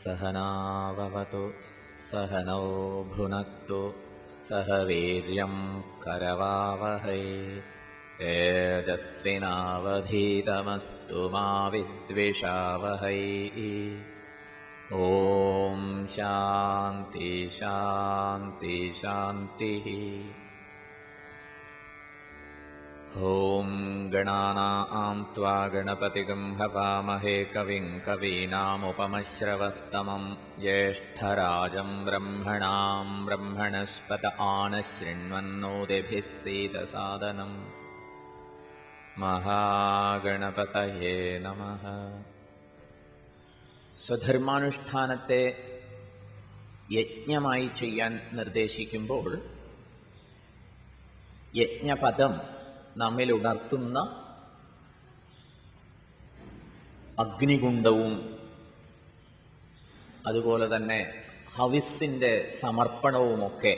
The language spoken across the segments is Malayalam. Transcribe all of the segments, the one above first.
सहनाववतु सहनौ भुनक्तु सह वीर्यं करवावहै तेजस्विनावधीतमस्तु मा विद्विषावहै ॐ शान्ति शान्ति शान्तिः ॐ गणानां त्वा गणपतिगं हवामहे कविं कवीनामुपमश्रवस्तमं ज्येष्ठराजं ब्रह्मणां ब्रह्मणस्पत आनशृण्वन्नोदिभिः सीदसादनम् മഹാഗണപതയേ നമ സ്വധർമാനുഷ്ഠാനത്തെ യജ്ഞമായി ചെയ്യാൻ നിർദ്ദേശിക്കുമ്പോൾ യജ്ഞപദം നമ്മിൽ ഉണർത്തുന്ന അഗ്നികുണ്ഡവും അതുപോലെ തന്നെ ഹവിസിൻ്റെ സമർപ്പണവുമൊക്കെ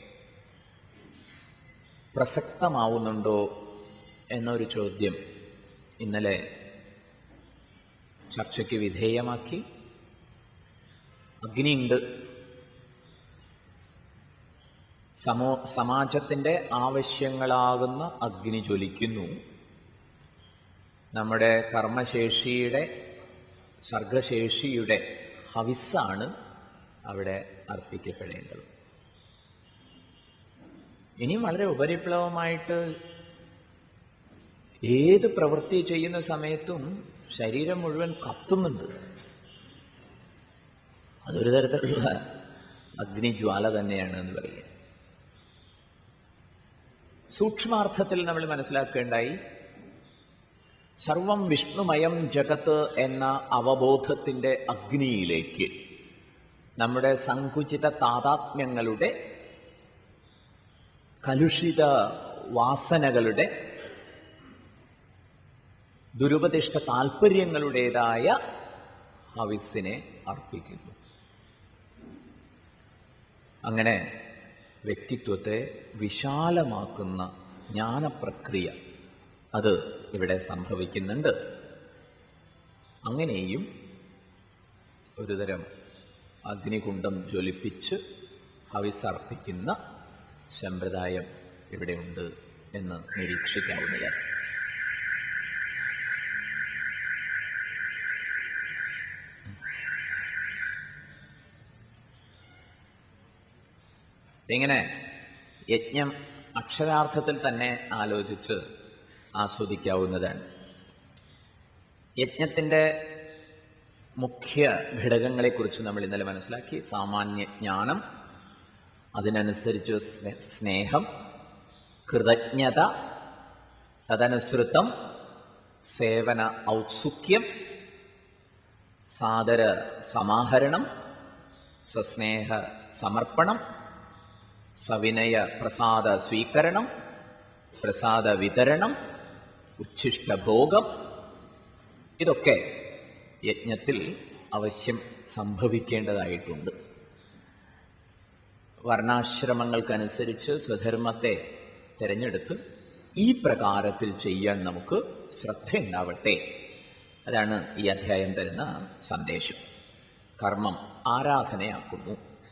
പ്രസക്തമാവുന്നുണ്ടോ എന്നൊരു ചോദ്യം ഇന്നലെ ചർച്ചയ്ക്ക് വിധേയമാക്കി അഗ്നിയുണ്ട് സമോ സമാജത്തിൻ്റെ ആവശ്യങ്ങളാകുന്ന അഗ്നി ജ്വലിക്കുന്നു നമ്മുടെ കർമ്മശേഷിയുടെ സർഗശേഷിയുടെ ഹവിസാണ് അവിടെ അർപ്പിക്കപ്പെടേണ്ടത് ഇനിയും വളരെ ഉപരിപ്ലവമായിട്ട് ഏത് പ്രവൃത്തി ചെയ്യുന്ന സമയത്തും ശരീരം മുഴുവൻ കത്തുന്നുണ്ട് അതൊരു തരത്തിലുള്ള അഗ്നിജ്വാല തന്നെയാണ് എന്ന് പറയുക സൂക്ഷ്മാർത്ഥത്തിൽ നമ്മൾ മനസ്സിലാക്കേണ്ടായി സർവം വിഷ്ണുമയം ജഗത്ത് എന്ന അവബോധത്തിൻ്റെ അഗ്നിയിലേക്ക് നമ്മുടെ സങ്കുചിത താതാത്മ്യങ്ങളുടെ കലുഷിത വാസനകളുടെ ദുരുപദിഷ്ട താല്പര്യങ്ങളുടേതായ ഹവിസിനെ അർപ്പിക്കുന്നു അങ്ങനെ വ്യക്തിത്വത്തെ വിശാലമാക്കുന്ന ജ്ഞാനപ്രക്രിയ അത് ഇവിടെ സംഭവിക്കുന്നുണ്ട് അങ്ങനെയും ഒരുതരം അഗ്നികുണ്ഡം ജ്വലിപ്പിച്ച് ഹവിസർപ്പിക്കുന്ന സമ്പ്രദായം ഇവിടെയുണ്ട് എന്ന് നിരീക്ഷിക്കാവുന്നതാണ് ഇങ്ങനെ യജ്ഞം അക്ഷരാർത്ഥത്തിൽ തന്നെ ആലോചിച്ച് ആസ്വദിക്കാവുന്നതാണ് യജ്ഞത്തിൻ്റെ മുഖ്യ ഘടകങ്ങളെക്കുറിച്ച് നമ്മൾ ഇന്നലെ മനസ്സിലാക്കി സാമാന്യ ജ്ഞാനം അതിനനുസരിച്ച് സ്നേഹം കൃതജ്ഞത തദനുസൃതം സേവന ഔത്സുക്യം സാദര സമാഹരണം സസ്നേഹ സമർപ്പണം സവിനയ പ്രസാദ സ്വീകരണം പ്രസാദ വിതരണം ഉച്ഛിഷ്ടഭോഗം ഇതൊക്കെ യജ്ഞത്തിൽ അവശ്യം സംഭവിക്കേണ്ടതായിട്ടുണ്ട് വർണ്ണാശ്രമങ്ങൾക്കനുസരിച്ച് സ്വധർമ്മത്തെ തിരഞ്ഞെടുത്ത് ഈ പ്രകാരത്തിൽ ചെയ്യാൻ നമുക്ക് ശ്രദ്ധയുണ്ടാവട്ടെ അതാണ് ഈ അധ്യായം തരുന്ന സന്ദേശം കർമ്മം ആരാധനയാക്കുന്നു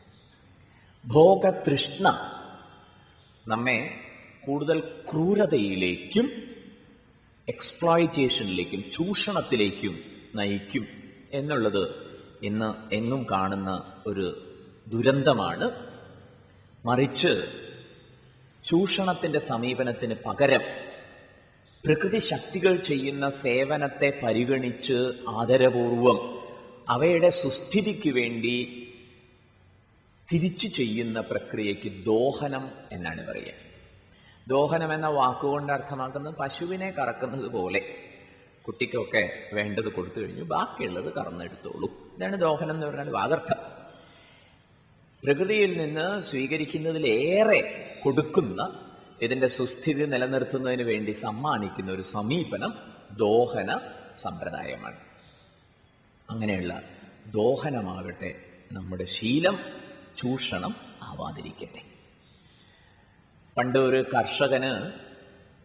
ഭോഗതൃഷ്ണ നമ്മെ കൂടുതൽ ക്രൂരതയിലേക്കും എക്സ്പ്ലോയിറ്റേഷനിലേക്കും ചൂഷണത്തിലേക്കും നയിക്കും എന്നുള്ളത് ഇന്ന് എങ്ങും കാണുന്ന ഒരു ദുരന്തമാണ് മറിച്ച് ചൂഷണത്തിൻ്റെ സമീപനത്തിന് പകരം പ്രകൃതി ശക്തികൾ ചെയ്യുന്ന സേവനത്തെ പരിഗണിച്ച് ആദരപൂർവം അവയുടെ സുസ്ഥിതിക്ക് വേണ്ടി തിരിച്ചു ചെയ്യുന്ന പ്രക്രിയയ്ക്ക് ദോഹനം എന്നാണ് പറയുക ദോഹനം എന്ന വാക്കുകൊണ്ട് അർത്ഥമാക്കുന്നത് പശുവിനെ കറക്കുന്നത് പോലെ കുട്ടിക്കൊക്കെ വേണ്ടത് കൊടുത്തു കഴിഞ്ഞു ബാക്കിയുള്ളത് കറന്നെടുത്തോളൂ ഇതാണ് ദോഹനം എന്ന് പറഞ്ഞാൽ വാഗർത്ഥം പ്രകൃതിയിൽ നിന്ന് സ്വീകരിക്കുന്നതിലേറെ കൊടുക്കുന്ന ഇതിൻ്റെ സുസ്ഥിതി നിലനിർത്തുന്നതിന് വേണ്ടി സമ്മാനിക്കുന്ന ഒരു സമീപനം ദോഹന സമ്പ്രദായമാണ് അങ്ങനെയുള്ള ദോഹനമാകട്ടെ നമ്മുടെ ശീലം ചൂഷണം ആവാതിരിക്കട്ടെ പണ്ട് ഒരു കർഷകന്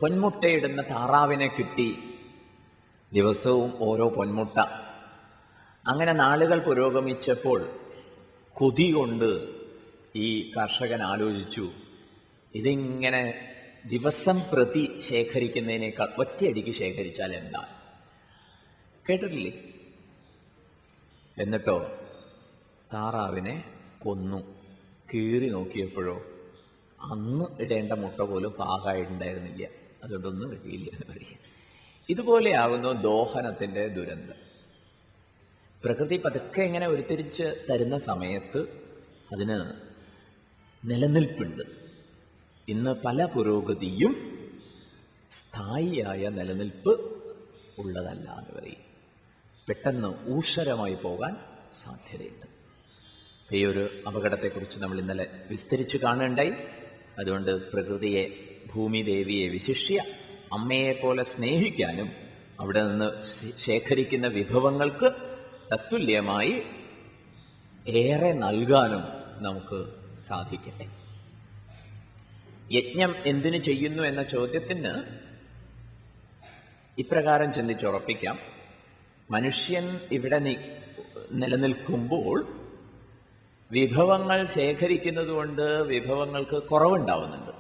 പൊന്മുട്ടയിടുന്ന താറാവിനെ കിട്ടി ദിവസവും ഓരോ പൊന്മുട്ട അങ്ങനെ നാളുകൾ പുരോഗമിച്ചപ്പോൾ കൊതി കൊണ്ട് ഈ കർഷകൻ ആലോചിച്ചു ഇതിങ്ങനെ ദിവസം പ്രതി ശേഖരിക്കുന്നതിനേക്കാൾ ഒറ്റയടിക്ക് ശേഖരിച്ചാൽ എന്താ കേട്ടിട്ടില്ലേ എന്നിട്ടോ താറാവിനെ കൊന്നു കീറി നോക്കിയപ്പോഴോ അന്ന് ഇടേണ്ട മുട്ട പോലും പാകമായിട്ടുണ്ടായിരുന്നില്ല അതുകൊണ്ടൊന്നും കിട്ടിയില്ല എന്ന് പറയും ഇതുപോലെയാകുന്നു ദോഹനത്തിൻ്റെ ദുരന്തം പ്രകൃതി പതുക്കെ ഇങ്ങനെ ഉരുത്തിരിച്ച് തരുന്ന സമയത്ത് അതിന് നിലനിൽപ്പുണ്ട് ഇന്ന് പല പുരോഗതിയും സ്ഥായിയായ നിലനിൽപ്പ് ഉള്ളതല്ല എന്ന് പറയും പെട്ടെന്ന് ഊഷരമായി പോകാൻ സാധ്യതയുണ്ട് ഈ ഒരു അപകടത്തെക്കുറിച്ച് നമ്മൾ ഇന്നലെ വിസ്തരിച്ച് കാണുകയുണ്ടായി അതുകൊണ്ട് പ്രകൃതിയെ ഭൂമി ദേവിയെ വിശിഷ്യ അമ്മയെ പോലെ സ്നേഹിക്കാനും അവിടെ നിന്ന് ശേ- ശേഖരിക്കുന്ന വിഭവങ്ങൾക്ക് തത്തുല്യമായി ഏറെ നൽകാനും നമുക്ക് സാധിക്കട്ടെ യജ്ഞം എന്തിനു ചെയ്യുന്നു എന്ന ചോദ്യത്തിന് ഇപ്രകാരം ചിന്തിച്ചുറപ്പിക്കാം മനുഷ്യൻ ഇവിടെ നി- നിലനിൽക്കുമ്പോൾ വിഭവങ്ങൾ ശേഖരിക്കുന്നത് കൊണ്ട് വിഭവങ്ങൾക്ക് കുറവുണ്ടാവുന്നുണ്ട്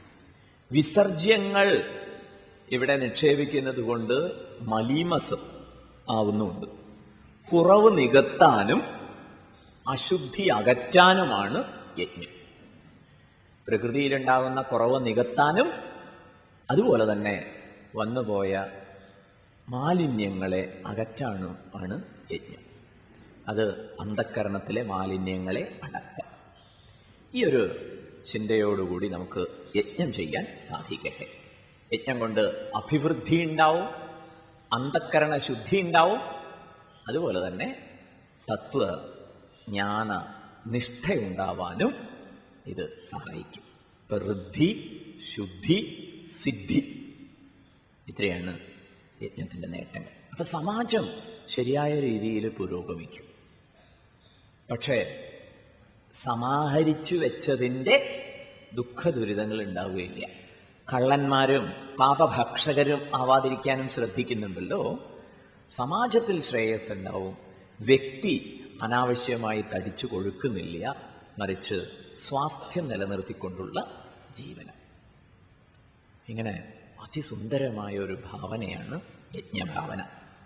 വിസർജ്യങ്ങൾ ഇവിടെ നിക്ഷേപിക്കുന്നത് കൊണ്ട് മലീമസം ആവുന്നുണ്ട് കുറവ് നികത്താനും അശുദ്ധി അകറ്റാനുമാണ് യജ്ഞം പ്രകൃതിയിലുണ്ടാകുന്ന കുറവ് നികത്താനും അതുപോലെ തന്നെ വന്നുപോയ മാലിന്യങ്ങളെ അകറ്റാനും ആണ് യജ്ഞം അത് അന്ധക്കരണത്തിലെ മാലിന്യങ്ങളെ അടക്കാം ഈ ഒരു ചിന്തയോടുകൂടി നമുക്ക് യജ്ഞം ചെയ്യാൻ സാധിക്കട്ടെ യജ്ഞം കൊണ്ട് അഭിവൃദ്ധി ഉണ്ടാവും അന്ധക്കരണ ശുദ്ധി ഉണ്ടാവും അതുപോലെ തന്നെ തത്വ ജ്ഞാന നിഷ്ഠയുണ്ടാവാനും ഇത് സഹായിക്കും വൃദ്ധി ശുദ്ധി സിദ്ധി ഇത്രയാണ് യജ്ഞത്തിൻ്റെ നേട്ടങ്ങൾ അപ്പൊ സമാജം ശരിയായ രീതിയിൽ പുരോഗമിക്കും പക്ഷേ സമാഹരിച്ചു വെച്ചതിൻ്റെ ദുഃഖ ദുരിതങ്ങൾ ഉണ്ടാവുകയില്ല കള്ളന്മാരും പാപഭക്ഷകരും ആവാതിരിക്കാനും ശ്രദ്ധിക്കുന്നുണ്ടല്ലോ സമാജത്തിൽ ശ്രേയസ് ഉണ്ടാവും വ്യക്തി അനാവശ്യമായി തടിച്ചു കൊഴുക്കുന്നില്ല മറിച്ച് സ്വാസ്ഥ്യം നിലനിർത്തിക്കൊണ്ടുള്ള ജീവനം ഇങ്ങനെ അതിസുന്ദരമായ ഒരു ഭാവനയാണ് യജ്ഞഭാവന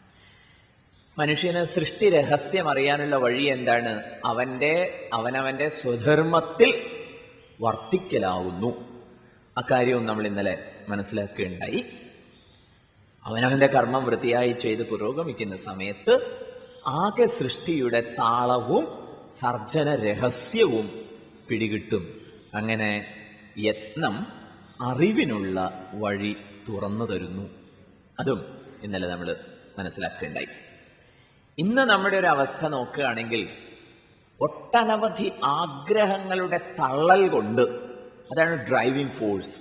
മനുഷ്യന് സൃഷ്ടി രഹസ്യം അറിയാനുള്ള വഴി എന്താണ് അവന്റെ അവനവന്റെ സ്വധർമ്മത്തിൽ വർത്തിക്കലാവുന്നു അക്കാര്യവും നമ്മൾ ഇന്നലെ മനസ്സിലാക്കുകയുണ്ടായി അവനവന്റെ കർമ്മം വൃത്തിയായി ചെയ്ത് പുരോഗമിക്കുന്ന സമയത്ത് ആകെ സൃഷ്ടിയുടെ താളവും സർജന രഹസ്യവും പിടികിട്ടും അങ്ങനെ യത്നം അറിവിനുള്ള വഴി തുറന്നു തരുന്നു അതും ഇന്നലെ നമ്മൾ മനസ്സിലാക്കുകയുണ്ടായി ഇന്ന് നമ്മുടെ ഒരു അവസ്ഥ നോക്കുകയാണെങ്കിൽ ഒട്ടനവധി ആഗ്രഹങ്ങളുടെ തള്ളൽ കൊണ്ട് അതാണ് ഡ്രൈവിംഗ് ഫോഴ്സ്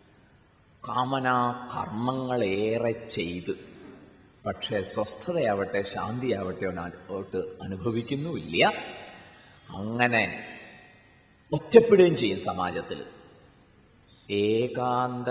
കാമന കർമ്മങ്ങളേറെ ചെയ്ത് പക്ഷേ സ്വസ്ഥതയാവട്ടെ ശാന്തിയാവട്ടെ ഒട്ട് അനുഭവിക്കുന്നുമില്ല അങ്ങനെ ഒറ്റപ്പെടുകയും ചെയ്യും സമാജത്തിൽ ഏകാന്ത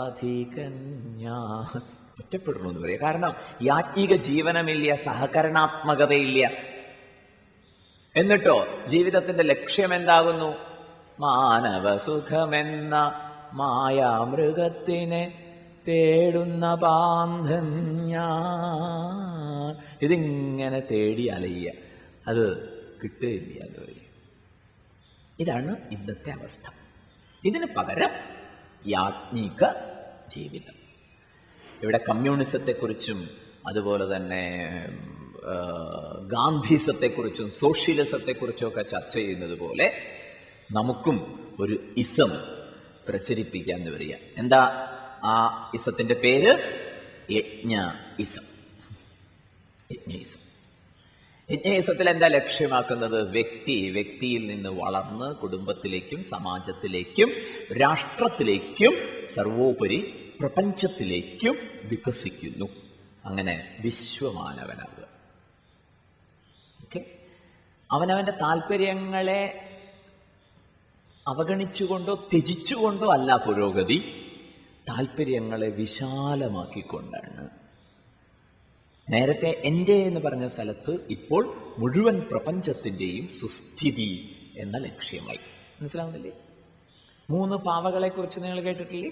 ഞാൻ ഒറ്റപ്പെടണു എന്ന് പറയാം കാരണം യാജ്ഞിക ജീവനമില്ല സഹകരണാത്മകതയില്ല എന്നിട്ടോ ജീവിതത്തിന്റെ ലക്ഷ്യം എന്താകുന്നു മാനവസുഖമെന്ന മായാമൃഗത്തിനെ തേടുന്ന പാന്തൻ ഞാൻ ഇതിങ്ങനെ തേടി അലയ്യ അത് കിട്ടുകയില്ല എന്ന് പറയും ഇതാണ് ഇന്നത്തെ അവസ്ഥ ഇതിന് പകരം യാജ്ഞിക ജീവിതം ഇവിടെ കമ്മ്യൂണിസത്തെക്കുറിച്ചും അതുപോലെ തന്നെ ആ, ഗാന്ധിസത്തെക്കുറിച്ചും സോഷ്യലിസത്തെക്കുറിച്ചും ഒക്കെ ചർച്ച ചെയ്യുന്നത് പോലെ നമുക്കും ഒരു ഇസം പ്രചരിപ്പിക്കാൻ വരിക എന്താ ആ ഇസത്തിന്റെ പേര് യജ്ഞ ഇസം യജ്ഞയിസം യജ്ഞയിസത്തിൽ എന്താ ലക്ഷ്യമാക്കുന്നത് വ്യക്തി വ്യക്തിയിൽ നിന്ന് വളർന്ന് കുടുംബത്തിലേക്കും സമാജത്തിലേക്കും രാഷ്ട്രത്തിലേക്കും സർവോപരി പ്രപഞ്ചത്തിലേക്കും വികസിക്കുന്നു അങ്ങനെ വിശ്വമാനവനാവുക ഓക്കെ അവനവന്റെ താല്പര്യങ്ങളെ അവഗണിച്ചുകൊണ്ടോ ത്യജിച്ചുകൊണ്ടോ അല്ല പുരോഗതി താല്പര്യങ്ങളെ വിശാലമാക്കിക്കൊണ്ടാണ് നേരത്തെ എൻ്റെ എന്ന് പറഞ്ഞ സ്ഥലത്ത് ഇപ്പോൾ മുഴുവൻ പ്രപഞ്ചത്തിൻ്റെയും സുസ്ഥിതി എന്ന ലക്ഷ്യമായി മനസ്സിലാവുന്നില്ലേ മൂന്ന് പാവകളെ കുറിച്ച് നിങ്ങൾ കേട്ടിട്ടില്ലേ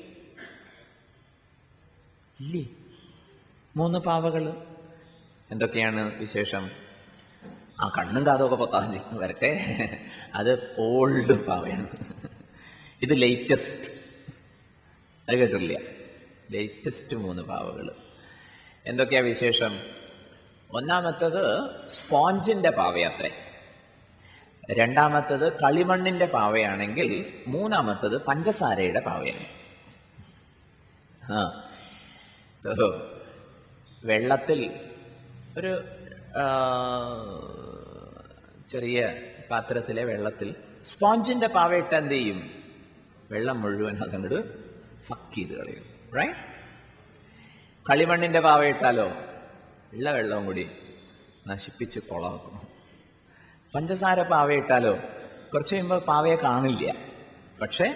ഇല്ലേ മൂന്ന് പാവകൾ എന്തൊക്കെയാണ് വിശേഷം ആ കണ്ണും കാതൊക്കെ പൊത്താൻ വരട്ടെ അത് ഓൾഡ് പാവയാണ് ഇത് ലേറ്റസ്റ്റ് അത് കേട്ടിട്ടില്ല ലേറ്റസ്റ്റ് മൂന്ന് പാവകൾ എന്തൊക്കെയാ വിശേഷം ഒന്നാമത്തത് സ്പോഞ്ചിന്റെ പാവയാത്രേ രണ്ടാമത്തത് കളിമണ്ണിന്റെ പാവയാണെങ്കിൽ മൂന്നാമത്തത് പഞ്ചസാരയുടെ പാവയാണ് ആ ഓ, വെള്ളത്തിൽ ഒരു ആ, ചെറിയ പാത്രത്തിലെ വെള്ളത്തിൽ സ്പോഞ്ചിന്റെ പാവയിട്ട എന്ത് ചെയ്യും വെള്ളം മുഴുവൻ അതങ്ങട് സക്ക് ചെയ്ത് കളയും റൈറ്റ് കളിമണ്ണിന്റെ പാവയിട്ടാലോ ഉള്ള വെള്ളവും കൂടി നശിപ്പിച്ച് കൊളാക്കും പഞ്ചസാര പാവയിട്ടാലോ കുറച്ച് കഴിയുമ്പോൾ പാവയെ കാണില്ല പക്ഷേ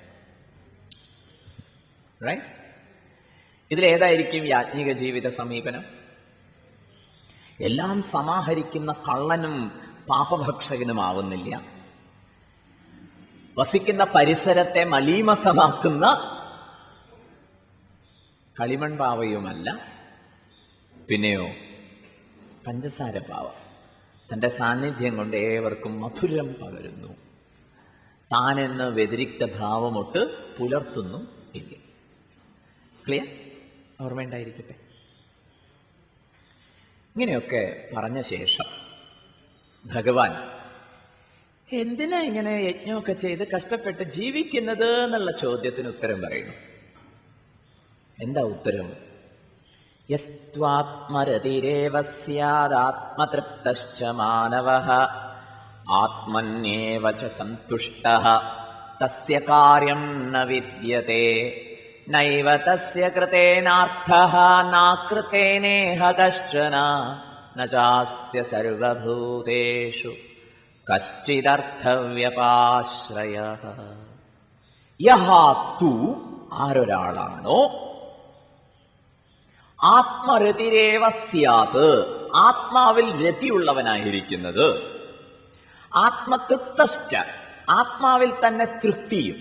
റൈറ്റ് ഇതിലേതായിരിക്കും യാജ്ഞിക ജീവിത സമീപനം എല്ലാം സമാഹരിക്കുന്ന കള്ളനും പാപഭക്ഷകനുമാവുന്നില്ല വസിക്കുന്ന പരിസരത്തെ മലീമസമാക്കുന്ന കളിമൺ പാവയുമല്ല പിന്നെയോ പഞ്ചസാര പാവ തൻ്റെ സാന്നിധ്യം കൊണ്ട് ഏവർക്കും മധുരം പകരുന്നു താനെന്ന് വ്യതിരിക്ത ഭാവമൊട്ട് പുലർത്തുന്നു ഇല്ല ക്ലിയർ ഓർമ്മയുണ്ടായിരിക്കട്ടെ ഇങ്ങനെയൊക്കെ പറഞ്ഞ ശേഷം ഭഗവാൻ എന്തിനാ ഇങ്ങനെ യജ്ഞമൊക്കെ ചെയ്ത് കഷ്ടപ്പെട്ട് ജീവിക്കുന്നത് എന്നുള്ള ചോദ്യത്തിന് ഉത്തരം പറയുന്നു എന്താ ഉത്തരം യസ്ത്വാത്മരതിരേവ സ്യാദാത്മതൃപ്തശ്ച മാനവ ആത്മന്യേവ ച സന്തുഷ്ട തസ്യ കാര്യം ന വിദ്യത്തെ നൈവ തസ്യ കൃതേനാർത്ഥഃ നാകൃതേനേഹ കശ്ചന ന ചാസ്യ സർവഭൂതേഷു കശ്ചിദർത്ഥവ്യപാശ്രയ യഹാ തു ആരൊരാളാണോ ആത്മരതിരേവ സ്യാത് ആത്മാവിൽ രതിയുള്ളവനായിരിക്കുന്നത് ആത്മതൃപ്തശ്ച ആത്മാവിൽ തന്നെ തൃപ്തിയും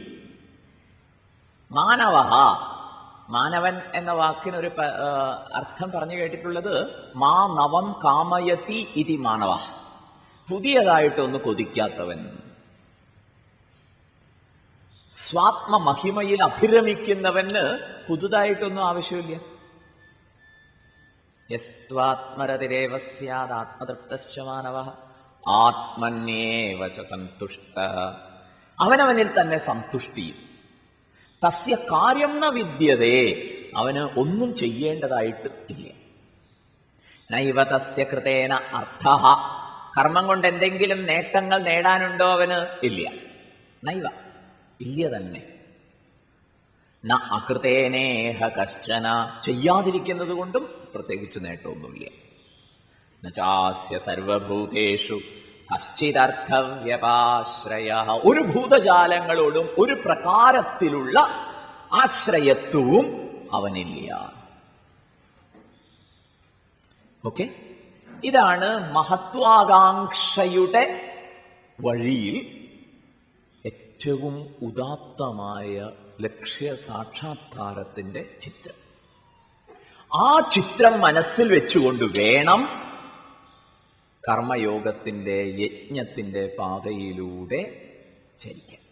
മാനവ മാനവൻ എന്ന വാക്കിനൊരു പ- ആ, അർത്ഥം പറഞ്ഞു കേട്ടിട്ടുള്ളത് മാ നവം കാമയതി ഇതി മാനവ പുതിയതായിട്ടൊന്ന് കൊതിക്കാത്തവൻ സ്വാത്മ മഹിമയിൽ അഭിരമിക്കുന്നവന് പുതുതായിട്ടൊന്നും ആവശ്യമില്ല യസ്ത്വാത്മരതിരേവ സ്യാദാത്മതൃപ്തശ്ച മാനവ ആത്മന്യേവ ച സന്തുഷ്ട അവനവനിൽ തന്നെ സന്തുഷ്ടിയും തസ്യ കാര്യം ന വിദ്യതേ അവന് ഒന്നും ചെയ്യേണ്ടതായിട്ട് ഇല്ല നൈവ തസ്യ കൃതേന അർത്ഥ കർമ്മം കൊണ്ട് എന്തെങ്കിലും നേട്ടങ്ങൾ നേടാനുണ്ടോ അവന് ഇല്ല നൈവ ഇല്ല തന്നെ ന അകൃതേനേഹ കശ്ചന ചെയ്യാതിരിക്കുന്നത് കൊണ്ടും പ്രത്യേകിച്ച് നേട്ടമൊന്നുമില്ല ന ചാസ്യ സർവഭൂതേഷു കശ്ചിദർത്ഥവ്യപാശ്രയ ഒരു ഭൂതജാലങ്ങളോടും ഒരു പ്രകാരത്തിലുള്ള ആശ്രയത്വവും അവനില്ല ഓക്കെ ഇതാണ് മഹത്വാകാംക്ഷയുടെ വഴിയിൽ ഏറ്റവും ഉദാത്തമായ ലക്ഷ്യ സാക്ഷാത്കാരത്തിന്റെ ചിത്രം ആ ചിത്രം മനസ്സിൽ വെച്ചുകൊണ്ട് വേണം കർമ്മയോഗത്തിന്റെ യജ്ഞത്തിന്റെ പാതയിലൂടെ ചരിക്കാൻ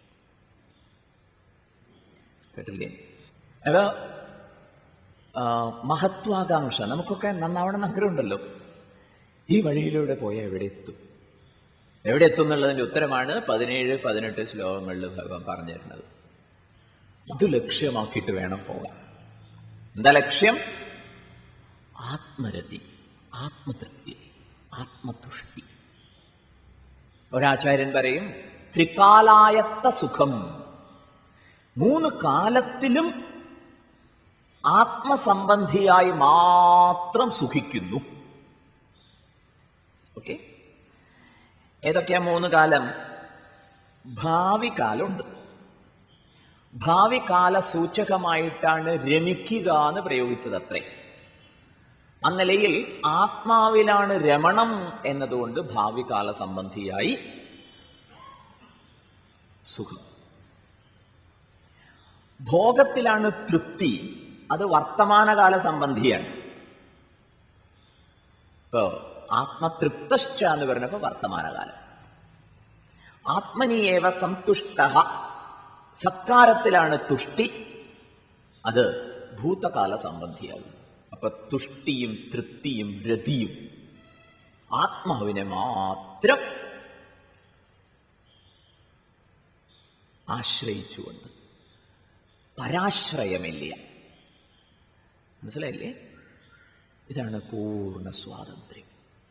കേട്ടില്ലേ അപ്പൊ ആ, മഹത്വാകാംക്ഷ നമുക്കൊക്കെ നന്നാവണം ആഗ്രഹമുണ്ടല്ലോ ഈ വഴിയിലൂടെ പോയാൽ എവിടെ എത്തും എവിടെ എത്തും എന്നുള്ളതിന്റെ ഉത്തരമാണ് പതിനേഴ് പതിനെട്ട് ശ്ലോകങ്ങളിൽ ഭഗവാൻ പറഞ്ഞു തരുന്നത് ഇത് ലക്ഷ്യമാക്കിയിട്ട് വേണം പോകാൻ എന്താ ലക്ഷ്യം ആത്മരതി ആത്മതൃപ്തി ആത്മതുഷ്ടി ഒരാചാര്യൻ പറയും ത്രികാലായത്ത സുഖം മൂന്ന് കാലത്തിലും ആത്മസംബന്ധിയായി മാത്രം സുഖിക്കുന്നു ഓക്കെ ഏതൊക്കെയാ മൂന്ന് കാലം ഭാവി കാലമുണ്ട് ഭാവി കാല സൂചകമായിട്ടാണ് രമിക്കുക എന്ന് പ്രയോഗിച്ചത് അത്രേ ആ നിലയിൽ ആത്മാവിലാണ് രമണം എന്നതുകൊണ്ട് ഭാവി കാല സംബന്ധിയായി സുഖം ഭോഗത്തിലാണ് തൃപ്തി അത് വർത്തമാനകാല സംബന്ധിയാണ് ഇപ്പോ ആത്മതൃപ്തശ്ച എന്ന് പറഞ്ഞപ്പോ വർത്തമാനകാലം ആത്മനിയേവ സന്തുഷ്ട സത്കാരത്തിലാണ് തുഷ്ടി അത് ഭൂതകാല സംബന്ധിയാകും അപ്പൊ തുഷ്ടിയും തൃപ്തിയും രതിയും ആത്മാവിനെ മാത്രം ആശ്രയിച്ചുകൊണ്ട് പരാശ്രയമില്ല മനസ്സിലായില്ലേ ഇതാണ് പൂർണ്ണ സ്വാതന്ത്ര്യം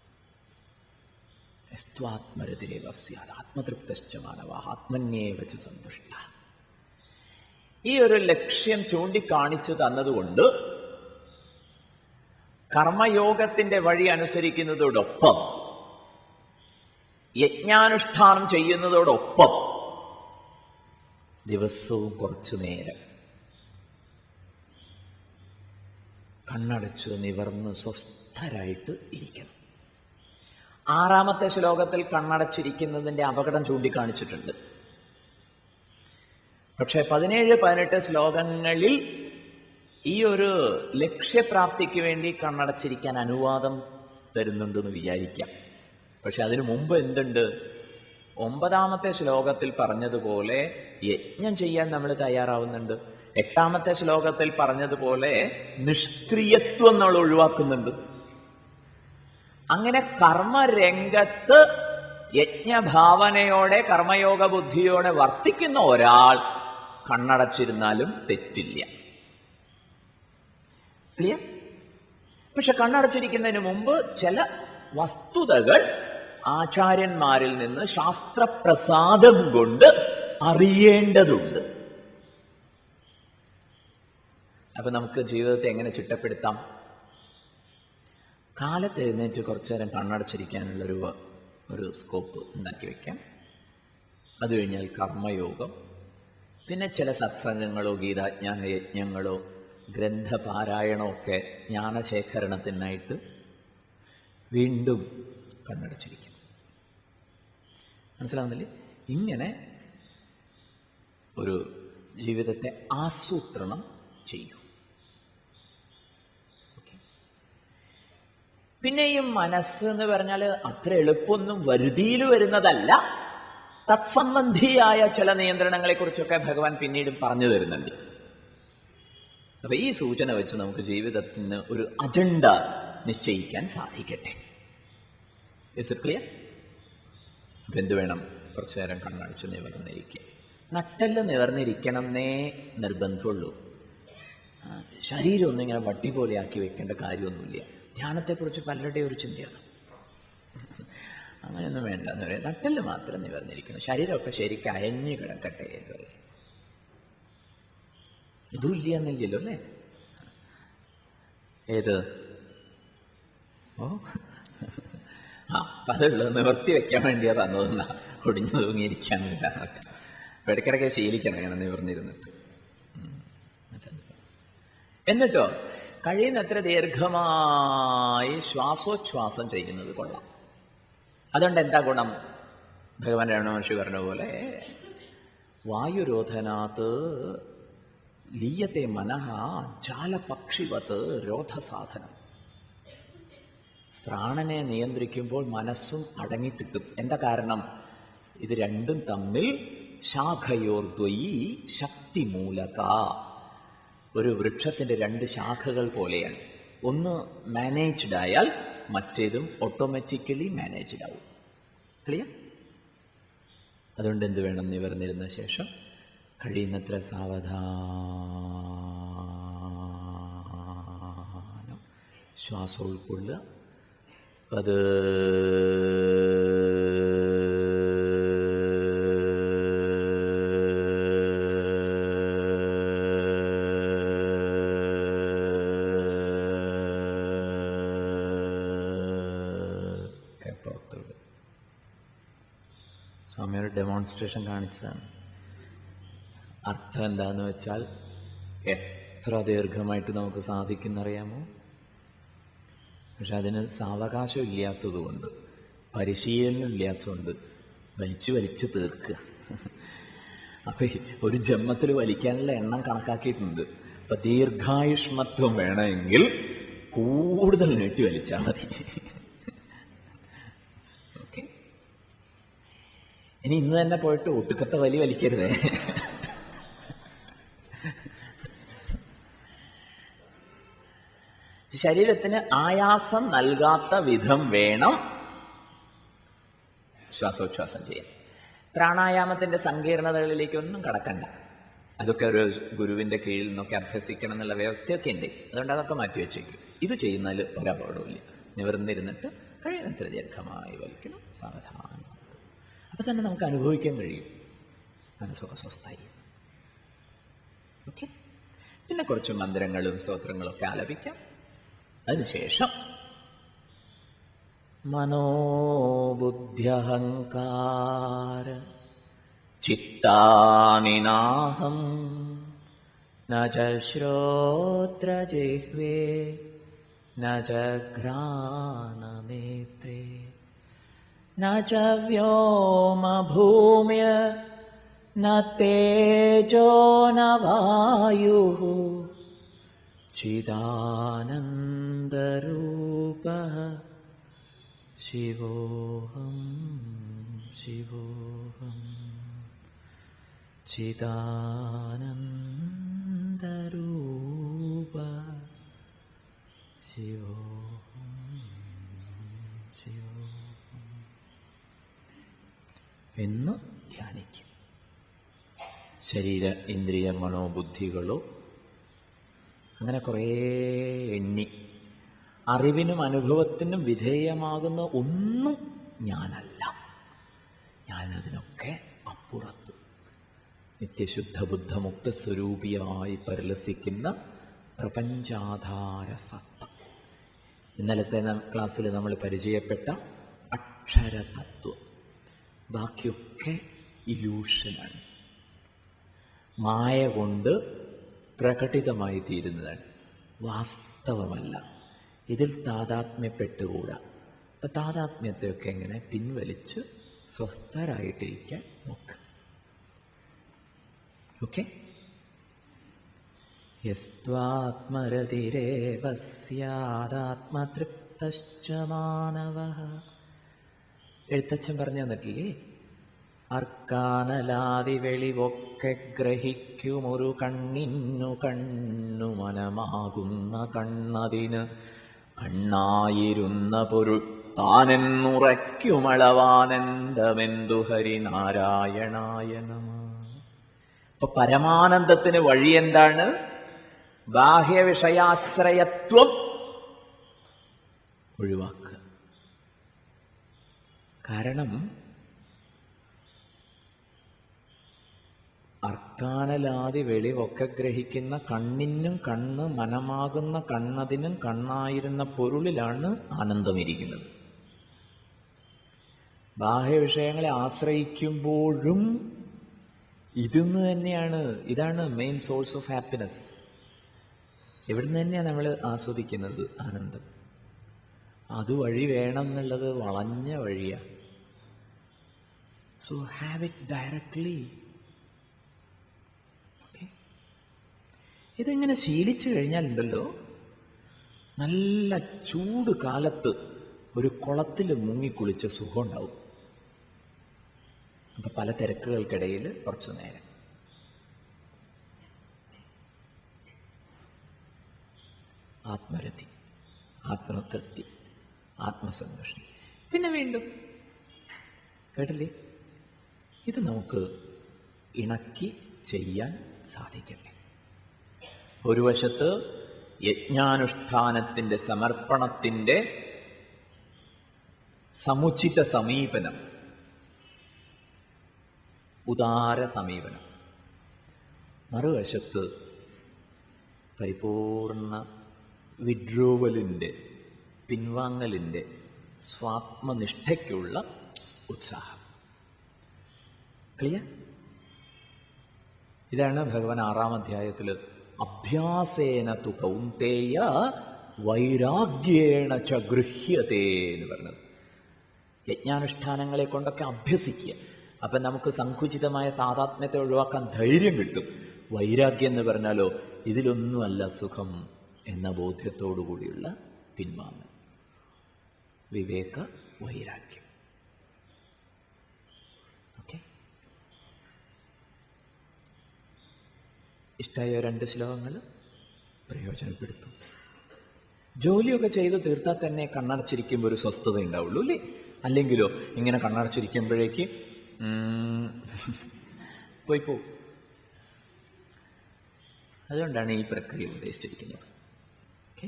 സ്വാത്മരതിരേവ സ്യാത് ആത്മതൃപ്തശ്ച മാനവ ആത്മന്യേവ ച സന്തുഷ്ട ഈ ഒരു ലക്ഷ്യം ചൂണ്ടിക്കാണിച്ചു തന്നതുകൊണ്ട് കർമ്മയോഗത്തിന്റെ വഴി അനുസരിക്കുന്നതോടൊപ്പം യജ്ഞാനുഷ്ഠാനം ചെയ്യുന്നതോടൊപ്പം ദിവസവും കുറച്ചു നേരം കണ്ണടച്ച് നിവർന്ന് സ്വസ്ഥരായിട്ട് ഇരിക്കണം ആറാമത്തെ ശ്ലോകത്തിൽ കണ്ണടച്ചിരിക്കുന്നതിന്റെ അപകടം ചൂണ്ടിക്കാണിച്ചിട്ടുണ്ട് പക്ഷെ പതിനേഴ് പതിനെട്ട് ശ്ലോകങ്ങളിൽ ഈ ഒരു ലക്ഷ്യപ്രാപ്തിക്ക് വേണ്ടി കണ്ണടച്ചിരിക്കാൻ അനുവാദം തരുന്നുണ്ടെന്ന് വിചാരിക്കാം പക്ഷെ അതിനു മുമ്പ് എന്തുണ്ട് ഒമ്പതാമത്തെ ശ്ലോകത്തിൽ പറഞ്ഞതുപോലെ യജ്ഞം ചെയ്യാൻ നമ്മൾ തയ്യാറാവുന്നുണ്ട് എട്ടാമത്തെ ശ്ലോകത്തിൽ പറഞ്ഞതുപോലെ നിഷ്ക്രിയത്വം നമ്മൾ ഒഴിവാക്കുന്നുണ്ട് അങ്ങനെ കർമ്മരംഗത്ത് യജ്ഞഭാവനയോടെ കർമ്മയോഗ ബുദ്ധിയോടെ വർത്തിക്കുന്ന ഒരാൾ കണ്ണടച്ചിരുന്നാലും തെറ്റില്ല ക്ലിയർ പക്ഷെ കണ്ണടച്ചിരിക്കുന്നതിന് മുമ്പ് ചില വസ്തുതകൾ ആചാര്യന്മാരിൽ നിന്ന് ശാസ്ത്രപ്രസാദം കൊണ്ട് അറിയേണ്ടതുണ്ട് അപ്പൊ നമുക്ക് ജീവിതത്തെ എങ്ങനെ ചിട്ടപ്പെടുത്താം കാലത്ത് എഴുന്നേറ്റ് കുറച്ചു നേരം കണ്ണടച്ചിരിക്കാനുള്ളൊരു ഒരു സ്കോപ്പ് ഉണ്ടാക്കി വെക്കാം അത് കഴിഞ്ഞാൽ കർമ്മയോഗം പിന്നെ ചില സത്സംഗങ്ങളോ ഗീതാജ്ഞാന യജ്ഞങ്ങളോ ഗ്രന്ഥപാരായണമോ ഒക്കെ ജ്ഞാനശേഖരണത്തിനായിട്ട് വീണ്ടും കണ്ണടച്ചിരിക്കും മനസ്സിലാവുന്നില്ലേ ഇങ്ങനെ ഒരു ജീവിതത്തെ ആസൂത്രണം ചെയ്യൂ ഓക്കെ പിന്നെയും മനസ്സ് എന്ന് പറഞ്ഞാൽ അത്ര എളുപ്പമൊന്നും വരുതിയിൽ വരുന്നതല്ല തത്സംബന്ധിയായ ചില നിയന്ത്രണങ്ങളെ കുറിച്ചൊക്കെ ഭഗവാൻ പിന്നീട് പറഞ്ഞു തരുന്നുണ്ട് അപ്പൊ ഈ സൂചന വെച്ച് നമുക്ക് ജീവിതത്തിന് ഒരു അജണ്ട നിശ്ചയിക്കാൻ സാധിക്കട്ടെ ഇസ് ഇറ്റ് ക്ലിയർ അപ്പൊ എന്ത് വേണം കുറച്ചു നേരം കണ്ണടച്ച് നിവർന്നിരിക്കുക നട്ടെല്ല് നിവർന്നിരിക്കണമെന്നേ നിർബന്ധമുള്ളൂ ആ, ശരീരം ഒന്നും ഇങ്ങനെ വട്ടി പോലെ ആക്കി വെക്കേണ്ട കാര്യമൊന്നുമില്ല ധ്യാനത്തെക്കുറിച്ച് പലരുടെയും ഒരു ചിന്തയാണ് അങ്ങനെയൊന്നും വേണ്ട എന്ന് പറയാം നട്ടെല്ല് മാത്രം നിവർന്നിരിക്കണം ശരീരമൊക്കെ ശരിക്കും അയഞ്ഞു കിടക്കട്ടെ എന്ന് പറയും ഇതും ഇല്ല എന്നില്ലല്ലോ അല്ലേ ഏത് ഓ ആ അപ്പൊ അതുള്ളത് നിവർത്തി വെക്കാൻ വേണ്ടിയാ തന്നതെന്നാ ഒടിഞ്ഞു തൂങ്ങിയിരിക്കാനില്ല അപ്പൊ ഇടയ്ക്കിടയ്ക്ക് ശീലിക്കണം ഇങ്ങനെ നിവർന്നിരുന്നിട്ട് ഉം. എന്നിട്ടോ കഴിയുന്നത്ര ദീർഘമായി ശ്വാസോച്ഛ്വാസം ചെയ്യുന്നത് കൊള്ളാം അതുകൊണ്ട് എന്താ ഗുണം ഭഗവാൻ രമണ മഹർഷി പറഞ്ഞ പോലെ വായുരോധനാത്ത് ലീയത്തെ മനഃ ജാലപക്ഷിവത്ത് രോധസാധനം പ്രാണനെ നിയന്ത്രിക്കുമ്പോൾ മനസ്സും അടങ്ങിക്കിട്ടും എന്താ കാരണം ഇത് രണ്ടും തമ്മിൽ ശാഖയോർദ്വയി ശക്തിമൂലക ഒരു വൃക്ഷത്തിന്റെ രണ്ട് ശാഖകൾ പോലെയാണ് ഒന്ന് മാനേജ്ഡ് ആയാൽ മറ്റേതും ഓട്ടോമാറ്റിക്കലി മാനേജ്ഡ് ആവും ക്ലിയർ അതുകൊണ്ട് എന്ത് വേണം നിവർന്നിരുന്ന ശേഷം കഴിയുന്നത്ര സാവധാനം ശ്വാസം ഉൾക്കൊള്ളുക പത് പുറത്തുവിടുക സ്വാമിയുടെ ഡെമോൺസ്ട്രേഷൻ കാണിച്ചതാണ് അർത്ഥം എന്താന്ന് വെച്ചാൽ എത്ര ദീർഘമായിട്ട് നമുക്ക് സാധിക്കുന്നറിയാമോ പക്ഷെ അതിന് സാവകാശം ഇല്ലാത്തതുകൊണ്ട് പരിശീലനം ഇല്ലാത്തതുകൊണ്ട് വലിച്ചു വലിച്ചു തീർക്കുക അപ്പൊ ഈ ഒരു ജന്മത്തിൽ വലിക്കാനുള്ള എണ്ണം കണക്കാക്കിയിട്ടുണ്ട് അപ്പൊ ദീർഘായുഷ്മത്വം വേണമെങ്കിൽ കൂടുതൽ നീട്ടി വലിച്ചാൽ മതി ഓക്കെ ഇനി ഇന്ന് തന്നെ പോയിട്ട് ഒട്ടുക്കത്തെ വലി വലിക്കരുതേ ശരീരത്തിന് ആയാസം നൽകാത്ത വിധം വേണം ശ്വാസോച്ഛ്വാസം ചെയ്യാൻ പ്രാണായാമത്തിന്റെ സങ്കീർണതകളിലേക്കൊന്നും കടക്കണ്ട അതൊക്കെ ഒരു ഗുരുവിന്റെ കീഴിൽ നിന്നൊക്കെ അഭ്യസിക്കണം എന്നുള്ള വ്യവസ്ഥയൊക്കെ ഉണ്ട് അതുകൊണ്ട് അതൊക്കെ മാറ്റി വെച്ചേക്കും ഇത് ചെയ്യുന്നതിൽ ഒരപകടമില്ല നിവർന്നിരുന്നിട്ട് കഴിയുന്നത്ര ദീർഘമായി വലിക്കണം സാവധാനം അപ്പൊ തന്നെ നമുക്ക് അനുഭവിക്കാൻ കഴിയും മനസ്സൊക്കെ സ്വസ്ഥായി ഓക്കെ പിന്നെ കുറച്ച് മന്ത്രങ്ങളും സ്തോത്രങ്ങളും ഒക്കെ ആലപിക്കാം അതിനുശേഷം മനോബുദ്ധ്യഹങ്കാര ചിത്താനി നാഹം ന ച ശ്രോത്രജിഹ്വേ ന ച ഘ്രാണനേത്രേ ന ച വ്യോമഭൂമ്യ ന തേജോ ന വായുः चिदानन्दरूपः शिवोऽहं शिवोऽहम् चिदानन्दरूप शिवोऽहं शिवोऽहम् എന്ന് ധ്യാനിക്കും ശരീര ഇന്ദ്രിയ മനോബുദ്ധികളോ അങ്ങനെ കുറേ എണ്ണി അറിവിനും അനുഭവത്തിനും വിധേയമാകുന്ന ഒന്നും ഞാനല്ല ഞാനതിനൊക്കെ അപ്പുറത്ത് നിത്യശുദ്ധ ബുദ്ധമുക്ത സ്വരൂപിയായി പരിലസിക്കുന്ന പ്രപഞ്ചാധാര സത്ത ഇന്നലത്തെ ന- ക്ലാസ്സിൽ നമ്മൾ പരിചയപ്പെട്ട അക്ഷരതത്വം ബാക്കിയൊക്കെ ഇലൂഷനാണ് മായ കൊണ്ട് പ്രകടിതമായി തീരുന്നതാണ് വാസ്തവമല്ല ഇതിൽ താതാത്മ്യപ്പെട്ടുകൂടാ അപ്പം താതാത്മ്യത്തെയൊക്കെ എങ്ങനെ പിൻവലിച്ച് സ്വസ്ഥരായിട്ടിരിക്കാൻ നോക്കുക ഓക്കെ യസ്ത്വാത്മരതിരേവ സ്യാദാത്മതൃപ്തശ്ച മാനവ എഴുത്തച്ഛൻ പറഞ്ഞു തന്നിട്ടില്ലേ അർക്കാനലാതി വെളിവൊക്കെ ഗ്രഹിക്കുമൊരു കണ്ണിന്നു കണ്ണു മനമാകുന്ന കണ്ണതിന് കണ്ണായിരുന്ന പൊരുൾ താനെന്നുറയ്ക്കുമളവാനന്ദമെന്തു ഹരിനാരായണായ നമ ഇപ്പൊ പരമാനന്ദത്തിന് വഴി എന്താണ് ബാഹ്യവിഷയാശ്രയത്വം ഒഴിവാക്കുക കാരണം അർക്കാനലാതി വെളിവൊക്കെ ഗ്രഹിക്കുന്ന കണ്ണിനും കണ്ണ് മനമാകുന്ന കണ്ണതിനും കണ്ണായിരുന്ന പൊരുളിലാണ് ആനന്ദമിരിക്കുന്നത് ബാഹ്യവിഷയങ്ങളെ ആശ്രയിക്കുമ്പോഴും ഇതിന്ന് തന്നെയാണ് ഇതാണ് മെയിൻ സോഴ്സ് ഓഫ് ഹാപ്പിനെസ് ഇവിടുന്ന് തന്നെയാണ് നമ്മൾ ആസ്വദിക്കുന്നത് ആനന്ദം അതുവഴി വേണം എന്നുള്ളത് വളഞ്ഞ വഴിയാണ് so have it directly okay ഇതിങ്ങനെ ശീലിച്ചു കഴിഞ്ഞാലുണ്ടല്ലോ നല്ല ചൂട് കാലത്ത് ഒരു കുളത്തിൽ മുങ്ങിക്കുളിച്ച സുഖം ഉണ്ടാവും അപ്പൊ പല തിരക്കുകൾക്കിടയിൽ കുറച്ചു നേരം ആത്മരതി ആത്മതൃപ്തി ആത്മസന്തോഷം പിന്നെ വീണ്ടും കേട്ടില്ലേ ഇത് നമുക്ക് ഇണക്കി ചെയ്യാൻ സാധിക്കട്ടെ ഒരു വശത്ത് യജ്ഞാനുഷ്ഠാനത്തിൻ്റെ സമർപ്പണത്തിൻ്റെ സമുചിത സമീപനം ഉദാര സമീപനം മറുവശത്ത് പരിപൂർണ വിഡ്രോവലിൻ്റെ പിൻവാങ്ങലിൻ്റെ സ്വാത്മനിഷ്ഠയ്ക്കുള്ള ഉത്സാഹം ക്ലിയർ ഇതാണ് ഭഗവാൻ ആറാം അധ്യായത്തിൽ അഭ്യാസേന തു കൗന്തേയ വൈരാഗ്യേണ ച ഗൃഹ്യതേ എന്ന് പറഞ്ഞത് യജ്ഞാനുഷ്ഠാനങ്ങളെ കൊണ്ടൊക്കെ അഭ്യസിക്കുക അപ്പം നമുക്ക് സങ്കുചിതമായ താതാത്മ്യത്തെ ഒഴിവാക്കാൻ ധൈര്യം കിട്ടും വൈരാഗ്യം എന്ന് പറഞ്ഞാലോ ഇതിലൊന്നുമല്ല സുഖം എന്ന ബോധ്യത്തോടു കൂടിയുള്ള പിൻവാങ്ങൽ വിവേക വൈരാഗ്യം ഓക്കെ ഇഷ്ടമായ രണ്ട് ശ്ലോകങ്ങൾ പ്രയോജനപ്പെടുത്തും ജോലിയൊക്കെ ചെയ്ത് തീർത്താൽ തന്നെ കണ്ണടച്ചിരിക്കുമ്പോൾ ഒരു സ്വസ്ഥത ഉണ്ടാവുള്ളൂ അല്ലേ അല്ലെങ്കിലോ ഇങ്ങനെ കണ്ണടച്ചിരിക്കുമ്പോഴേക്ക് ഉം, പോയി പോവും അതുകൊണ്ടാണ് ഈ പ്രക്രിയ ഉദ്ദേശിച്ചിരിക്കുന്നത് ഓക്കെ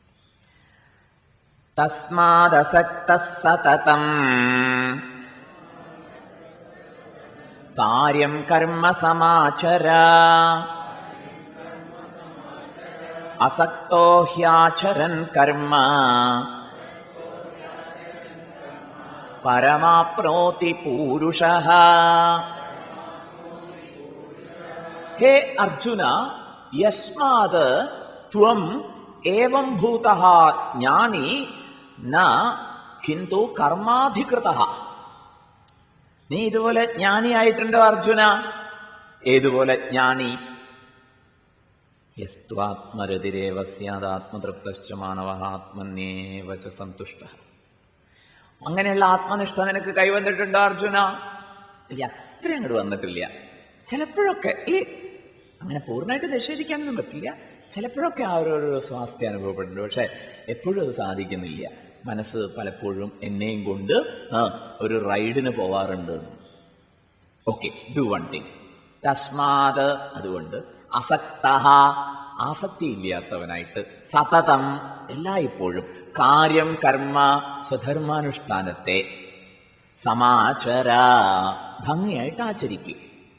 തസ്മാദസക്ത സതതം കാര്യം കർമ്മ സമാചര അസക്തോ ഹ്യാചരൻ കർമ്മ പരമാപ്നോതി പൂരുഷ ഹേ അർജുന യസ്മാത് ത്വം ഏവം ഭൂത ജ്ഞാനി ന കിന്തു കർമാധികൃത നീ ഇതുപോലെ ജ്ഞാനിയായിട്ടുണ്ടോ അർജുന ഏതുപോലെ ജ്ഞാനി യസ്ത്വാത്മരതിരേവ സ്യാദാത്മതൃപ്തശ്ച മാനവ ആത്മന്യേവ ച സന്തുഷ്ട അങ്ങനെയുള്ള ആത്മനിഷ്ഠ നിനക്ക് കൈവന്നിട്ടുണ്ടോ അർജുന ഇല്ല അത്ര അങ്ങോട്ട് വന്നിട്ടില്ല ചിലപ്പോഴൊക്കെ ഇല്ലേ അങ്ങനെ പൂർണ്ണമായിട്ട് നിഷേധിക്കാനൊന്നും പറ്റില്ല ചിലപ്പോഴൊക്കെ ആ ഒരു ഒരു സ്വാസ്ഥ്യം അനുഭവപ്പെടുന്നുണ്ട് പക്ഷെ എപ്പോഴും അത് സാധിക്കുന്നില്ല മനസ്സ് പലപ്പോഴും എന്നെയും കൊണ്ട് ആ ഒരു റൈഡിന് പോവാറുണ്ട് ഓക്കെ ഡു വൺ തിങ് തസ്മാത് അതുകൊണ്ട് അസക്ത ആസക്തി ഇല്ലാത്തവനായിട്ട് സതതം എല്ലായ്പ്പോഴും കാര്യം കർമ്മ സ്വധർമാനുഷ്ഠാനത്തെ സമാചര ഭംഗിയായിട്ട് ആചരിക്കും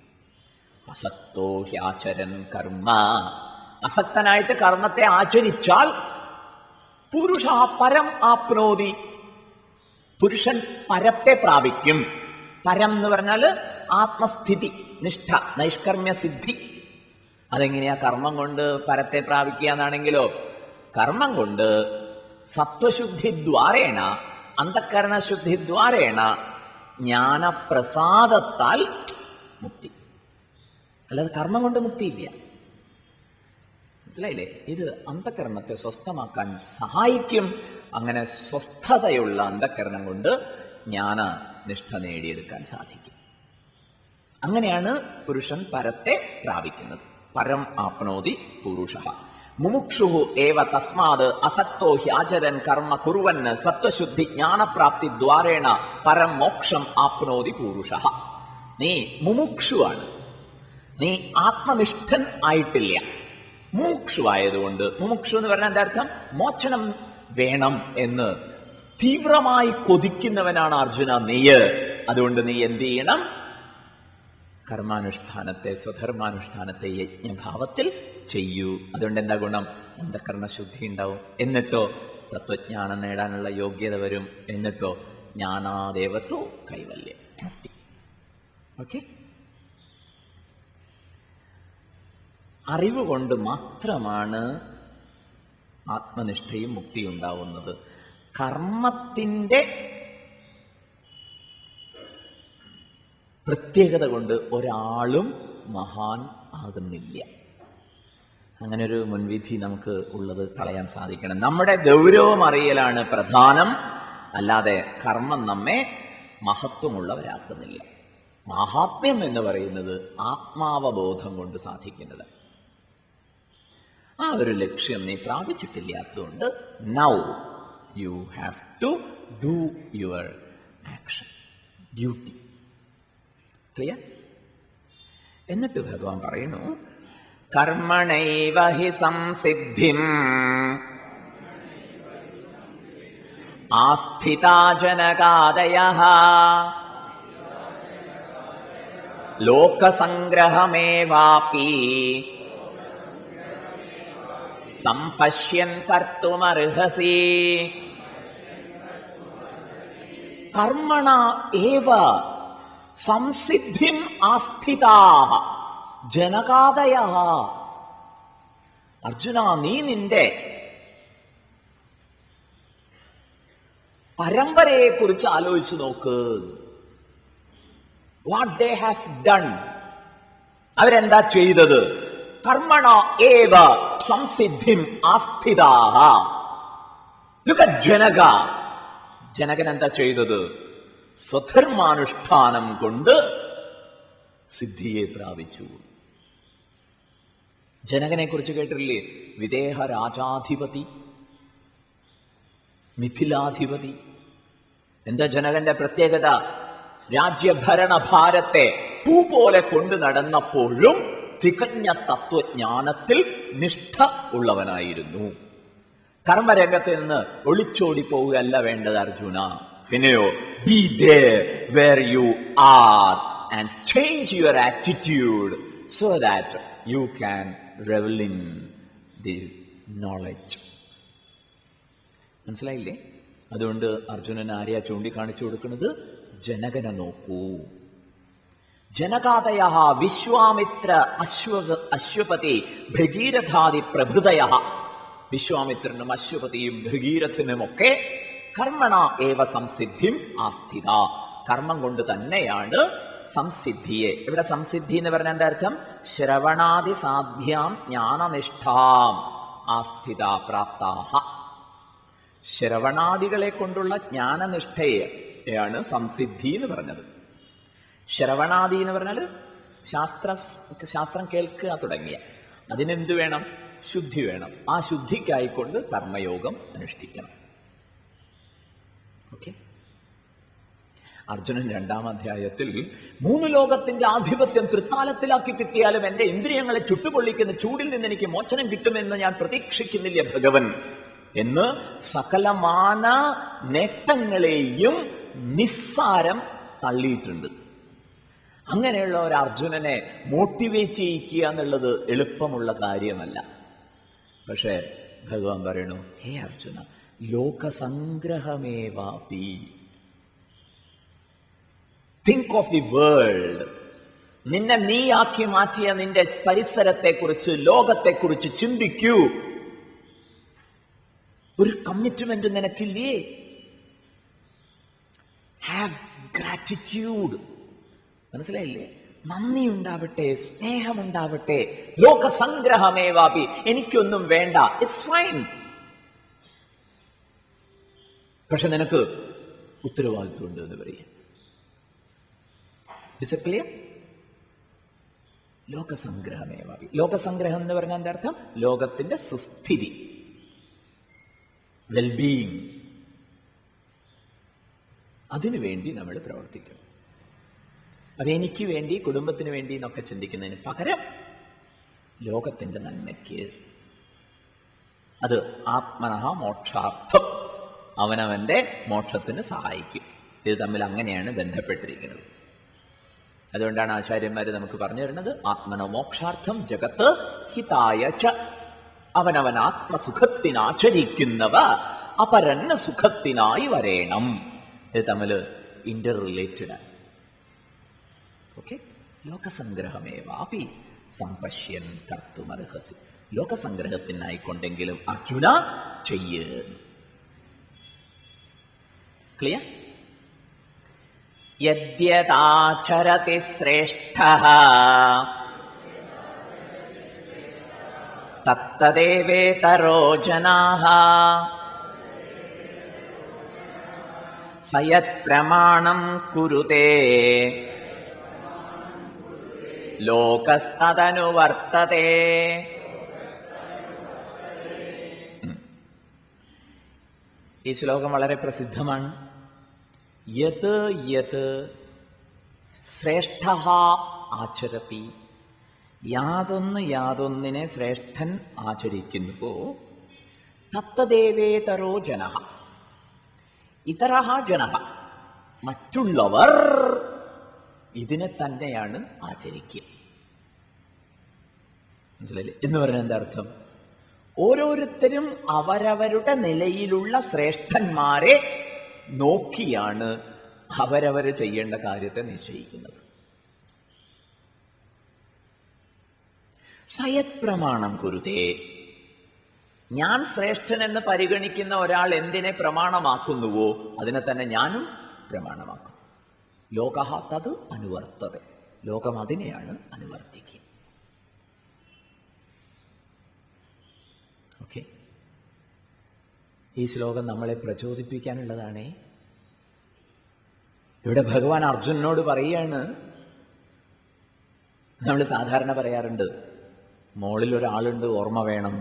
അസക്തോ ഹ്യാചരൻ കർമ്മ അസക്തനായിട്ട് കർമ്മത്തെ ആചരിച്ചാൽ പുരുഷ പരം ആപ്നോതി പുരുഷൻ പരത്തെ പ്രാപിക്കും പരം എന്ന് പറഞ്ഞാൽ ആത്മസ്ഥിതി നിഷ്ഠ നൈഷ്കർമ്മ്യ സിദ്ധി അതെങ്ങനെയാ കർമ്മം കൊണ്ട് പരത്തെ പ്രാപിക്കുക എന്നാണെങ്കിലോ കർമ്മം കൊണ്ട് സത്വശുദ്ധി ദ്വാരേണ അന്ധക്കരണശുദ്ധി ദ്വാരേണ ജ്ഞാനപ്രസാദത്താൽ മുക്തി അല്ലാതെ കർമ്മം കൊണ്ട് മുക്തിയില്ല മനസ്സിലായില്ലേ ഇത് അന്ധകരണത്തെ സ്വസ്ഥമാക്കാൻ സഹായിക്കും അങ്ങനെ സ്വസ്ഥതയുള്ള അന്ധകരണം കൊണ്ട് ജ്ഞാന നിഷ്ഠ നേടിയെടുക്കാൻ സാധിക്കും അങ്ങനെയാണ് പുരുഷൻ പരത്തെ പ്രാപിക്കുന്നത് പരം ആപ്നോതി പുരുഷ മുമുക്ഷു ഏവ തസ്മാത് അസക്തോ ഹ്യാചരൻ കർമ്മ കുറുവന് സത്വശുദ്ധി ജ്ഞാനപ്രാപ്തി ദ്വാരേണ പരം മോക്ഷം ആപ്നോതി പുരുഷ നീ മുമുക്ഷുവാണ് നീ ആത്മനിഷ്ഠൻ ആയിട്ടില്ല മുമുക്ഷു ആയതുകൊണ്ട് മുമുക്ഷു എന്ന് പറഞ്ഞാൽ എന്താ അർത്ഥം മോചനം വേണം എന്ന് തീവ്രമായി കൊതിക്കുന്നവനാണ് അർജുന നീയ് അതുകൊണ്ട് നീ എന്ത് ചെയ്യണം കർമാനുഷ്ഠാനത്തെ സ്വധർമാനുഷ്ഠാനത്തെ യജ്ഞഭാവത്തിൽ ചെയ്യൂ അതുകൊണ്ട് എന്താ ഗുണം അന്ധകരണ ശുദ്ധി ഉണ്ടാവും എന്നിട്ടോ തത്വജ്ഞാനം നേടാനുള്ള യോഗ്യത വരും എന്നിട്ടോ ജ്ഞാനാദേവത്വ കൈവല്യം മുക്തി ഓക്കെ അറിവ് കൊണ്ട് മാത്രമാണ് ആത്മനിഷ്ഠയും മുക്തിയും ഉണ്ടാവുന്നത് കർമ്മത്തിൻ്റെ പ്രത്യേകത കൊണ്ട് ഒരാളും മഹാൻ ആകുന്നില്ല അങ്ങനെ ഒരു മുൻവിധി നമുക്ക് ഉള്ളത് കളയാൻ സാധിക്കണം നമ്മുടെ ഗൗരവം അറിയലാണ് പ്രധാനം അല്ലാതെ കർമ്മം നമ്മെ മഹത്വമുള്ളവരാക്കുന്നില്ല മഹാത്മ്യം എന്ന് പറയുന്നത് ആത്മാവബോധം കൊണ്ട് സാധിക്കുന്നത് ആ ഒരു ലക്ഷ്യം നീ പ്രാപിച്ചിട്ടില്ലാത്തതുകൊണ്ട് now you have to do your action duty clear എന്നിട്ട് ഭഗവാൻ പറയുന്നു കർമ്മണൈവ ഹി സംസിദ്ധിം ആസ്ഥിതാ ജനകാദയ ലോകസംഗ്രഹമേവാപി സംപശ്യൻ കർത്തുമർഹസി കർമ്മണ ഏവ സംസിദ്ധിം ആസ്ഥിതാ ജനകാദയ അർജുന നീ നിന്റെ പരമ്പരയെ കുറിച്ച് ആലോചിച്ച് നോക്ക് വാട്ട് ദേ ഹാവ് ഡൺ അവരെന്താ ചെയ്തത് കർമ്മണ ഏവ സംസിദ്ധിം ആസ്ഥിതാഹ ലുക ജനക ജനകൻ എന്താ ചെയ്തത് സ്വധർമാനുഷ്ഠാനം കൊണ്ട് സിദ്ധിയെ പ്രാപിച്ചു ജനകനെ കുറിച്ച് കേട്ടിട്ടില്ലേ വിദേഹ രാജാധിപതി മിഥിലാധിപതി എന്താ ജനകന്റെ പ്രത്യേകത രാജ്യഭരണ ഭാരത്തെ പൂ പോലെ കൊണ്ടു നടന്നപ്പോഴും തികഞ്ഞ തത്വജ്ഞാനത്തിൽ നിഷ്ഠ ഉള്ളവനായിരുന്നു കർമ്മരംഗത്ത് നിന്ന് ഒളിച്ചോടി പോവുകയല്ല വേണ്ടത് അർജുന പിന്നെയോ be where you are and change your attitude so that you can revel in the knowledge മനസ്സിലായില്ലേ അതുകൊണ്ട് അർജുനൻ ആരെയാ ചൂണ്ടിക്കാണിച്ചു കൊടുക്കുന്നത് ജനകനെ നോക്കൂ ജനകാതയ വിശ്വാമിത്ര അശ്വ അശ്വപതി ഭഗീരഥാദി പ്രഭൃതയ വിശ്വാമിത്രനും അശ്വപതിയും ഭഗീരഥനുമൊക്കെ കർമ്മണ ഏവ സംസിദ്ധിം ആസ്ഥിത കർമ്മം കൊണ്ട് തന്നെയാണ് സംസിദ്ധിയെ ഇവിടെ സംസിദ്ധി എന്ന് പറഞ്ഞ എന്താ അർത്ഥം ശ്രവണാദി സാധ്യാം ജ്ഞാനനിഷ്ഠാം ആസ്ഥിത പ്രാപ്താഹ ശ്രവണാദികളെ കൊണ്ടുള്ള ജ്ഞാനനിഷ്ഠയെയാണ് സംസിദ്ധി എന്ന് പറഞ്ഞത് ശ്രവണാദി എന്ന് പറഞ്ഞാൽ ശാസ്ത്ര ശാസ്ത്രം കേൾക്കുക തുടങ്ങിയ അതിനെന്ത് വേണം ശുദ്ധി വേണം ആ ശുദ്ധിക്കായിക്കൊണ്ട് കർമ്മയോഗം അനുഷ്ഠിക്കണം ഓക്കെ അർജുനൻ രണ്ടാം അധ്യായത്തിൽ മൂന്ന് ലോകത്തിന്റെ ആധിപത്യം തൃത്താലത്തിലാക്കി കിട്ടിയാലും എന്റെ ഇന്ദ്രിയങ്ങളെ ചുട്ടുപൊള്ളിക്കുന്ന ചൂടിൽ നിന്ന് എനിക്ക് മോചനം കിട്ടുമെന്ന് ഞാൻ പ്രതീക്ഷിക്കുന്നില്ല ഭഗവൻ എന്ന് സകലമാന നേട്ടങ്ങളെയും നിസ്സാരം തള്ളിയിട്ടുണ്ട് അങ്ങനെയുള്ള ഒരു അർജുനനെ മോട്ടിവേറ്റ് ചെയ്യിക്കുക എന്നുള്ളത് എളുപ്പമുള്ള കാര്യമല്ല പക്ഷേ ഭഗവാൻ പറയണു ഹേ അർജുന ലോകസംഗ്രഹമേവാപി തിങ്ക് ഓഫ് ദി വേൾഡ് നിന്നെ നീയാക്കി മാറ്റിയ നിന്റെ പരിസരത്തെക്കുറിച്ച് ലോകത്തെക്കുറിച്ച് ചിന്തിക്കൂ ഒരു കമ്മിറ്റ്മെന്റ് നിനക്കില്ലേ ഹാവ് ഗ്രാറ്റിറ്റ്യൂഡ് മനസ്സിലായില്ലേ നന്ദി ഉണ്ടാവട്ടെ സ്നേഹമുണ്ടാവട്ടെ ലോകസംഗ്രഹമേവാപി എനിക്കൊന്നും വേണ്ട ഇറ്റ്സ് ഫൈൻ പക്ഷെ നിനക്ക് ഉത്തരവാദിത്വമുണ്ട് എന്ന് പറയാം ഇസ് എ ക്ലിയർ ലോകസംഗ്രഹമേവാപി ലോകസംഗ്രഹം എന്ന് പറഞ്ഞാൽ എന്താ അർത്ഥം ലോകത്തിന്റെ സുസ്ഥിതി വെൽബീയിങ് അതിനുവേണ്ടി നമ്മൾ പ്രവർത്തിക്കണം അത് എനിക്ക് വേണ്ടി കുടുംബത്തിന് വേണ്ടി എന്നൊക്കെ ചിന്തിക്കുന്നതിന് പകരം ലോകത്തിന്റെ നന്മയ്ക്ക് അത് ആത്മനഹ മോക്ഷാർത്ഥം അവനവന്റെ മോക്ഷത്തിന് സഹായിക്കും ഇത് തമ്മിൽ അങ്ങനെയാണ് ബന്ധപ്പെട്ടിരിക്കുന്നത് അതുകൊണ്ടാണ് ആചാര്യന്മാർ നമുക്ക് പറഞ്ഞു തരുന്നത് ആത്മനോ മോക്ഷാർത്ഥം ജഗത്ത് ഹിതായ ച അവനവൻ ആത്മസുഖത്തിനാചരിക്കുന്നവ അപരന് സുഖത്തിനായി വരേണം ഇത് തമ്മിൽ ഇന്റർ റിലേറ്റഡ് ഓക്കെ ലോകസംഗ്രഹമേവാപി സമ്പശ്യൻ കർത്തുമർഹസി ലോകസംഗ്രഹത്തിനായിക്കൊണ്ടെങ്കിലും അർജുന ചെയ്യ് ക്ലിയർ യദ്യതാചരതി ശ്രേഷ്ഠ തത്തദേവേതരോ ജനാഃ സയത് പ്രമാണം കുരുതേ ലോകസ്തനുവർത്തതേ ഈ ശ്ലോകം വളരെ പ്രസിദ്ധമാണ് യത് യത് ശ്രേഷ്ഠ ആചരത്തി യാതൊന്ന് യാതൊന്നിനെ ശ്രേഷ്ഠൻ ആചരിക്കുന്നുവോ തത്തദേവേതരോ ജന ഇതര ജന മറ്റുള്ളവർ ഇതിനെ തന്നെയാണ് ആചരിക്കുക മനസ്സിലായില്ലേ എന്ന് പറഞ്ഞാൽ എന്താ അർത്ഥം ഓരോരുത്തരും അവരവരുടെ നിലയിലുള്ള ശ്രേഷ്ഠന്മാരെ നോക്കിയാണ് അവരവർ ചെയ്യേണ്ട കാര്യത്തെ നിശ്ചയിക്കുന്നത് സയത് പ്രമാണം കുരുതേ ഞാൻ ശ്രേഷ്ഠൻ എന്ന് പരിഗണിക്കുന്ന ഒരാൾ എന്തിനെ പ്രമാണമാക്കുന്നുവോ അതിനെ തന്നെ ഞാനും പ്രമാണമാക്കും ലോക തത് അനുവർത്തത ലോകം അതിനെയാണ് അനുവർത്തിക്കുക ഓക്കെ ഈ ശ്ലോകം നമ്മളെ പ്രചോദിപ്പിക്കാനുള്ളതാണേ ഇവിടെ ഭഗവാൻ അർജുനനോട് പറയാണ് നമ്മൾ സാധാരണ പറയാറുണ്ട് മോളിൽ ഒരാളുണ്ട് ഓർമ്മ വേണം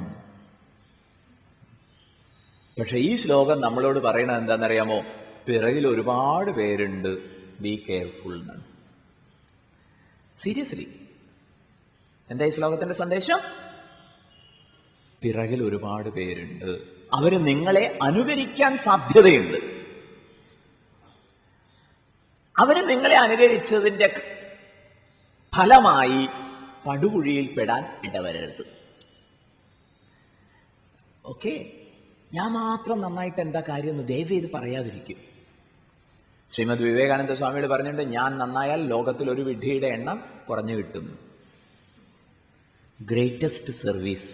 പക്ഷെ ഈ ശ്ലോകം നമ്മളോട് പറയണത് എന്താണെന്നറിയാമോ പിറകിൽ ഒരുപാട് പേരുണ്ട് ബി കെയർഫുൾ എന്നാണ് സീരിയസ്ലി എന്താ ഈ ശ്ലോകത്തിന്റെ സന്ദേശം പിറകിൽ ഒരുപാട് പേരുണ്ട് അവര് നിങ്ങളെ അനുകരിക്കാൻ സാധ്യതയുണ്ട് അവര് നിങ്ങളെ അനുകരിച്ചതിന്റെ ഫലമായി പടുകുഴിയിൽ പെടാൻ ഇടവരരുത് ഓക്കെ ഞാൻ മാത്രം നന്നായിട്ട് എന്താ കാര്യം എന്ന് ദയവ് ഇത് പറയാതിരിക്കും ശ്രീമദ് വിവേകാനന്ദ സ്വാമിയോട് പറഞ്ഞിട്ടുണ്ട് ഞാൻ നന്നായാൽ ലോകത്തിൽ ഒരു വിഡ്ഢിയുടെ എണ്ണം കുറഞ്ഞു കിട്ടും ഗ്രേറ്റസ്റ്റ് സർവീസ്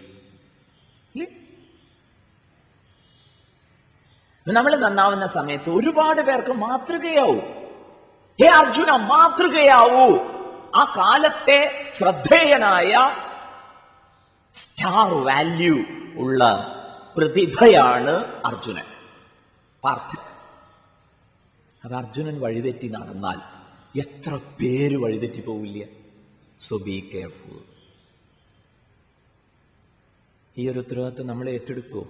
നമ്മൾ നന്നാവുന്ന സമയത്ത് ഒരുപാട് പേർക്ക് മാതൃകയാവും ഹേ അർജുന മാതൃകയാവൂ ആ കാലത്തെ ശ്രദ്ധേയനായ സ്റ്റാർ വാല്യൂ ഉള്ള പ്രതിഭയാണ് അർജുനൻ പാർത്ഥൻ അത് അർജുനൻ വഴിതെറ്റി നടന്നാൽ എത്ര പേര് വഴിതെറ്റി പോവില്ല സോ ബി കെയർഫുൾ ഈ ഒരു ഉത്തരവാദിത്വം നമ്മൾ ഏറ്റെടുക്കുമോ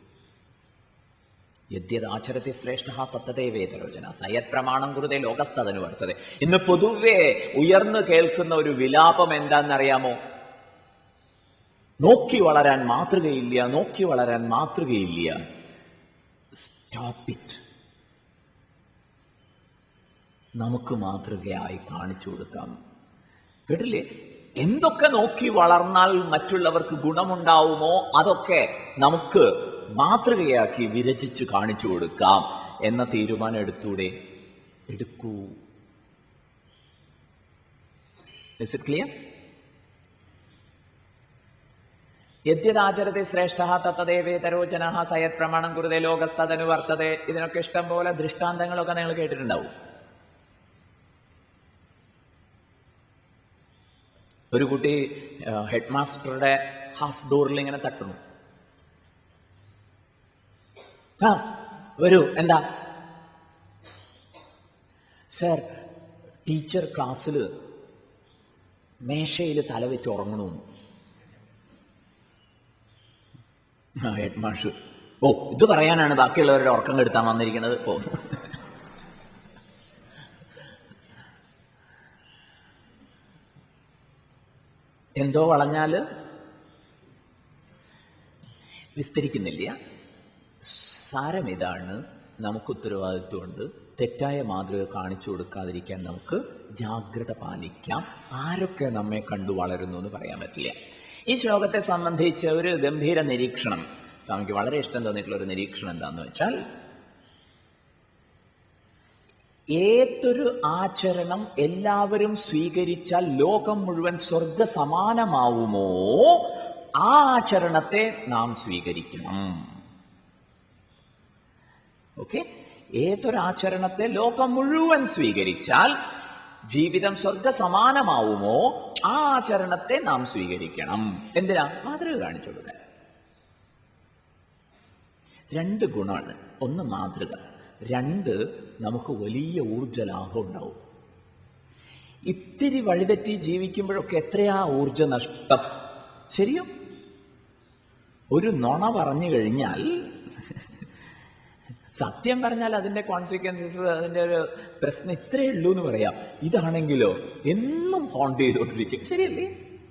യദ്യതാചരത്തെ ശ്രേഷ്ഠ തത്തതേ വേദരോചന സയത് പ്രമാണം കുറുതെ ലോകസ്ഥതന് വർത്തത് ഇന്ന് പൊതുവെ ഉയർന്നു കേൾക്കുന്ന ഒരു വിലാപം എന്താണെന്നറിയാമോ നോക്കി വളരാൻ മാതൃകയില്ല നോക്കി വളരാൻ മാതൃകയില്ല സ്റ്റോപ്പ് ഇറ്റ് നമുക്ക് മാതൃകയായി കാണിച്ചു കൊടുക്കാം കേട്ടില്ലേ എന്തൊക്കെ നോക്കി വളർന്നാൽ മറ്റുള്ളവർക്ക് ഗുണമുണ്ടാവുമോ അതൊക്കെ നമുക്ക് മാതൃകയാക്കി വിരചിച്ച് കാണിച്ചു കൊടുക്കാം എന്ന തീരുമാനം എടുത്തൂടെ എടുക്കൂ ഇസ് ഇറ്റ് ക്ലിയർ യദ്യതാചരത്തെ ശ്രേഷ്ഠ തത്തദേവേതരോചന സയത് പ്രമാണം കുറുതെ ലോകസ്തതനു വർത്തതെ ഇതിനൊക്കെ ഇഷ്ടം പോലെ ദൃഷ്ടാന്തങ്ങളൊക്കെ നിങ്ങൾ കേട്ടിട്ടുണ്ടാവും ഒരു കുട്ടി ഹെഡ് മാസ്റ്ററുടെ ഹാഫ് ഡോറിൽ ഇങ്ങനെ തട്ടുന്നു ആ വരൂ എന്താ സർ ടീച്ചർ ക്ലാസ്സിൽ മേശയിൽ തലവെച്ച് ഉറങ്ങണു ആ ഹെഡ് മാഷ് ഓ ഇത് പറയാനാണ് ബാക്കിയുള്ളവരുടെ ഉറക്കം കെടുത്താൻ വന്നിരിക്കുന്നത് ഓ എന്തോ വളഞ്ഞാല് വിസ്തരിക്കുന്നില്ല സാരം ഇതാണ് നമുക്ക് ഉത്തരവാദിത്വമുണ്ട് തെറ്റായ മാതൃക കാണിച്ചു കൊടുക്കാതിരിക്കാൻ നമുക്ക് ജാഗ്രത പാലിക്കാം ആരൊക്കെ നമ്മെ കണ്ടു വളരുന്നു എന്ന് പറയാൻ പറ്റില്ല ഈ ശ്ലോകത്തെ സംബന്ധിച്ച് ഒരു ഗംഭീര നിരീക്ഷണം സ്വാമിക്ക് വളരെ ഇഷ്ടം തോന്നിയിട്ടുള്ള ഒരു നിരീക്ഷണം എന്താന്ന് വെച്ചാൽ ഏതൊരു ആചരണം എല്ലാവരും സ്വീകരിച്ചാൽ ലോകം മുഴുവൻ സ്വർഗ സമാനമാവുമോ ആ ആചരണത്തെ നാം സ്വീകരിക്കണം ഓക്കെ ഏതൊരാചരണത്തെ ലോകം മുഴുവൻ സ്വീകരിച്ചാൽ ജീവിതം സ്വർഗ സമാനമാവുമോ ആ ആചരണത്തെ നാം സ്വീകരിക്കണം എന്തിനാ മാതൃക കാണിച്ചു കൊടുക്കാൻ രണ്ട് ഗുണമാണ് ഒന്ന് മാതൃക രണ്ട് നമുക്ക് വലിയ ഊർജ ലാഭം ഉണ്ടാവും ഇത്തിരി വഴിതെറ്റി ജീവിക്കുമ്പോഴൊക്കെ എത്രയാ ഊർജ നഷ്ടം ശരിയോ ഒരു നുണ പറഞ്ഞു കഴിഞ്ഞാൽ സത്യം പറഞ്ഞാൽ അതിന്റെ കോൺസിക്വൻസസ് അതിന്റെ ഒരു പ്രശ്നം ഇത്രയേ ഉള്ളൂ എന്ന് പറയാം ഇതാണെങ്കിലോ എന്നും ഹോണ്ട് ചെയ്തുകൊണ്ടിരിക്കും ശരിയല്ലേ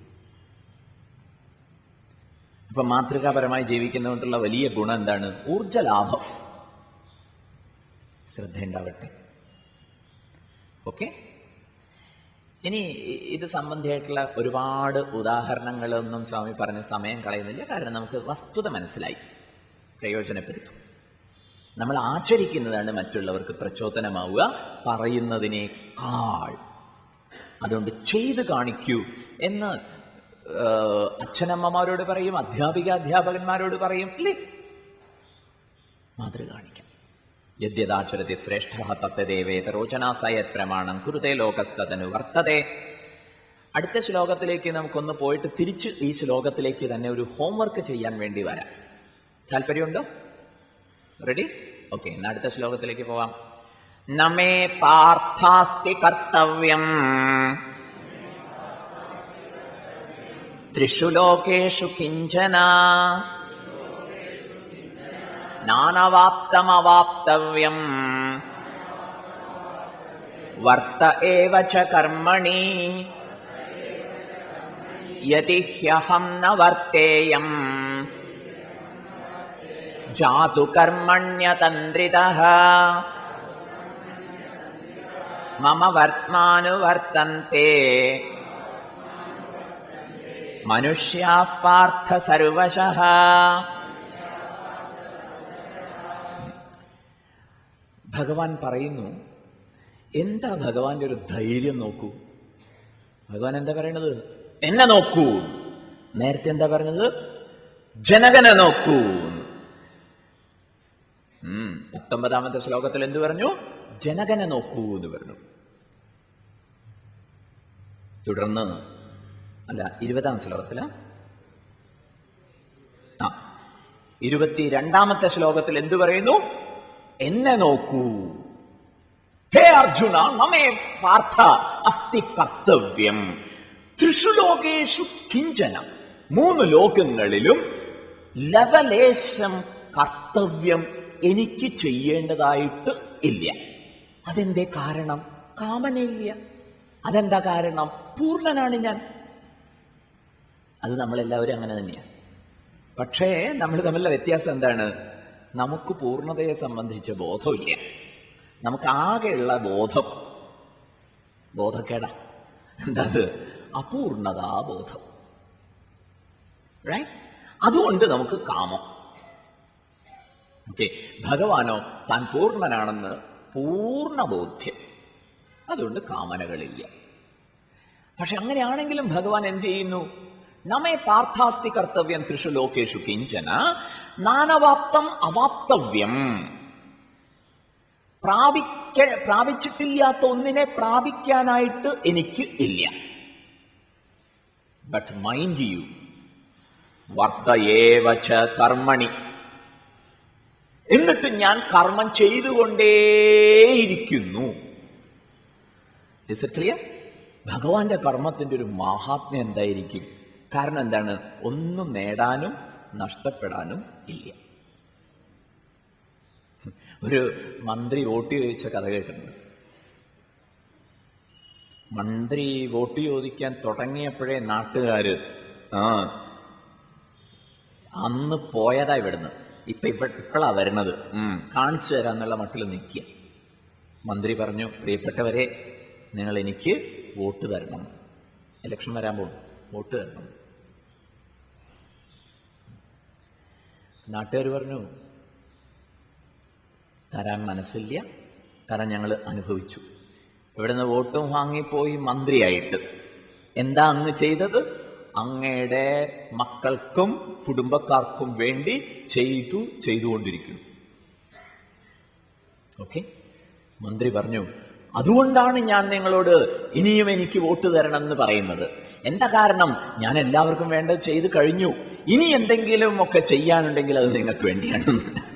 ഇപ്പൊ മാതൃകാപരമായി ജീവിക്കുന്നതുകൊണ്ടുള്ള വലിയ ഗുണം എന്താണ് ഊർജ ലാഭം ശ്രദ്ധയുണ്ടാവട്ടെ ഓക്കെ ഇനി ഇത് സംബന്ധിയായിട്ടുള്ള ഒരുപാട് ഉദാഹരണങ്ങളൊന്നും സ്വാമി പറഞ്ഞ സമയം കളയുന്നില്ല കാരണം നമുക്ക് വസ്തുത മനസ്സിലായി പ്രയോജനപ്പെടുത്തും നമ്മൾ ആചരിക്കുന്നതാണ് മറ്റുള്ളവർക്ക് പ്രചോദനമാവുക പറയുന്നതിനേക്കാൾ അതുകൊണ്ട് ചെയ്ത് കാണിക്കൂ എന്ന് ഏഹ്, അച്ഛനമ്മമാരോട് പറയും അധ്യാപിക അധ്യാപകന്മാരോട് പറയും ഇല്ലേ മാതൃക കാണിക്കാം യദ്യതാചരതി ശ്രേഷ്ഠ തത്വദേവേതരോചനാ സയത് പ്രമാണം കുരുതേ ലോകസ്തനു വർത്തതേ അടുത്ത ശ്ലോകത്തിലേക്ക് നമുക്കൊന്ന് പോയിട്ട് തിരിച്ച് ഈ ശ്ലോകത്തിലേക്ക് തന്നെ ഒരു ഹോംവർക്ക് ചെയ്യാൻ വേണ്ടി വരാം താല്പര്യമുണ്ടോ റെഡി ഓക്കെ ഇന്ന് അടുത്ത ശ്ലോകത്തിലേക്ക് പോവാം നമേ പാർത്ഥാസ്തി കർത്തവ്യം ത്രിഷു ലോകേഷു കിഞ്ചന നാനവാപ്തമവാപ്തവ്യം വർത്ത ഏവ ച കർമ്മണി യതി ഹ്യഹം ന വർത്തേയം ജാതു കർമ്മണ്യതന്ത്രിതഃ മമ വർത്തമാനുവർത്തന്തെ മനുഷ്യാഃ പാർത്ഥ സർവശഃ ഭഗവാൻ പറയുന്നു എന്താ ഭഗവാന്റെ ഒരു ധൈര്യം നോക്കൂ ഭഗവാൻ എന്താ പറയണത് എന്നെ നോക്കൂ നേരത്തെ എന്താ പറഞ്ഞത് ജനകനെ നോക്കൂ ഉം പത്തൊമ്പതാമത്തെ ശ്ലോകത്തിൽ എന്ത് പറഞ്ഞു ജനകനെ നോക്കൂ എന്ന് പറഞ്ഞു തുടർന്ന് അല്ല ഇരുപതാം ശ്ലോകത്തില് ആ ഇരുപത്തിരണ്ടാമത്തെ ശ്ലോകത്തിൽ എന്തു പറയുന്നു എന്നെ നോക്കൂ ഹേ അർജുന നമേ പാർത്ഥ അസ്തി കർത്തവ്യം ത്രിഷു ലോകേഷു കിഞ്ചന മൂന്ന് ലോകങ്ങളിലും ലവലേശം കർത്തവ്യം എനിക്ക് ചെയ്യേണ്ടതായിട്ട് ഇല്ല അതെന്തേ കാരണം കാമനയില്ല അതെന്താ കാരണം പൂർണ്ണനാണ് ഞാൻ അത് നമ്മളെല്ലാവരും അങ്ങനെ തന്നെയാണ് പക്ഷേ നമ്മൾ തമ്മിലുള്ള വ്യത്യാസം എന്താണ് നമുക്ക് പൂർണ്ണതയെ സംബന്ധിച്ച ബോധമില്ല നമുക്ക് ആകെയുള്ള ബോധം ബോധക്കേട എന്താ അത് അപൂർണതാ ബോധം Right? അതുകൊണ്ട് നമുക്ക് കാമം ഓക്കെ ഭഗവാനോ താൻ പൂർണ്ണനാണെന്ന് പൂർണ്ണ ബോധ്യം അതുകൊണ്ട് കാമനകളില്ല പക്ഷെ അങ്ങനെയാണെങ്കിലും ഭഗവാൻ എന്ത് ചെയ്യുന്നു നമ്മെ പാർത്ഥാസ്തി കർത്തവ്യം ത്രിഷു ലോകേഷു കിഞ്ചന നാനവാപ്തം അവാപ്തവ്യം പ്രാപിക്ക പ്രാപിച്ചിട്ടില്ലാത്ത ഒന്നിനെ പ്രാപിക്കാനായിട്ട് എനിക്ക് ഇല്ല ബട്ട് മൈൻഡ് യു വർത്തയേവച കർമ്മണി എന്നിട്ട് ഞാൻ കർമ്മം ചെയ്തുകൊണ്ടേയിരിക്കുന്നു Is it clear? ഭഗവാന്റെ കർമ്മത്തിന്റെ ഒരു മാഹാത്മ്യം എന്തായിരിക്കും കാരണം എന്താണ് ഒന്നും നേടാനും നഷ്ടപ്പെടാനും ഇല്ല ഒരു മന്ത്രി വോട്ട് ചോദിച്ച കഥ കേട്ടിട്ടുണ്ട് മന്ത്രി വോട്ട് ചോദിക്കാൻ തുടങ്ങിയപ്പോഴേ നാട്ടുകാര് ആ അന്ന് പോയതാ ഇവിടുന്ന് ഇപ്പൊ ഇപ്പൊ ഇപ്പോഴാ വരണത് ഉം, കാണിച്ചു തരാന്നുള്ള മട്ടിൽ നിൽക്കുക മന്ത്രി പറഞ്ഞു പ്രിയപ്പെട്ടവരെ നിങ്ങൾ എനിക്ക് വോട്ട് തരണം ഇലക്ഷൻ വരാൻ പോകും വോട്ട് തരണം നാട്ടുകാർ പറഞ്ഞു തരാൻ മനസ്സില്ല കാരണം ഞങ്ങൾ അനുഭവിച്ചു ഇവിടുന്ന് വോട്ടും വാങ്ങിപ്പോയി മന്ത്രിയായിട്ട് എന്താ അങ്ങ് ചെയ്തത് അങ്ങയുടെ മക്കൾക്കും കുടുംബക്കാർക്കും വേണ്ടി ചെയ്തു ചെയ്തുകൊണ്ടിരിക്കുന്നു ഓക്കെ മന്ത്രി പറഞ്ഞു അതുകൊണ്ടാണ് ഞാൻ നിങ്ങളോട് ഇനിയും എനിക്ക് വോട്ട് തരണം എന്ന് പറയുന്നത് എന്താ കാരണം ഞാൻ എല്ലാവർക്കും വേണ്ടത് ചെയ്തു കഴിഞ്ഞു ഇനി എന്തെങ്കിലും ഒക്കെ ചെയ്യാനുണ്ടെങ്കിൽ അത് നിങ്ങൾക്ക് വേണ്ടിയാണ്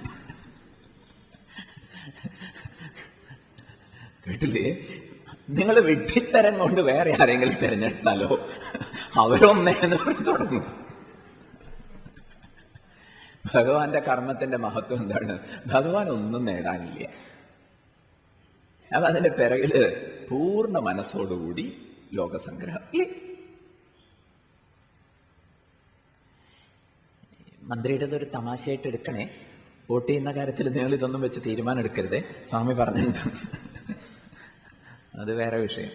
കേട്ടില്ലേ നിങ്ങൾ വിഡ്ഢിത്തരം കൊണ്ട് വേറെ ആരെങ്കിലും തിരഞ്ഞെടുത്താലോ അവരൊന്നേ എന്ന് പറഞ്ഞ് തുടങ്ങും ഭഗവാന്റെ കർമ്മത്തിന്റെ മഹത്വം എന്താണ് ഭഗവാൻ ഒന്നും നേടാനില്ല അപ്പൊ അതിന്റെ പിറകില് പൂർണ്ണ മനസ്സോടുകൂടി ലോകസംഗ്രഹം ഇല്ലേ മന്ത്രിയുടേത് ഒരു തമാശയായിട്ട് എടുക്കണേ വോട്ട് ചെയ്യുന്ന കാര്യത്തിൽ നിങ്ങൾ ഇതൊന്നും വെച്ച് തീരുമാനം എടുക്കരുതേ സ്വാമി പറഞ്ഞിട്ടുണ്ട് അത് വേറെ വിഷയം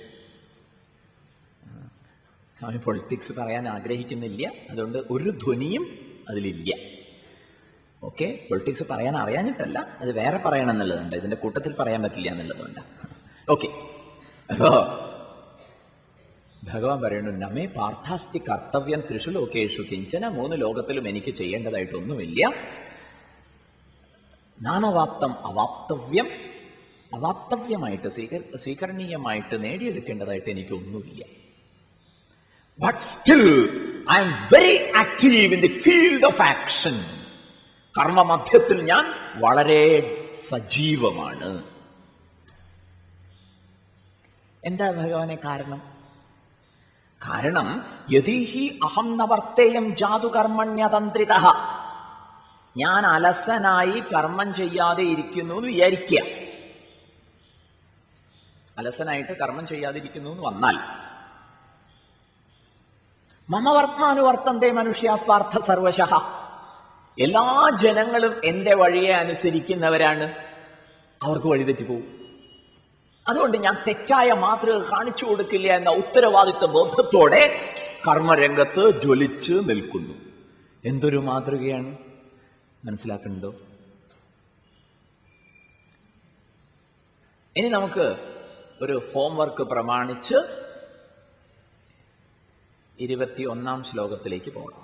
സ്വാമി പൊളിറ്റിക്സ് പറയാൻ ആഗ്രഹിക്കുന്നില്ല അതുകൊണ്ട് ഒരു ധ്വനിയും അതിലില്ല ഓക്കെ പൊളിറ്റിക്സ് പറയാൻ അറിയാഞ്ഞിട്ടല്ല അത് വേറെ പറയണം എന്നുള്ളതുണ്ട് ഇതിന്റെ കൂട്ടത്തിൽ പറയാൻ പറ്റില്ല എന്നുള്ളതുകൊണ്ട് ഓക്കെ അപ്പോ ഭഗവാൻ പറയുന്നു നമ്മെ പാർത്ഥാസ്തി കർത്തവ്യം ത്രിഷു ലോകേഷു കിഞ്ചന മൂന്ന് ലോകത്തിലും എനിക്ക് ചെയ്യേണ്ടതായിട്ടൊന്നുമില്ല നാനവാപ്തം അവാപ്തവ്യം അവാപ്തവ്യമായിട്ട് സ്വീകര സ്വീകരണീയമായിട്ട് നേടിയെടുക്കേണ്ടതായിട്ട് എനിക്കൊന്നുമില്ല but still I'm very active in the field of action കർമ്മമധ്യത്തിൽ ഞാൻ വളരെ സജീവമാണ് എന്താ ഭഗവാനെ കാരണം കാരണം യതിഹി അഹം നവർത്തേയം ജാതുകർമ്മണ്യതന്ത്രിത ഞാൻ അലസനായി കർമ്മം ചെയ്യാതെ ഇരിക്കുന്നു എന്ന് വിചാരിക്കുക അലസനായിട്ട് കർമ്മം ചെയ്യാതിരിക്കുന്നു എന്ന് വന്നാൽ മമ വർത്തമാനുവർത്തന്തേ മനുഷ്യാസ്വാർത്ഥ സർവശ എല്ലാ ജനങ്ങളും എന്റെ വഴിയെ അനുസരിക്കുന്നവരാണ് അവർക്ക് വഴിതെറ്റിപ്പോവും അതുകൊണ്ട് ഞാൻ തെറ്റായ മാതൃക കാണിച്ചു കൊടുക്കില്ല എന്ന ഉത്തരവാദിത്വ ബോധത്തോടെ കർമ്മരംഗത്ത് ജ്വലിച്ച് നിൽക്കുന്നു എന്തൊരു മാതൃകയാണ് മനസ്സിലാക്കുന്നുണ്ടോ ഇനി നമുക്ക് ഒരു ഹോംവർക്ക് പ്രമാണിച്ച് ഇരുപത്തി ഒന്നാം ശ്ലോകത്തിലേക്ക് പോകാം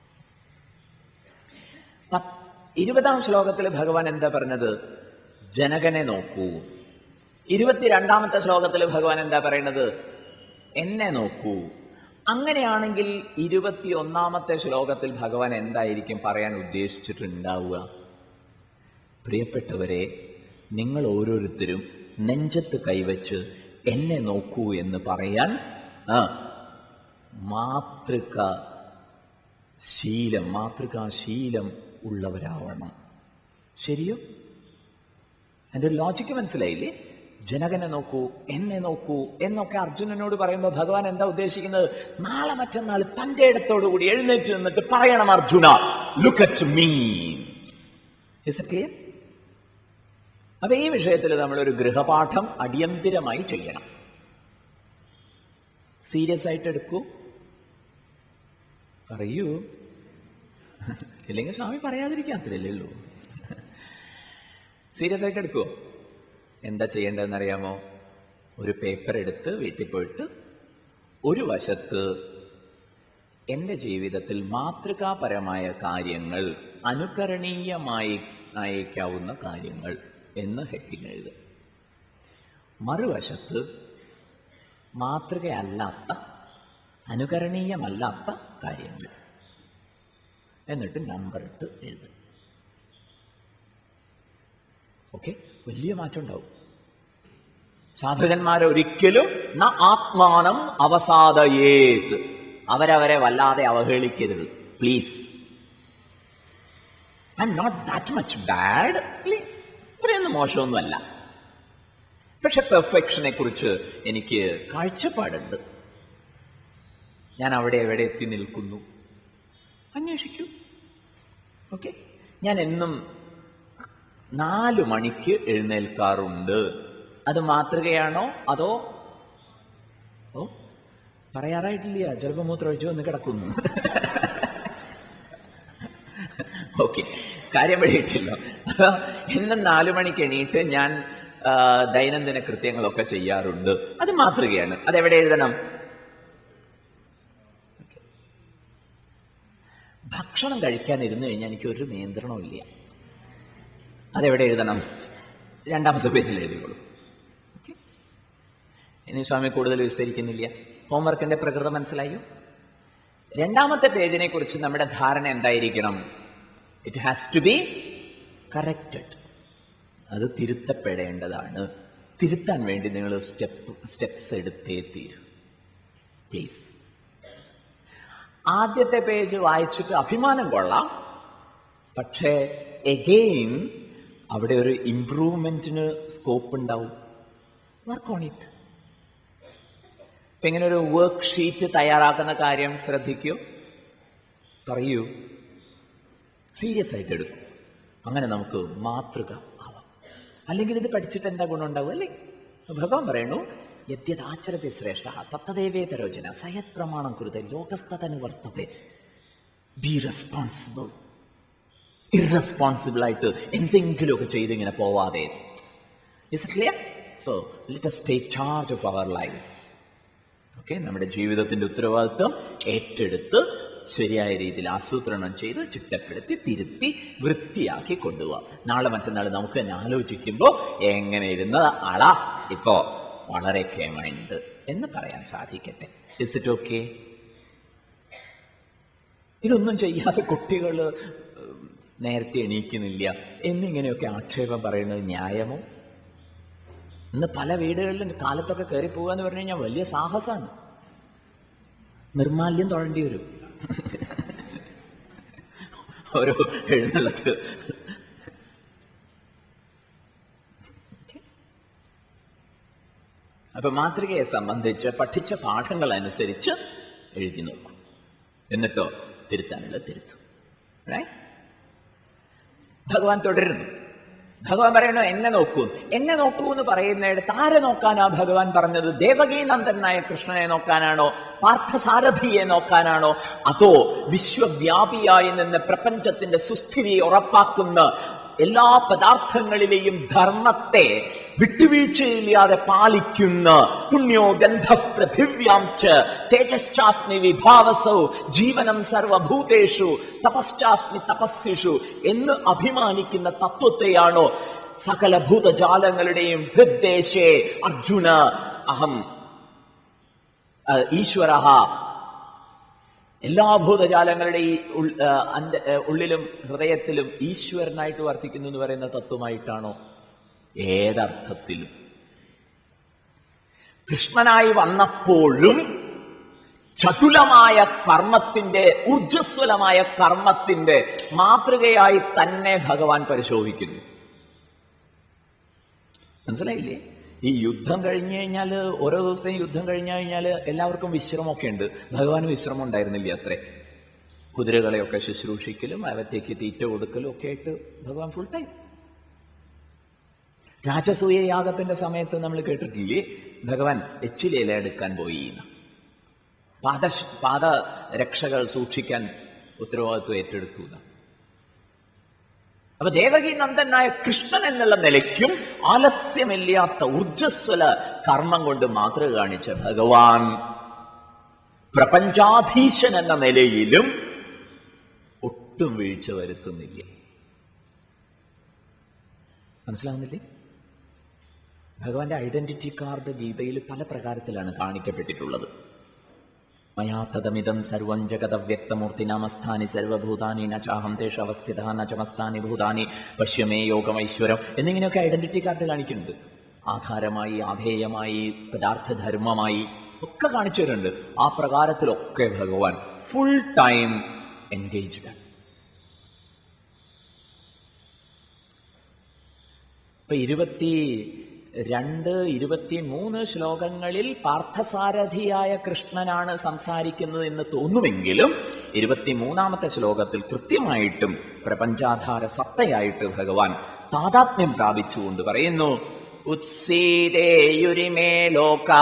പത്ത് ഇരുപതാം ശ്ലോകത്തിൽ ഭഗവാൻ എന്താ പറഞ്ഞത് ജനകനെ നോക്കൂ ഇരുപത്തിരണ്ടാമത്തെ ശ്ലോകത്തിൽ ഭഗവാൻ എന്താ പറയുന്നത് എന്നെ നോക്കൂ അങ്ങനെയാണെങ്കിൽ ഇരുപത്തി ഒന്നാമത്തെ ശ്ലോകത്തിൽ ഭഗവാൻ എന്തായിരിക്കും പറയാൻ ഉദ്ദേശിച്ചിട്ടുണ്ടാവുക പ്രിയപ്പെട്ടവരെ നിങ്ങൾ ഓരോരുത്തരും നെഞ്ചത്ത് കൈവച്ച് എന്നെ നോക്കൂ എന്ന് പറയാൻ ആ മാതൃക ശീലം മാതൃകാ ശീലം ഉള്ളവരാവണം ശരിയോ എൻ്റെ ഒരു ലോജിക്ക് മനസ്സിലായില്ലേ ജനകനെ നോക്കൂ എന്നെ നോക്കൂ എന്നൊക്കെ അർജുനനോട് പറയുമ്പോൾ ഭഗവാൻ എന്താ ഉദ്ദേശിക്കുന്നത് നാളെ മറ്റന്നാൾ തന്റെ ഇടത്തോടുകൂടി എഴുന്നേറ്റ് നിന്നിട്ട് പറയണം Arjuna look at me is clear അപ്പൊ ഈ വിഷയത്തിൽ നമ്മളൊരു ഗൃഹപാഠം അടിയന്തിരമായി ചെയ്യണം സീരിയസ് ആയിട്ട് എടുക്കൂ പറയൂ ഇല്ലെങ്കിൽ സ്വാമി പറയാതിരിക്കാത്രല്ലേ ഉള്ളൂ സീരിയസ് ആയിട്ട് എടുക്കുമോ എന്താ ചെയ്യേണ്ടതെന്ന് അറിയാമോ ഒരു പേപ്പർ എടുത്ത് വീട്ടിൽ പോയിട്ട് ഒരു വശത്ത് എൻ്റെ ജീവിതത്തിൽ മാതൃകാപരമായ കാര്യങ്ങൾ അനുകരണീയമായി അയക്കാവുന്ന കാര്യങ്ങൾ എന്ന് ഹെഡിങ് എഴുതുക മറുവശത്ത് മാതൃകയല്ലാത്ത അനുകരണീയമല്ലാത്ത കാര്യങ്ങൾ എന്നിട്ട് നമ്പർ ഇട്ട് എഴുതുക ഓക്കെ വലിയ മാറ്റം ഉണ്ടാവും സാധകന്മാരൊരിക്കലും ന ആത്മാനം അവസാദയേത് അവരവരെ വല്ലാതെ അവഹേളിക്കരുത് please I'm not that much bad ഇത്രയൊന്നും മോശമൊന്നുമല്ല പക്ഷെ പെർഫെക്ഷനെ കുറിച്ച് എനിക്ക് കാഴ്ചപ്പാടുണ്ട് ഞാൻ അവിടെ എവിടെ എത്തി നിൽക്കുന്നു അന്വേഷിക്കൂ ഓക്കെ ഞാൻ എന്നും നാലു മണിക്ക് എഴുന്നേൽക്കാറുണ്ട് അത് മാതൃകയാണോ അതോ ഓ പറയാറായിട്ടില്ല ചിലപ്പോൾ മൂത്രമൊഴിച്ചു വന്ന് കിടക്കുന്നു ഓക്കെ കാര്യം വഴിയിട്ടില്ല എന്നും നാലു മണിക്ക് എണീറ്റ് ഞാൻ ആ, ദൈനംദിന കൃത്യങ്ങളൊക്കെ ചെയ്യാറുണ്ട് അത് മാതൃകയാണ് അതെവിടെ എഴുതണം ഭക്ഷണം കഴിക്കാൻ ഇരുന്ന് കഴിഞ്ഞാൽ എനിക്ക് ഒരു നിയന്ത്രണവും ഇല്ല അതെവിടെ എഴുതണം രണ്ടാമത്തെ പേജിൽ എഴുതിക്കോളൂ ഓക്കെ ഇനി സ്വാമി കൂടുതൽ വിസ്തരിക്കുന്നില്ല ഹോംവർക്കിന്റെ പ്രകൃതം മനസ്സിലായോ രണ്ടാമത്തെ പേജിനെ കുറിച്ച് നമ്മുടെ ധാരണ എന്തായിരിക്കണം it has to be corrected അത് തിരുത്തപ്പെടേണ്ടതാണ് തിരുത്താൻ വേണ്ടി നിങ്ങൾ സ്റ്റെപ്പ് സ്റ്റെപ്സ് എടുത്തേ തീരും പ്ലീസ് ആദ്യത്തെ പേജ് വായിച്ചിട്ട് അഭിമാനം കൊള്ളാം പക്ഷേ എഗെയിൻ അവിടെ ഒരു ഇംപ്രൂവ്മെന്റിന് സ്കോപ്പ് ഉണ്ടാവും വർക്ക് ഓൺ ഇറ്റ് ഇപ്പൊ ഇങ്ങനെ ഒരു വർക്ക് ഷീറ്റ് തയ്യാറാക്കുന്ന കാര്യം ശ്രദ്ധിക്കൂ പറയൂ സീരിയസ് ആയിട്ട് എടുക്കൂ അങ്ങനെ നമുക്ക് മാതൃക ആവാം അല്ലെങ്കിൽ ഇത് പഠിച്ചിട്ട് എന്താ ഗുണം ഉണ്ടാവും അല്ലേ ഭഗവാൻ പറയണു യദ്യതാചരത്തെ ശ്രേഷ്ഠ തത്തദേവേതരോചന സയത് പ്രമാണം കുരുതെ ലോകസ്ഥതനുവർത്തത്തെ ബി റെസ്പോൺസിബിൾ ഇറസ്പോൺസിബിൾ ആയിട്ട് എന്തെങ്കിലുമൊക്കെ ചെയ്ത് ഇങ്ങനെ പോവാതെ is clear so let us take charge of our lives okay നമ്മുടെ ജീവിതത്തിന്റെ ഉത്തരവാദിത്വം ഏറ്റെടുത്ത് ശരിയായ രീതിയിൽ ആസൂത്രണം ചെയ്ത് ചിട്ടപ്പെടുത്തി തിരുത്തി വൃത്തിയാക്കി കൊണ്ടുപോവാം നാളെ മറ്റന്നാൾ നമുക്ക് തന്നെ ആലോചിക്കുമ്പോൾ എങ്ങനെ ഇരുന്ന ആളാ ഇപ്പോ വളരെ കേമയുണ്ട് എന്ന് പറയാൻ സാധിക്കട്ടെ ഇസ് ഇറ്റ് ഓക്കെ ഇതൊന്നും ചെയ്യാതെ കുട്ടികൾ നേരത്തെ എണീക്കുന്നില്ല എന്നിങ്ങനെയൊക്കെ ആക്ഷേപം പറയുന്നത് ന്യായമോ ഇന്ന് പല വീടുകളിലും കാലത്തൊക്കെ കയറി പോകുക എന്ന് പറഞ്ഞു കഴിഞ്ഞാൽ വലിയ സാഹസമാണ് നിർമാല്യം തൊഴേണ്ടി വരും ഓരോ എഴുന്നള്ളത്ത് അപ്പൊ മാതൃകയെ സംബന്ധിച്ച് പഠിച്ച പാഠങ്ങൾ അനുസരിച്ച് എഴുതി നോക്കും എന്നിട്ടോ തിരുത്താനുള്ള തിരുത്തും Right? ഭഗവാൻ തുടരുന്നു ഭഗവാൻ പറയണു എന്നെ നോക്കൂ എന്നെ നോക്കൂ എന്ന് പറയുന്നിടത്ത് ആരെ നോക്കാനാ ഭഗവാൻ പറഞ്ഞത് ദേവകീ നന്ദനായ കൃഷ്ണനെ നോക്കാനാണോ പാർത്ഥസാരഥിയെ നോക്കാനാണോ അതോ വിശ്വവ്യാപിയായി നിന്ന് പ്രപഞ്ചത്തിന്റെ സുസ്ഥിതിയെ ഉറപ്പാക്കുന്ന എല്ലാ പദാർത്ഥങ്ങളിലെയും ധർമ്മത്തെ വിട്ടുവീഴ്ചയില്ലാതെ പാലിക്കുന്ന പുണ്യോ ഗന്ധ പൃഥിവ്യാം ച തേജശ്ചാസ്മി വിഭാവസൗ ജീവനം സർവഭൂതേഷു തപശ്ചാസ്മി തപസ്സിഷു എന്ന് അഭിമാനിക്കുന്ന തത്വത്തെയാണോ സകല ഭൂതജാലങ്ങളുടെയും ഹൃദ്ദേശേ അർജുന അഹം ഈശ്വര എല്ലാ ഭൂതജാലങ്ങളുടെ ഈ ഉൾ- ആ, അന്ത- ആ, ഉള്ളിലും ഹൃദയത്തിലും ഈശ്വരനായിട്ട് വർത്തിക്കുന്നു എന്ന് പറയുന്ന തത്വമായിട്ടാണോ ഏതർത്ഥത്തിലും കൃഷ്ണനായി വന്നപ്പോഴും ചടുലമായ കർമ്മത്തിന്റെ ഊർജസ്വലമായ കർമ്മത്തിന്റെ മാതൃകയായി തന്നെ ഭഗവാൻ പരിശോഭിക്കുന്നു മനസ്സിലായില്ലേ ഈ യുദ്ധം കഴിഞ്ഞു കഴിഞ്ഞാൽ ഓരോ ദിവസവും യുദ്ധം കഴിഞ്ഞു കഴിഞ്ഞാൽ എല്ലാവർക്കും വിശ്രമമൊക്കെ ഉണ്ട് ഭഗവാന് വിശ്രമം ഉണ്ടായിരുന്നില്ല അത്രേ കുതിരകളെയൊക്കെ ശുശ്രൂഷിക്കലും അവറ്റേക്ക് തീറ്റ കൊടുക്കലും ഒക്കെ ആയിട്ട് ഭഗവാൻ ഫുൾ ടൈം രാജസൂയ യാഗത്തിന്റെ സമയത്ത് നമ്മൾ കേട്ടിട്ടില്ലേ ഭഗവാൻ എച്ചിലേല എടുക്കാൻ പോയി എന്ന്. പാദ പാദരക്ഷകൾ സൂക്ഷിക്കാൻ ഉത്തരവാദിത്വം ഏറ്റെടുത്തു എന്ന്. അപ്പൊ ദേവകി നന്ദനായ കൃഷ്ണൻ എന്നുള്ള നിലയ്ക്കും ആലസ്യമില്ലാത്ത ഊർജസ്വല കർമ്മം കൊണ്ട് മാതൃക കാണിച്ച ഭഗവാൻ പ്രപഞ്ചാധീശൻ എന്ന നിലയിലും ഒട്ടും വീഴ്ച വരുത്തുന്നില്ല മനസ്സിലാവുന്നില്ലേ ഭഗവാന്റെ ഐഡന്റിറ്റി കാർഡ് ഗീതയിൽ പല പ്രകാരത്തിലാണ് കാണിക്കപ്പെട്ടിട്ടുള്ളത് മയാ തദമിതം സർവം ജഗത വ്യക്തമൂർത്തിനാമസ്ഥാനി സർവഭൂതാനി ന ചാഹം തേഷ അവസ്ഥിത ന ചമസ്താനി ഭൂതാനി പശ്യമേ യോഗമൈശ്വരം എന്നിങ്ങനെയൊക്കെ ഐഡന്റിറ്റി കാർഡ് കാണിക്കുന്നുണ്ട് ആധാരമായി ആധേയമായി പദാർത്ഥധർമ്മമായി ഒക്കെ കാണിച്ചു തരുന്നുണ്ട് ആ പ്രകാരത്തിലൊക്കെ ഭഗവാൻ ഫുൾ ടൈം എൻഗേജ്ഡ് ഇപ്പൊ ഇരുപത്തി രണ്ട് ഇരുപത്തി മൂന്ന് ശ്ലോകങ്ങളിൽ പാർത്ഥസാരഥിയായ കൃഷ്ണനാണ് സംസാരിക്കുന്നത് എന്ന് തോന്നുമെങ്കിലും ഇരുപത്തിമൂന്നാമത്തെ ശ്ലോകത്തിൽ കൃത്യമായിട്ടും പ്രപഞ്ചാധാര സത്തയായിട്ട് ഭഗവാൻ താതാത്മ്യം പ്രാപിച്ചുകൊണ്ട് പറയുന്നു ഉത്സീതേയുരിമേ ലോകാ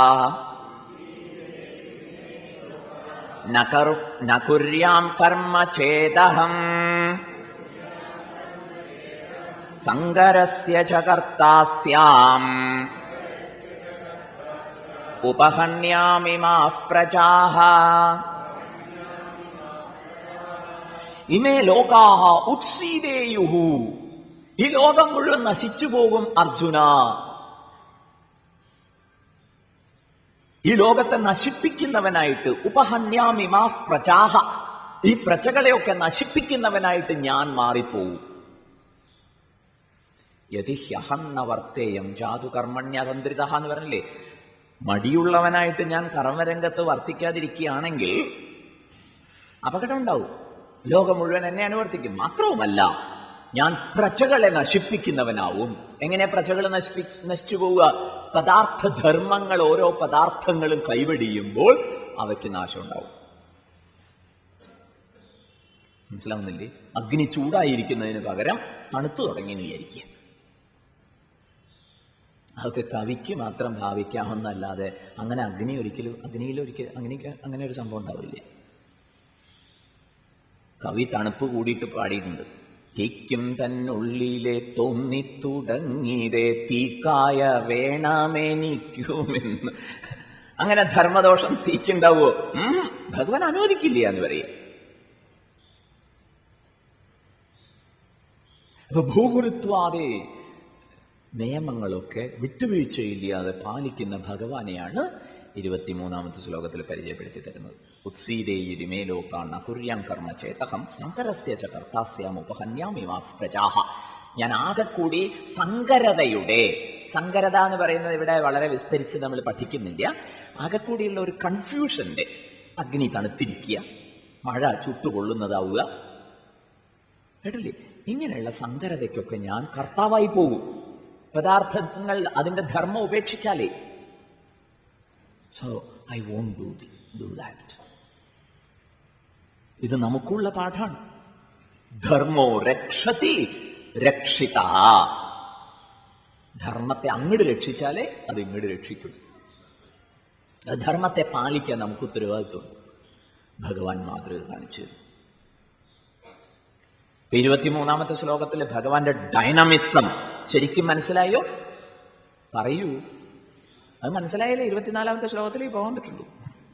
നകരു നകുര്യാം കർമ്മ ചേതഹം സങ്കരസ്യ ച കർത്താസ്യാം ഉപഹന്യാമിമാഃ പ്രജാഃ ഇമേ ലോകാഹ ഉത്സീതേയുഹു ഈ ലോകം മുഴുവൻ നശിച്ചു പോകും അർജുന ഈ ലോകത്തെ നശിപ്പിക്കുന്നവനായിട്ട് ഉപഹന്യാമിമാ പ്രജാഹ ഈ പ്രജകളെയൊക്കെ നശിപ്പിക്കുന്നവനായിട്ട് ഞാൻ മാറിപ്പോവും യതിഹ്യഹന്ന വർത്തേയം ജാതു കർമ്മണ്യതന്ത്രിത എന്ന് പറഞ്ഞില്ലേ മടിയുള്ളവനായിട്ട് ഞാൻ കർമ്മരംഗത്ത് വർത്തിക്കാതിരിക്കുകയാണെങ്കിൽ അപകടം ഉണ്ടാവും ലോകം മുഴുവൻ എന്നെ അനുവർത്തിക്കും മാത്രവുമല്ല ഞാൻ പ്രജകളെ നശിപ്പിക്കുന്നവനാവും എങ്ങനെ പ്രജകൾ നശിപ്പി നശിച്ചു പോവുക പദാർത്ഥ ധർമ്മങ്ങൾ ഓരോ പദാർത്ഥങ്ങളും കൈവടിയുമ്പോൾ അവയ്ക്ക് നാശം ഉണ്ടാവും മനസ്സിലാവുന്നില്ലേ അഗ്നി ചൂടായിരിക്കുന്നതിന് പകരം തണുത്തു തുടങ്ങി എന്ന് വിചാരിക്കുക അതൊക്കെ കവിക്ക് മാത്രം ഭാവിക്കാമെന്നല്ലാതെ അങ്ങനെ അഗ്നി ഒരിക്കലും അഗ്നിയിൽ ഒരിക്കലും അങ്ങനെ അങ്ങനെ ഒരു സംഭവം ഉണ്ടാവില്ല കവി തണുപ്പ് കൂടിയിട്ട് പാടിയിട്ടുണ്ട് തീക്കും തന്നുള്ളിലെ തോന്നി തുടങ്ങിയതേ തീക്കായ വേണമെനിക്കുമെന്ന് അങ്ങനെ ധർമ്മദോഷം തീക്കുണ്ടാവുമോ ഉം, ഭഗവാൻ അനുവദിക്കില്ല എന്ന് പറയും അപ്പൊ ഭൂഗുരുത്വാദി നിയമങ്ങളൊക്കെ വിട്ടുവീഴ്ചയില്ലാതെ പാലിക്കുന്ന ഭഗവാനെയാണ് ഇരുപത്തിമൂന്നാമത്തെ ശ്ലോകത്തിൽ പരിചയപ്പെടുത്തി തരുന്നത് ഉത്സീതേയിരിമേ ലോകാണ കുര്യാം കർമ്മ ചേതകം സങ്കരസ്യ ച കർത്താസ്യാം ഉപഹന്യാമിമാ പ്രജാഹ ഞാൻ ആകെ കൂടി സങ്കരതയുടെ സങ്കരത എന്ന് പറയുന്നത് ഇവിടെ വളരെ വിസ്തരിച്ച് നമ്മൾ പഠിക്കുന്നില്ല ആകെ കൂടിയുള്ള ഒരു കൺഫ്യൂഷന്റെ അഗ്നി തണുത്തിരിക്കുക മഴ ചുട്ടുകൊള്ളുന്നതാവുക കേട്ടില്ലേ ഇങ്ങനെയുള്ള സങ്കരതയ്ക്കൊക്കെ ഞാൻ കർത്താവായി പോകും പദാർത്ഥങ്ങൾ അതിന്റെ ധർമ്മം ഉപേക്ഷിച്ചാലേ so I won't do do that ഇത് നമുക്കുള്ള പാഠാണ് ധർമ്മോ രക്ഷതി രക്ഷിത ധർമ്മത്തെ അങ്ങോട്ട് രക്ഷിച്ചാലേ അത് ഇങ്ങോട്ട് രക്ഷിക്കും അത് ധർമ്മത്തെ പാലിക്കാൻ നമുക്ക് ഉത്തരവാദിത്വം ഭഗവാൻ മാതൃക കാണിച്ചു തരും. ഇപ്പൊ ഇരുപത്തിമൂന്നാമത്തെ ശ്ലോകത്തിൽ ഭഗവാന്റെ ഡൈനാമിസം ശരിക്കും മനസ്സിലായോ പറയൂ അത് മനസ്സിലായാലേ ഇരുപത്തിനാലാമത്തെ ശ്ലോകത്തിലേക്ക് പോകാൻ പറ്റുള്ളൂ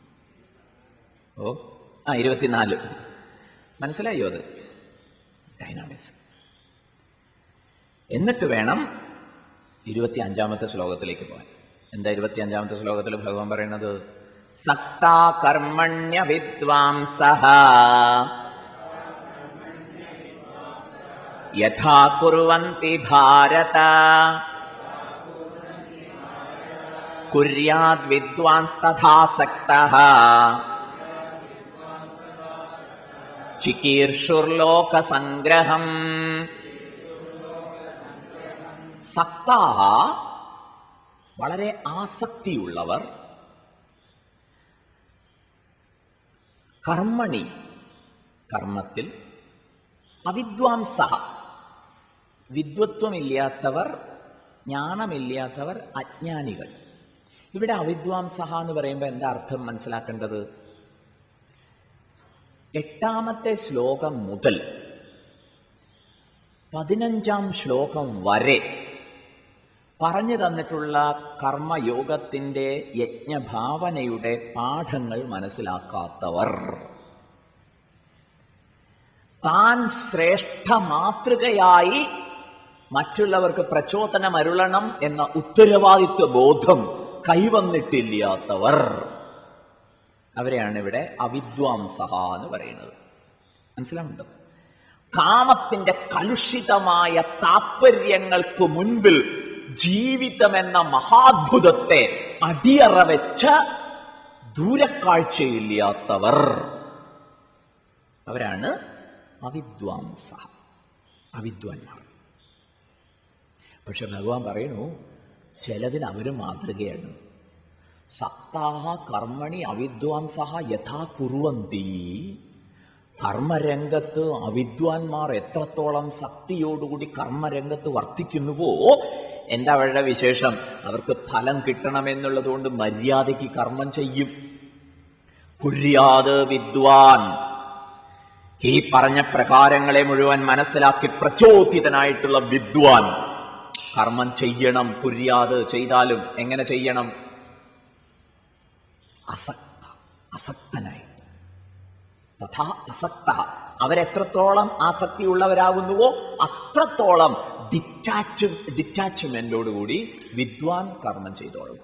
ഓ ആ ഇരുപത്തിനാല് മനസ്സിലായോ അത് ഡൈനാമിസം എന്നിട്ട് വേണം ഇരുപത്തി അഞ്ചാമത്തെ ശ്ലോകത്തിലേക്ക് പോകാൻ എന്താ ഇരുപത്തി അഞ്ചാമത്തെ ശ്ലോകത്തിൽ ഭഗവാൻ പറയുന്നത് സക്താ കർമ്മണ്യ വിദ്വാംസഹ യഥാ കുർവന്തി ഭാരത കുര്യാദ് വിദ്വാൻസ്തഥാ സക്തഃ ചികീർഷുർലോകസംഗ്രഹം സക്താഹ വളരെ ആസക്തിയുള്ളവർ കർമ്മണി കർമ്മത്തിൽ അവിദ്വാംസഹ വിദ്വത്വമില്ലാത്തവർ ജ്ഞാനമില്ലാത്തവർ അജ്ഞാനികൾ ഇവിടെ അവിദ്വാംസഹ എന്ന് പറയുമ്പോൾ എന്താ അർത്ഥം മനസ്സിലാക്കേണ്ടത് എട്ടാമത്തെ ശ്ലോകം മുതൽ പതിനഞ്ചാം ശ്ലോകം വരെ പറഞ്ഞു തന്നിട്ടുള്ള കർമ്മയോഗത്തിന്റെ യജ്ഞഭാവനയുടെ പാഠങ്ങൾ മനസ്സിലാക്കാത്തവർ താൻ ശ്രേഷ്ഠ മാതൃകയായി മറ്റുള്ളവർക്ക് പ്രചോദനം അരുളണം എന്ന ഉത്തരവാദിത്വ ബോധം കൈവന്നിട്ടില്ലാത്തവർ അവരെയാണ് ഇവിടെ അവിദ്വാംസഹ എന്ന് പറയുന്നത് മനസ്സിലാവുണ്ടോ കാമത്തിന്റെ കലുഷിതമായ താത്പര്യങ്ങൾക്ക് മുൻപിൽ ജീവിതമെന്ന മഹാത്ഭുതത്തെ അടിയറ വെച്ച ദൂരക്കാഴ്ചയില്ലാത്തവർ അവരാണ് അവിദ്വാംസ അവിദ്വാൻമാർ പക്ഷെ ഭഗവാൻ പറയണു ചിലതിന് അവരും മാതൃകയാണ് സക്താഹ കർമ്മണി അവിദ്വാംസ യഥാ കുറുവന്തി കർമ്മരംഗത്ത് അവിദ്വാൻമാർ എത്രത്തോളം ശക്തിയോടുകൂടി കർമ്മരംഗത്ത് വർത്തിക്കുന്നുവോ എന്താ അവരുടെ വിശേഷം അവർക്ക് ഫലം കിട്ടണമെന്നുള്ളതുകൊണ്ട് മര്യാദയ്ക്ക് കർമ്മം ചെയ്യും കുര്യാത് വിദ്വാൻ ഈ പറഞ്ഞ പ്രകാരങ്ങളെ മുഴുവൻ മനസ്സിലാക്കി പ്രചോദിതനായിട്ടുള്ള വിദ്വാൻ കർമ്മം ചെയ്യണം കുര്യാത് ചെയ്താലും എങ്ങനെ ചെയ്യണം അസക്ത അസക്തനായി തഥാ അസക്ത അവരെത്രത്തോളം ആസക്തിയുള്ളവരാകുന്നുവോ അത്രത്തോളം ഡിറ്റാച്ച് ഡിറ്റാച്ച്മെന്റോടുകൂടി വിദ്വാൻ കർമ്മം ചെയ്തോളും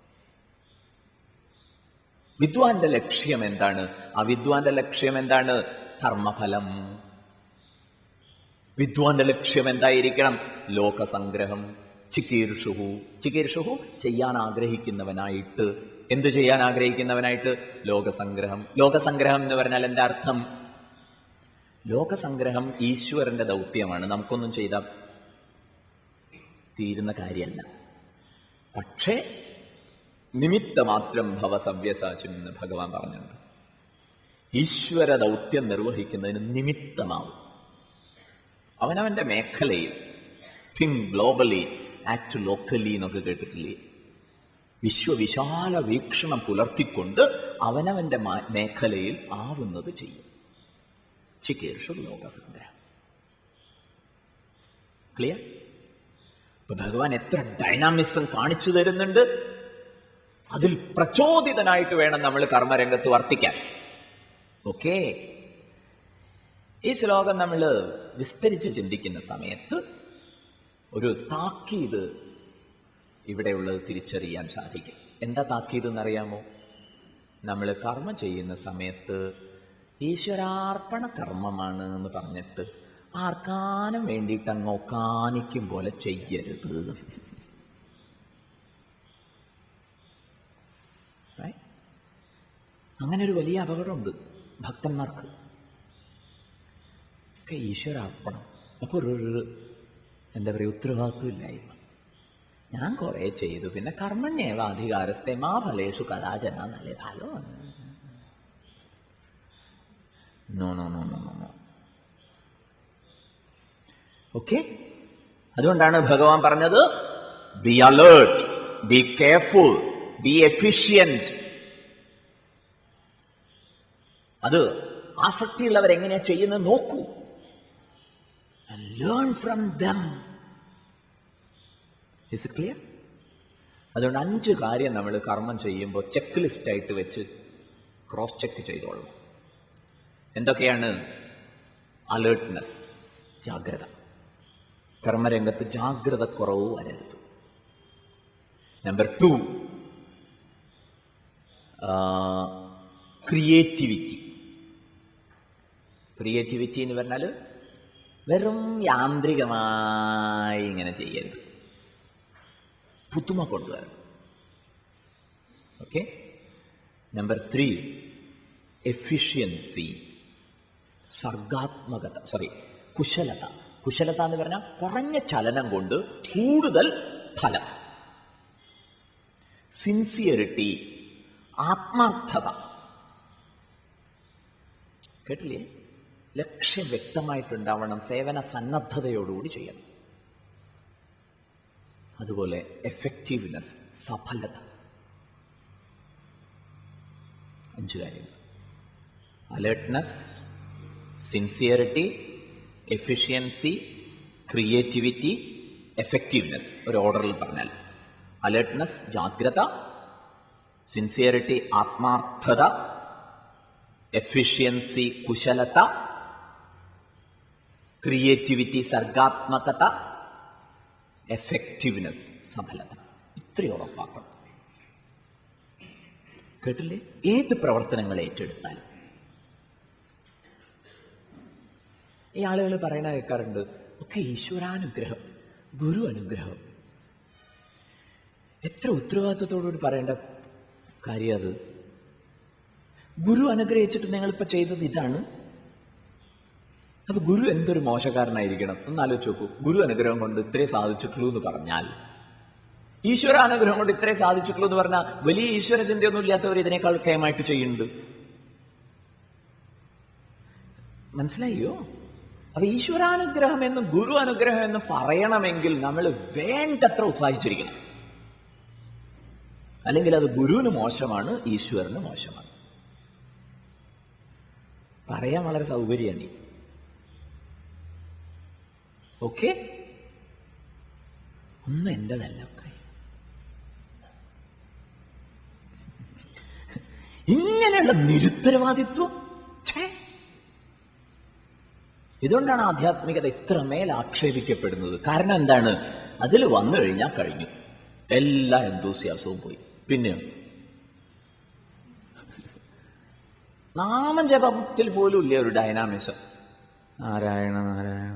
വിദ്വാന്റെ ലക്ഷ്യം എന്താണ് ആ വിദ്വാന്റെ ലക്ഷ്യം എന്താണ് കർമ്മഫലം വിദ്വാന്റെ ലക്ഷ്യം എന്തായിരിക്കണം ലോകസംഗ്രഹം ചികീർഷുഹു ചികീർഷുഹു ചെയ്യാൻ ആഗ്രഹിക്കുന്നവനായിട്ട് എന്ത് ചെയ്യാൻ ആഗ്രഹിക്കുന്നവനായിട്ട് ലോകസംഗ്രഹം ലോകസംഗ്രഹം എന്ന് പറഞ്ഞാൽ എന്താ അർത്ഥം ലോകസംഗ്രഹം ഈശ്വരന്റെ ദൗത്യമാണ് നമുക്കൊന്നും ചെയ്താൽ തീരുന്ന കാര്യമല്ല പക്ഷേ നിമിത്തമാത്രം ഭവസവ്യസാച്ചും എന്ന് ഭഗവാൻ പറഞ്ഞിട്ടുണ്ട് ഈശ്വര ദൗത്യം നിർവഹിക്കുന്നതിന് നിമിത്തമാവും അവനവന്റെ മേഖലയിൽ തിങ്ക് ഗ്ലോബലി ആക്ട് ലോക്കലി എന്നൊക്കെ കേട്ടിട്ടില്ലേ വിശ്വവിശാല വീക്ഷണം പുലർത്തിക്കൊണ്ട് അവനവന്റെ മാ- മേഖലയിൽ ആവുന്നത് ചെയ്യും ചികീർഷു ലോകസംഗ്രഹം ക്ലിയർ ഇപ്പൊ ഭഗവാൻ എത്ര ഡൈനാമിസം കാണിച്ചു തരുന്നുണ്ട് അതിൽ പ്രചോദിതനായിട്ട് വേണം നമ്മൾ കർമ്മരംഗത്ത് വർത്തിക്കാൻ ഓക്കേ ഈ ശ്ലോകം നമ്മൾ വിസ്തരിച്ച് ചിന്തിക്കുന്ന സമയത്ത് ഒരു താക്കീത് ഇവിടെയുള്ളത് തിരിച്ചറിയാൻ സാധിക്കും എന്താ താക്കീത് എന്നറിയാമോ നമ്മൾ കർമ്മം ചെയ്യുന്ന സമയത്ത് ഈശ്വരാർപ്പണ കർമ്മമാണ് എന്ന് പറഞ്ഞിട്ട് ആർക്കാനും വേണ്ടിയിട്ട് അങ്ങോ കാണിക്കും പോലെ ചെയ്യരുത് Right? അങ്ങനെ ഒരു വലിയ അപകടമുണ്ട് ഭക്തന്മാർക്ക് ഒക്കെ ഈശ്വരാർപ്പണം അപ്പോൾ ഒരു ഒരു എന്താ പറയുക ഉത്തരവാദിത്വം ഇല്ലായ്മ ഞാൻ കുറേ ചെയ്തു പിന്നെ കർമ്മണ്യേവ അധികാരസ്ഥെ മാ ഫലേഷു കഥാചന എന്നല്ലേ ഫലം no no no no no no okay അതുകൊണ്ടാണ് ഭഗവാൻ പറഞ്ഞത് be alert be careful be efficient അത് ആസക്തിയുള്ളവർ എങ്ങനെയാ ചെയ്യുന്നത് നോക്കൂ learn from them is clear അതുകൊണ്ട് അഞ്ച് കാര്യം നമ്മൾ കർമ്മം ചെയ്യുമ്പോൾ ചെക്ക് ലിസ്റ്റ് ആയിട്ട് വെച്ച് ക്രോസ് ചെക്ക് ചെയ്തോളണം എന്തൊക്കെയാണ് അലേർട്ട്നെസ് ജാഗ്രത കർമ്മരംഗത്ത് ജാഗ്രത കുറവ് വരരുത് നമ്പർ ടു ക്രിയേറ്റിവിറ്റി ക്രിയേറ്റിവിറ്റി എന്ന് പറഞ്ഞാൽ വെറും യാന്ത്രികമായി ഇങ്ങനെ ചെയ്യരുത് പുത്തുമ കൊണ്ടുവരണം ഓക്കെ നമ്പർ ത്രീ എഫിഷ്യൻസി സർഗാത്മകത സോറി കുശലത കുശലത എന്ന് പറഞ്ഞാൽ കുറഞ്ഞ ചലനം കൊണ്ട് കൂടുതൽ ഫലം സിൻസിയറിറ്റി ആത്മാർത്ഥത കേട്ടില്ലേ ലക്ഷ്യം വ്യക്തമായിട്ടുണ്ടാവണം സേവന സന്നദ്ധതയോടുകൂടി ചെയ്യണം അതുപോലെ എഫക്റ്റീവ്നെസ് സഫലത അഞ്ച് കാര്യങ്ങൾ alertness sincerity efficiency creativity effectiveness ഒരു ഓർഡറിൽ പറഞ്ഞാൽ അലേർട്ട്നെസ് ജാഗ്രത സിൻസിയറിറ്റി ആത്മാർത്ഥത എഫിഷ്യൻസി കുശലത ക്രിയേറ്റിവിറ്റി സർഗാത്മകത എഫക്റ്റീവ്നെസ് സഫലത ഇത്രയും ഉറപ്പാക്കണം കേട്ടില്ലേ ഏത് പ്രവർത്തനങ്ങൾ ഏറ്റെടുത്താലും ഈ ആളുകൾ പറയണ കേൾക്കാറുണ്ട് ഒക്കെ ഈശ്വരാനുഗ്രഹം ഗുരു അനുഗ്രഹം എത്ര ഉത്തരവാദിത്വത്തോടുകൂടി പറയേണ്ട കാര്യം അത് ഗുരു അനുഗ്രഹിച്ചിട്ട് നിങ്ങളിപ്പോൾ ചെയ്തത് ഇതാണ് അപ്പൊ ഗുരു എന്തൊരു മോശക്കാരനായിരിക്കണം ഒന്ന് ആലോചിച്ച് നോക്കൂ ഗുരു അനുഗ്രഹം കൊണ്ട് ഇത്രേ സാധിച്ചിട്ടുള്ളൂ എന്ന് പറഞ്ഞാൽ ഈശ്വര അനുഗ്രഹം കൊണ്ട് ഇത്രേ സാധിച്ചിട്ടുള്ളൂ എന്ന് പറഞ്ഞാൽ വലിയ ഈശ്വര ചിന്തയൊന്നും ഇല്ലാത്തവർ ഇതിനേക്കാൾ കയമായിട്ട് ചെയ്യുന്നുണ്ട് മനസ്സിലായോ അപ്പൊ ഈശ്വരാനുഗ്രഹം എന്നും ഗുരു അനുഗ്രഹം എന്നും പറയണമെങ്കിൽ നമ്മൾ വേണ്ടത്ര ഉത്സാഹിച്ചിരിക്കണം അല്ലെങ്കിൽ അത് ഗുരുവിന് മോശമാണ് ഈശ്വരന് മോശമാണ് പറയാൻ വളരെ സൗകര്യമാണ് ഓക്കെ ഒന്നും എന്റേതല്ല ഒക്കെ ഇങ്ങനെയുള്ള നിരുത്തരവാദിത്വം ഛേ ഇതുകൊണ്ടാണ് ആധ്യാത്മികത ഇത്രമേൽ ആക്ഷേപിക്കപ്പെടുന്നത് കാരണം എന്താണ് അതിൽ വന്നു കഴിഞ്ഞാൽ കഴിഞ്ഞു എല്ലാ എന്തൂസിയാസവും പോയി പിന്നെ നാമം ജപത്തിൽ പോലും ഇല്ല ഒരു ഡൈനാമിസം നാരായണ നാരായണ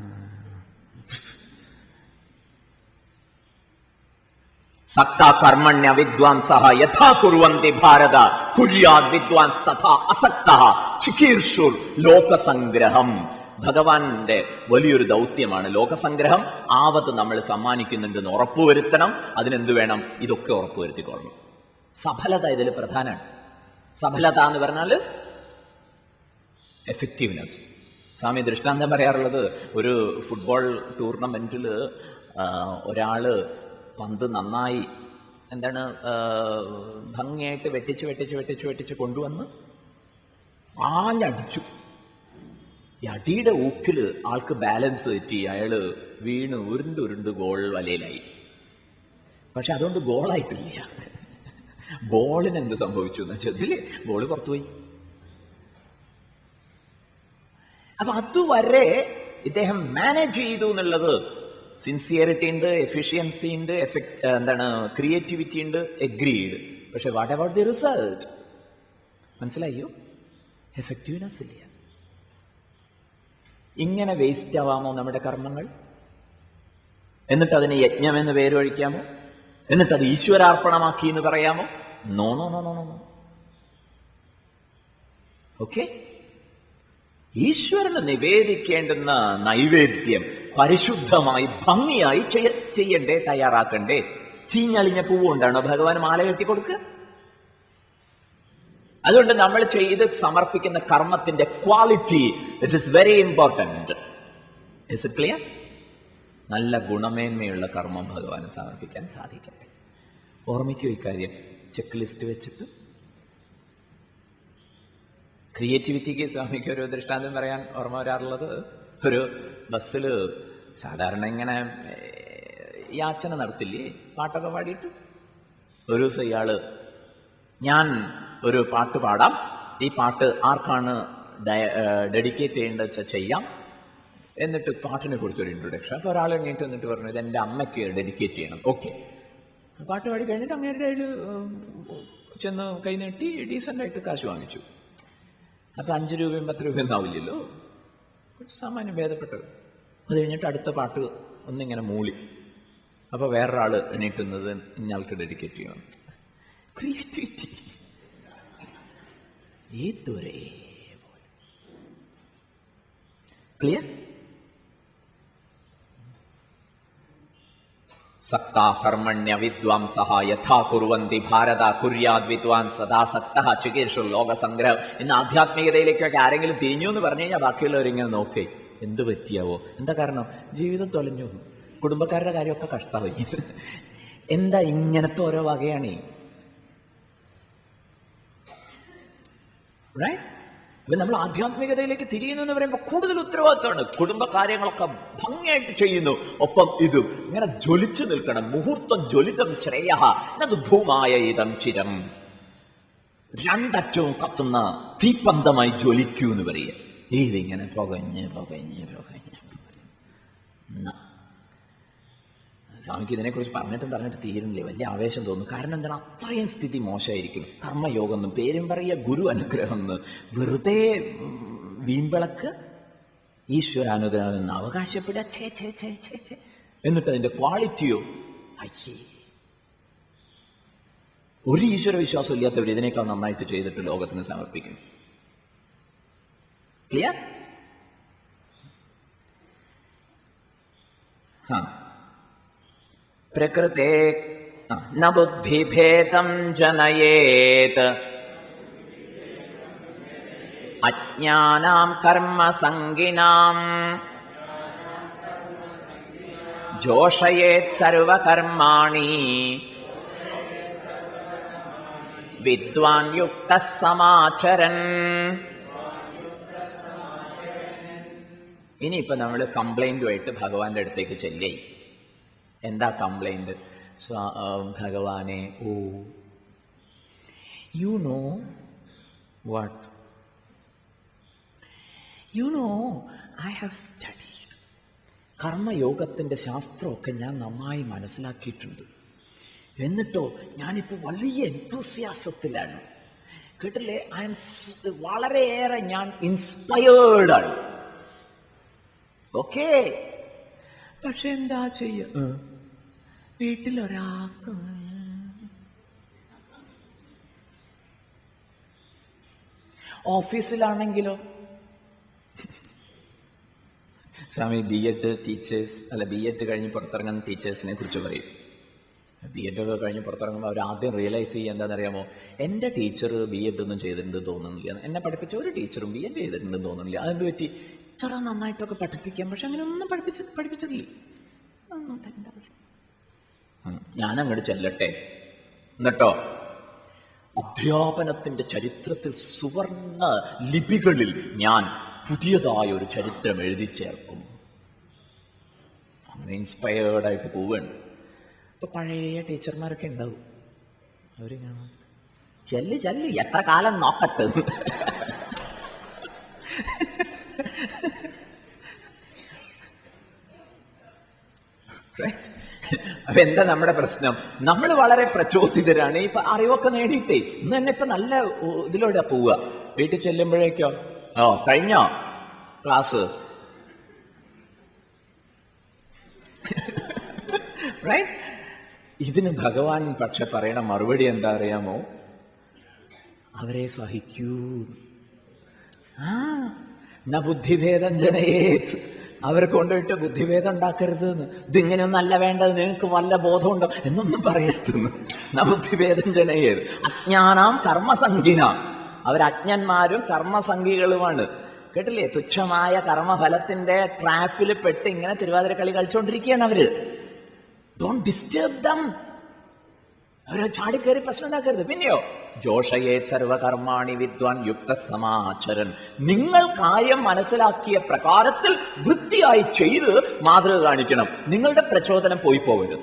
സക്ത കർമ്മണ്യ വിദ്വാൻസ യഥാ കുറുവന്തി ഭാരത കുര്യാദ് വിദ്വാൻസ് തഥാ അസക്ത ചികീർഷുർ ലോകസംഗ്രഹം ഭഗവാന്റെ വലിയൊരു ദൗത്യമാണ് ലോകസംഗ്രഹം ആവത്ത് നമ്മൾ സമ്മാനിക്കുന്നുണ്ടെന്ന് ഉറപ്പുവരുത്തണം അതിനെന്ത് വേണം ഇതൊക്കെ ഉറപ്പുവരുത്തിക്കൊള്ളണം സഫലത ഇതിൽ പ്രധാനമാണ് സഫലത എന്ന് പറഞ്ഞാൽ എഫക്റ്റീവ്നെസ് സ്വാമി ദൃഷ്ടാന്തം പറയാറുള്ളത് ഒരു ഫുട്ബോൾ ടൂർണമെന്റിൽ ഒരാള് പന്ത് നന്നായി എന്താണ് ആ, ഭംഗിയായിട്ട് വെട്ടിച്ച് വെട്ടിച്ച് വെട്ടിച്ച് വെട്ടിച്ച് കൊണ്ടുവന്ന് ആഞ്ഞടിച്ചു ഈ അടിയുടെ ഊക്കിൽ ആൾക്ക് ബാലൻസ് തെറ്റി അയാള് വീണ് ഉരുണ്ട് ഉരുണ്ട് ഗോൾ വലയിലായി പക്ഷെ അതുകൊണ്ട് ഗോളായിട്ടില്ല ബോളിന് എന്ത് സംഭവിച്ചു എന്ന് ചോദിച്ചില്ലേ ബോള് പുറത്തുപോയി അപ്പൊ അതുവരെ ഇദ്ദേഹം മാനേജ് ചെയ്തു എന്നുള്ളത് സിൻസിയറിറ്റി ഉണ്ട് എഫിഷ്യൻസി ഉണ്ട് എഫക്ട് എന്താണ് ക്രിയേറ്റിവിറ്റി ഉണ്ട് എഗ്രീഡ് പക്ഷെ വാട്ട് അബൌട്ട് ദി റിസൾട്ട് മനസ്സിലായോ എഫക്റ്റീവ്നെസ് ഇല്ല ഇങ്ങനെ വേസ്റ്റ് ആവാമോ നമ്മുടെ കർമ്മങ്ങൾ എന്നിട്ട് അതിന് യജ്ഞം എന്ന് പേര് ഒഴിക്കാമോ എന്നിട്ട് അത് ഈശ്വരാർപ്പണമാക്കി എന്ന് പറയാമോ no no no no no okay ഈശ്വരന് നിവേദിക്കേണ്ടുന്ന നൈവേദ്യം പരിശുദ്ധമായി ഭംഗിയായി ചെയ്യ ചെയ്യണ്ടേ തയ്യാറാക്കണ്ടേ ചീഞ്ഞളിഞ്ഞ പൂവ് കൊണ്ടാണോ ഭഗവാൻ മാല കെട്ടിക്കൊടുക്കുക അതുകൊണ്ട് നമ്മൾ ചെയ്ത് സമർപ്പിക്കുന്ന കർമ്മത്തിന്റെ quality it is very important is it clear നല്ല ഗുണമേന്മയുള്ള കർമ്മം ഭഗവാന് സമർപ്പിക്കാൻ സാധിക്കട്ടെ ഓർമ്മിക്കൂ ഇക്കാര്യം ചെക്ക് ലിസ്റ്റ് വെച്ചിട്ട് ക്രിയേറ്റിവിറ്റിക്ക് സ്വാമിക്ക് ഒരു ദൃഷ്ടാന്തം പറയാൻ ഓർമ്മ വരാറുള്ളത് ഒരു ബസ്സിൽ സാധാരണ ഇങ്ങനെ ഏഹ്, യാചന നടത്തില്ലേ പാട്ടൊക്കെ പാടിയിട്ട് ഒരു ദിവസം ഇയാള് ഞാൻ ഒരു പാട്ട് പാടാം ഈ പാട്ട് ആർക്കാണ് ഡെഡിക്കേറ്റ് ചെയ്യേണ്ടത് വെച്ചാൽ ചെയ്യാം എന്നിട്ട് പാട്ടിനെ കുറിച്ചൊരു ഇൻട്രൊഡക്ഷൻ അപ്പോൾ ഒരാൾ എണീറ്റ് വന്നിട്ട് പറഞ്ഞു ഇത് എൻ്റെ അമ്മയ്ക്ക് ഡെഡിക്കേറ്റ് ചെയ്യണം ഓക്കെ പാട്ട് പാടി കഴിഞ്ഞിട്ട് അങ്ങേരുടെ കയ്യിൽ ചെന്ന് കൈ നീട്ടി ഡീസൻ്റ് ആയിട്ട് കാശ് വാങ്ങിച്ചു അപ്പം അഞ്ച് രൂപയും പത്ത് രൂപയും ആവില്ലല്ലോ കുറച്ച് സാമാന്യം ഭേദപ്പെട്ടത് അത് കഴിഞ്ഞിട്ട് അടുത്ത പാട്ട് ഒന്നിങ്ങനെ മൂളി അപ്പോൾ വേറൊരാൾ എണീറ്റുന്നത് ഇന്നയാൾക്ക് ഡെഡിക്കേറ്റ് ചെയ്യണം ക്രിയേറ്റിവിറ്റി ഏതൊരേ ക്ലിയർ സക്താ കർമ്മണ്യ വിദ്വാംസഹ യഥാ കുറുവന്തി ഭാരത കുര്യാദ് വിദ്വാൻ സദാ സക്ത ചികീർഷു ലോകസംഗ്രഹം എന്ന ആധ്യാത്മികതയിലേക്കൊക്കെ ആരെങ്കിലും തിരിഞ്ഞു എന്ന് പറഞ്ഞു കഴിഞ്ഞാൽ ബാക്കിയുള്ളവരിങ്ങനെ നോക്കേ എന്ത് പറ്റിയാവോ എന്താ കാരണം ജീവിതം തൊലഞ്ഞു കുടുംബക്കാരുടെ കാര്യമൊക്കെ കഷ്ടമായി എന്താ ഇങ്ങനത്തെ ഓരോ വകയാണ് റൈറ്റ് ഇപ്പം നമ്മൾ ആധ്യാത്മികതയിലേക്ക് തിരിയുന്നു എന്ന് പറയുമ്പോൾ കൂടുതൽ ഉത്തരവാദിത്തമാണ് കുടുംബ കാര്യങ്ങളൊക്കെ ഭംഗിയായിട്ട് ചെയ്യുന്നു ഒപ്പം ഇതും ഇങ്ങനെ ജ്വലിച്ചു നിൽക്കണം മുഹൂർത്തം ജ്വലിതം ശ്രേയ ധൂമായ ഇതം ചിരം രണ്ടറ്റവും കത്തുന്ന തീപ്പന്തമായി ജ്വലിക്കൂ എന്ന് പറയുക ഇതിങ്ങനെ പുകഞ്ഞ് പുകഞ്ഞ് പുകഞ്ഞ് എന്നാ. സ്വാമിക്ക് ഇതിനെക്കുറിച്ച് പറഞ്ഞിട്ടും പറഞ്ഞിട്ട് തീരുന്നില്ലേ വലിയ ആവേശം തോന്നുന്നു കാരണം എന്താണ് അത്രയും സ്ഥിതി മോശമായിരിക്കും കർമ്മയോഗം എന്നും പേരും പറയുക ഗുരു അനുഗ്രഹം എന്ന് വെറുതെ ഉം, വീമ്പിളക്ക് ഈശ്വരാനുഗ്രഹം എന്ന് അവകാശപ്പെടുക ഛേ ഛേ ഛേ ഛേ ഛേ എന്നിട്ട് അതിന്റെ ക്വാളിറ്റിയോ അയ്യേ ഒരു ഈശ്വര വിശ്വാസം ഇല്ലാത്തവർ ഇതിനേക്കാൾ നന്നായിട്ട് ചെയ്തിട്ട് ലോകത്തിന് സമർപ്പിക്കുന്നു ക്ലിയർ ഹാ പ്രകൃതേ ആ, ന ബുദ്ധിഭേദം ജനയേത് അജ്ഞാനാം കർമ്മസംഗിനാം ജോഷയേത് സർവകർമാണി വിദ്വാൻ യുക്ത സമാചരൻ ഇനിയിപ്പോ നമ്മൾ കംപ്ലൈന്റുമായിട്ട് ഭഗവാന്റെ അടുത്തേക്ക് ചെല്ലേ എന്താ കംപ്ലൈന്റ് ഭഗവാനെ oh you know what you know I have studied കർമ്മയോഗത്തിൻ്റെ ശാസ്ത്രമൊക്കെ ഞാൻ നന്നായി മനസ്സിലാക്കിയിട്ടുണ്ട് എന്നിട്ടോ ഞാനിപ്പോൾ വലിയ എന്തൂസിയാസത്തിലാണ് കേട്ടില്ലേ ഐ എം വളരെയേറെ ഞാൻ ഇൻസ്പയേർഡ് ആണ് ഓക്കേ പക്ഷെ എന്താ ചെയ്യ വീട്ടിലൊരാൾക്ക് ഓഫീസിലാണെങ്കിലോ സ്വാമി ബി എഡ് ടീച്ചേഴ്സ് അല്ല ബി എഡ് കഴിഞ്ഞ് പുറത്തിറങ്ങുന്ന ടീച്ചേഴ്സിനെ കുറിച്ച് പറയും ബി എഡ് ഒക്കെ കഴിഞ്ഞ് പുറത്തിറങ്ങുമ്പോൾ അവർ ആദ്യം റിയലൈസ് ചെയ്യുക എന്താണെന്നറിയാമോ എൻ്റെ ടീച്ചർ ബി എഡ് ഒന്നും ചെയ്തിട്ടുണ്ട് തോന്നുന്നില്ല എന്നെ പഠിപ്പിച്ച ഒരു ടീച്ചറും ബി എഡ് ചെയ്തിട്ടുണ്ട് തോന്നുന്നില്ല അതെന്ത് പറ്റി ഇത്ര നന്നായിട്ടൊക്കെ പഠിപ്പിക്കാം പക്ഷെ അങ്ങനെ ഒന്നും പഠിപ്പിച്ച് പഠിപ്പിച്ചിട്ടില്ല ഒന്നും ഉണ്ടായിട്ടില്ല. ഉം, ഞാനങ്ങോട്ട് ചെല്ലട്ടെ എന്നിട്ടോ അധ്യാപനത്തിന്റെ ചരിത്രത്തിൽ സുവർണ ലിപികളിൽ ഞാൻ പുതിയതായ ഒരു ചരിത്രം എഴുതി ചേർക്കും അങ്ങനെ ഇൻസ്പയർഡ് ആയിട്ട് പോവുകയാണ് ഇപ്പൊ പഴയ ടീച്ചർമാരൊക്കെ ഉണ്ടാവും അവരിങ്ങനെ ചെല്ല് ചെല്ല് എത്ര കാലം നോക്കട്ടെ Right? അപ്പൊ എന്താ നമ്മുടെ പ്രശ്നം നമ്മൾ വളരെ പ്രചോദിതരാണ് ഇപ്പൊ അറിവൊക്കെ നേടിയിട്ടേ ഇന്ന് തന്നെ ഇപ്പൊ നല്ല ഉ, ഇതിലൂടെ പോവുക വീട്ടിൽ ചെല്ലുമ്പോഴേക്കോ ഓ കഴിഞ്ഞോ ക്ലാസ് റൈറ്റ് ഇതിന് ഭഗവാൻ പക്ഷെ പറയണ മറുപടി എന്താ അറിയാമോ അവരെ സഹിക്കൂ ആ ന ബുദ്ധിഭേദം ജനയേത് അവരെ കൊണ്ടുപോയിട്ട് ബുദ്ധിഭേദം ഉണ്ടാക്കരുത് എന്ന് ഇതിങ്ങനെയൊന്നും അല്ല വേണ്ടത് നിങ്ങൾക്ക് വല്ല ബോധമുണ്ടോ എന്നൊന്നും പറയരുതെന്ന് ന ബുദ്ധിഭേദം ജനയേത് അജ്ഞാനാം കർമ്മസംഖിന അവരജ്ഞന്മാരും കർമ്മസംഖികളുമാണ് കേട്ടില്ലേ തുച്ഛമായ കർമ്മഫലത്തിന്റെ ട്രാപ്പിൽ പെട്ട് ഇങ്ങനെ തിരുവാതിര കളി കളിച്ചുകൊണ്ടിരിക്കുകയാണ് അവര് ഡോണ്ട് ഡിസ്റ്റർബ് ദം അവരെ ചാടിക്കയറി പ്രശ്നം ഉണ്ടാക്കരുത് പിന്നെയോ ജോഷയെ സർവകർമാണി വിദ്വാൻ യുക്ത സമാചരൻ നിങ്ങൾ കാര്യം മനസ്സിലാക്കിയ പ്രകാരത്തിൽ വൃത്തിയായി ചെയ്ത് മാതൃക കാണിക്കണം നിങ്ങളുടെ പ്രചോദനം പോയി പോകരുത്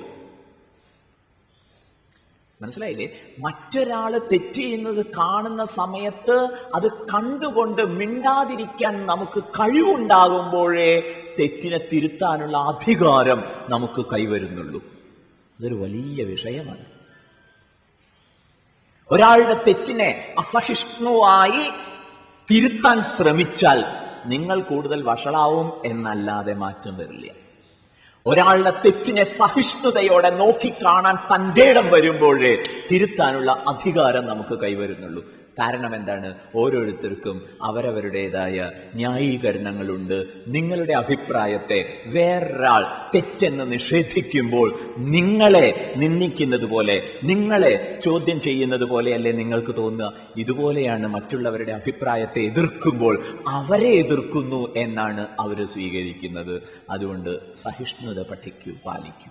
മനസ്സിലായില്ലേ മറ്റൊരാള് തെറ്റ് ചെയ്യുന്നത് കാണുന്ന സമയത്ത് അത് കണ്ടുകൊണ്ട് മിണ്ടാതിരിക്കാൻ നമുക്ക് കഴിവുണ്ടാകുമ്പോഴേ തെറ്റിനെ തിരുത്താനുള്ള അധികാരം നമുക്ക് കൈവരുന്നുള്ളൂ ഇതൊരു വലിയ വിഷയമാണ് ഒരാളുടെ തെറ്റിനെ അസഹിഷ്ണുവായി തിരുത്താൻ ശ്രമിച്ചാൽ നിങ്ങൾ കൂടുതൽ വഷളാവും എന്നല്ലാതെ മാറ്റം വരില്ല ഒരാളുടെ തെറ്റിനെ സഹിഷ്ണുതയോടെ നോക്കിക്കാണാൻ തൻ്റെ ഇടം വരുമ്പോഴേ തിരുത്താനുള്ള അധികാരം നമുക്ക് കൈവരുന്നുള്ളൂ കാരണം എന്താണ് ഓരോരുത്തർക്കും അവരവരുടേതായ ന്യായീകരണങ്ങളുണ്ട് നിങ്ങളുടെ അഭിപ്രായത്തെ വേറൊരാൾ തെറ്റെന്ന് നിഷേധിക്കുമ്പോൾ നിങ്ങളെ നിന്ദിക്കുന്നത് പോലെ നിങ്ങളെ ചോദ്യം ചെയ്യുന്നത് പോലെയല്ലേ നിങ്ങൾക്ക് തോന്നുക ഇതുപോലെയാണ് മറ്റുള്ളവരുടെ അഭിപ്രായത്തെ എതിർക്കുമ്പോൾ അവരെ എതിർക്കുന്നു എന്നാണ് അവർ സ്വീകരിക്കുന്നത് അതുകൊണ്ട് സഹിഷ്ണുത പഠിക്കൂ പാലിക്കൂ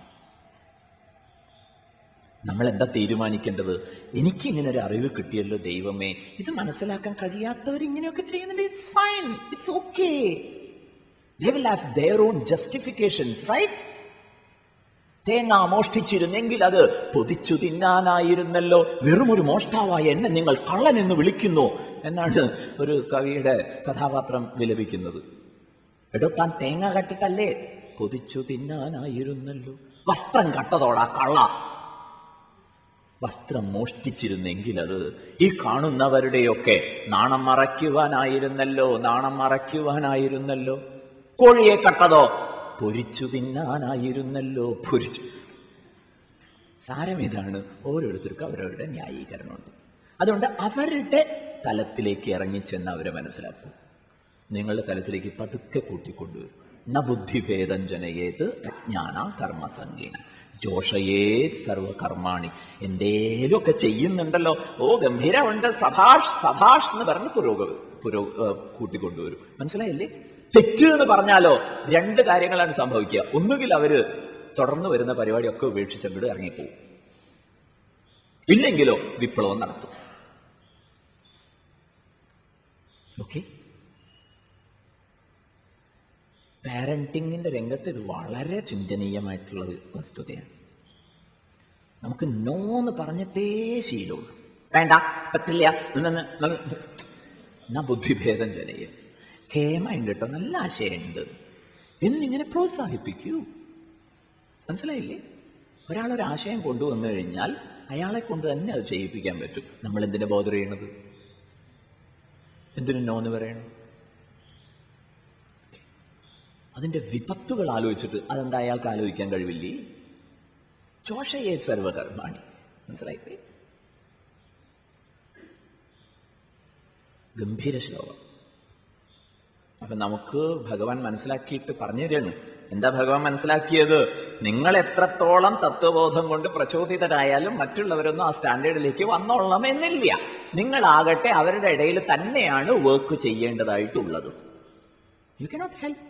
നമ്മൾ എന്താ തീരുമാനിക്കേണ്ടത് എനിക്ക് ഇങ്ങനെ ഒരു അറിവ് കിട്ടിയല്ലോ ദൈവമേ ഇത് മനസ്സിലാക്കാൻ കഴിയാത്തവർ ഇങ്ങനെയൊക്കെ ചെയ്യുന്നുണ്ട് it's fine it's okay they will have their own justifications right തേങ്ങ മോഷ്ടിച്ചിരുന്നെങ്കിൽ അത് പൊതിച്ചു തിന്നാനായിരുന്നല്ലോ വെറും ഒരു മോഷ്ടാവായ എന്നെ നിങ്ങൾ കള്ളൻ എന്ന് വിളിക്കുന്നു എന്നാണ് ഒരു കവിയുടെ കഥാപാത്രം വിലപിക്കുന്നത് എടോ താൻ തേങ്ങ കട്ടിട്ടല്ലേ പൊതിച്ചു തിന്നാനായിരുന്നല്ലോ വസ്ത്രം കട്ടതോടാ കള്ള വസ്ത്രം മോഷ്ടിച്ചിരുന്നെങ്കിൽ അത് ഈ കാണുന്നവരുടെയൊക്കെ നാണം മറയ്ക്കുവാനായിരുന്നല്ലോ നാണം മറയ്ക്കുവാനായിരുന്നല്ലോ കോഴിയെ കട്ടതോ പൊരിച്ചു തിന്നാനായിരുന്നല്ലോ പൊരിച്ചു സാരം ഇതാണ് ഓരോരുത്തർക്കും അവരവരുടെ ന്യായീകരണമുണ്ട് അതുകൊണ്ട് അവരുടെ തലത്തിലേക്ക് ഇറങ്ങിച്ചെന്ന് അവരെ മനസ്സിലാക്കും നിങ്ങളുടെ തലത്തിലേക്ക് പതുക്കെ കൂട്ടിക്കൊണ്ടുവരും ന ബുദ്ധിഭേദം ജനയേത് അജ്ഞാന കർമ്മസംഗീന ജോഷയേ സർവകർമാണി എന്തേലുമൊക്കെ ചെയ്യുന്നുണ്ടല്ലോ ഓ ഗംഭീരമുണ്ട് സഭാഷ് സഭാഷ് എന്ന് പറഞ്ഞ് പുരോഗ പുരോ ഏ, കൂട്ടിക്കൊണ്ടുവരും മനസ്സിലായില്ലേ തെറ്റ് എന്ന് പറഞ്ഞാലോ രണ്ട് കാര്യങ്ങളാണ് സംഭവിക്കുക ഒന്നുകിൽ അവര് തുടർന്ന് വരുന്ന പരിപാടിയൊക്കെ ഉപേക്ഷിച്ച് അങ്ങോട്ട് ഇറങ്ങിപ്പോവും ഇല്ലെങ്കിലോ വിപ്ലവം നടത്തും ഓക്കെ പാരന്റിങ്ങിന്റെ രംഗത്ത് ഇത് വളരെ ചിന്തനീയമായിട്ടുള്ള ഒരു വസ്തുതയാണ് നമുക്ക് നോ എന്ന് പറഞ്ഞിട്ടേ ശീലമുള്ളൂ വേണ്ട പറ്റില്ല നിന്ന് നിന്ന് എന്നാ ബുദ്ധിഭേദം ജനയെ കേമയുണ്ട് കേട്ടോ നല്ല ആശയമുണ്ട് എന്നിങ്ങനെ പ്രോത്സാഹിപ്പിക്കൂ മനസ്സിലായില്ലേ ഒരാളൊരു ആശയം കൊണ്ടുവന്നു കഴിഞ്ഞാൽ അയാളെ കൊണ്ട് തന്നെ അത് ചെയ്യിപ്പിക്കാൻ പറ്റും നമ്മൾ എന്തിനു ബോധർ ചെയ്യണത് എന്തിനു നോ എന്ന് പറയണം അതിന്റെ വിപത്തുകൾ ആലോചിച്ചിട്ട് അതെന്താ അയാൾക്ക് ആലോചിക്കാൻ കഴിവില്ലേ ചോഷയെ സർവകർമാണി മനസ്സിലായില്ലേ ഗംഭീര ശ്ലോകം അപ്പൊ നമുക്ക് ഭഗവാൻ മനസ്സിലാക്കിയിട്ട് പറഞ്ഞു തരാണ് എന്താ ഭഗവാൻ മനസ്സിലാക്കിയത് നിങ്ങൾ എത്രത്തോളം തത്വബോധം കൊണ്ട് പ്രചോദിതരായാലും മറ്റുള്ളവരൊന്നും ആ സ്റ്റാൻഡേർഡിലേക്ക് വന്നോളണം എന്നില്ല നിങ്ങളാകട്ടെ അവരുടെ ഇടയിൽ തന്നെയാണ് വർക്ക് ചെയ്യേണ്ടതായിട്ടുള്ളത് യു കനോട്ട് ഹെൽപ്പ്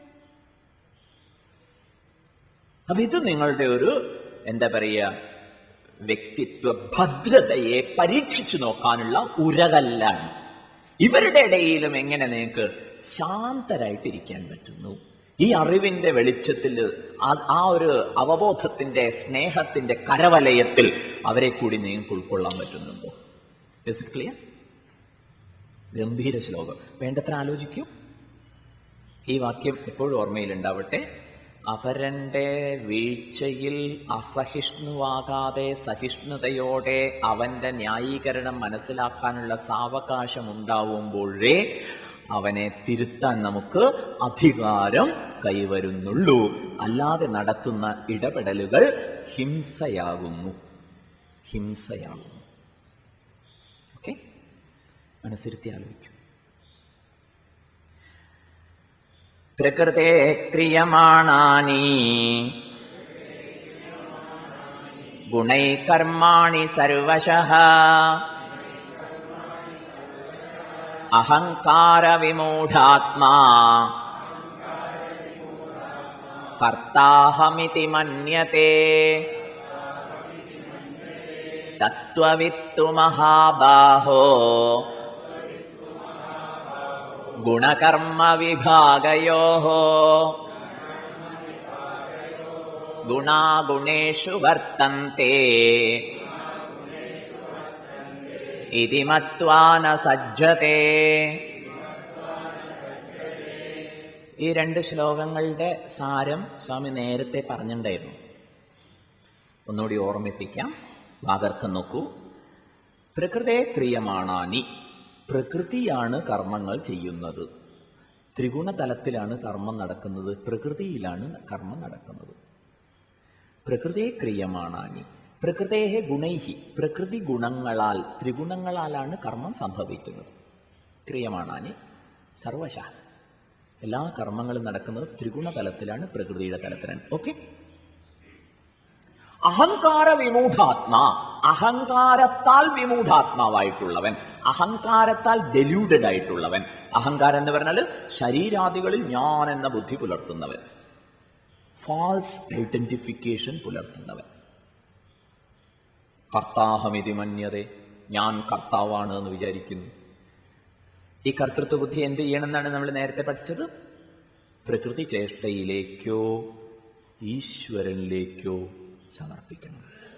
അപ്പൊ ഇത് നിങ്ങളുടെ ഒരു എന്താ പറയുക വ്യക്തിത്വ ഭദ്രതയെ പരീക്ഷിച്ചു നോക്കാനുള്ള ഉരകല്ലാണ് ഇവരുടെ ഇടയിലും എങ്ങനെ നിങ്ങൾക്ക് ശാന്തരായിട്ടിരിക്കാൻ പറ്റുന്നു ഈ അറിവിന്റെ വെളിച്ചത്തിൽ ആ- ആ ഒരു അവബോധത്തിന്റെ സ്നേഹത്തിന്റെ കരവലയത്തിൽ അവരെ കൂടി നിങ്ങൾക്ക് ഉൾക്കൊള്ളാൻ പറ്റുന്നുണ്ടോ ഇസ് ഇറ്റ് ക്ലിയർ ഗംഭീര ശ്ലോകം വേണ്ടത്ര ആലോചിക്കൂ ഈ വാക്യം എപ്പോഴും ഓർമ്മയിലുണ്ടാവട്ടെ അപരന്റെ വീഴ്ചയിൽ അസഹിഷ്ണുവാകാതെ സഹിഷ്ണുതയോടെ അവന്റെ ന്യായീകരണം മനസ്സിലാക്കാനുള്ള സാവകാശം ഉണ്ടാവുമ്പോഴേ അവനെ തിരുത്താൻ നമുക്ക് അധികാരം കൈവരുന്നുള്ളൂ അല്ലാതെ നടത്തുന്ന ഇടപെടലുകൾ ഹിംസയാകുന്നു ഹിംസയാകുന്നു ഓക്കെ മനസ്സിരുത്തി ആലോചിക്കും പ്രകൃതേ ക്രിയമാണാനി ഗുണൈ കർമാണി സർവശഃ അഹങ്കാര വിമൂഢാത്മാ കർത്താഹമിതി മന്യത്തെ തത്വവിത്തു മഹാബാഹോ ഗുണകർമ്മവിഭാഗയോ ഗുണാഗുണേഷു വർത്തന്തെ ഇതി മത്വാ ന സജ്ജത്തെ ഈ രണ്ട് ശ്ലോകങ്ങളുടെ സാരം സ്വാമി നേരത്തെ പറഞ്ഞിട്ടുണ്ടായിരുന്നു ഒന്നുകൂടി ഓർമ്മിപ്പിക്കാം ഭാഗർക്കം നോക്കൂ പ്രകൃതേ ക്രിയമാണാനി പ്രകൃതിയാണ് കർമ്മങ്ങൾ ചെയ്യുന്നത് ത്രിഗുണതലത്തിലാണ് കർമ്മം നടക്കുന്നത് പ്രകൃതിയിലാണ് കർമ്മം നടക്കുന്നത് പ്രകൃതേ ക്രിയമാണാനി പ്രകൃതേഹെ ഗുണൈഹി പ്രകൃതി ഗുണങ്ങളാൽ ത്രിഗുണങ്ങളാലാണ് കർമ്മം സംഭവിക്കുന്നത് ക്രിയമാണാനി സർവശ എല്ലാ കർമ്മങ്ങളും നടക്കുന്നത് ത്രിഗുണതലത്തിലാണ് പ്രകൃതിയുടെ തലത്തിലാണ് ഓക്കെ അഹങ്കാര വിമൂഢാത്മാ അഹങ്കാരത്താൽ വിമൂഢാത്മാവായിട്ടുള്ളവൻ അഹങ്കാരത്താൽ ഡെല്യൂഡഡ് ആയിട്ടുള്ളവൻ അഹങ്കാരം എന്ന് പറഞ്ഞാൽ ശരീരാദികളിൽ ഞാൻ എന്ന ബുദ്ധി പുലർത്തുന്നവൻ ഫാൾസ് ഐഡന്റിഫിക്കേഷൻ പുലർത്തുന്നവൻ കർത്താഹമിതി മന്യതെ ഞാൻ കർത്താവാണ് എന്ന് വിചാരിക്കുന്നു ഈ കർത്തൃത്വ ബുദ്ധി എന്ത് ചെയ്യണമെന്നാണ് നമ്മൾ നേരത്തെ പഠിച്ചത് പ്രകൃതി ചേഷ്ടയിലേക്കോ ഈശ്വരനിലേക്കോ സമർപ്പിക്കണം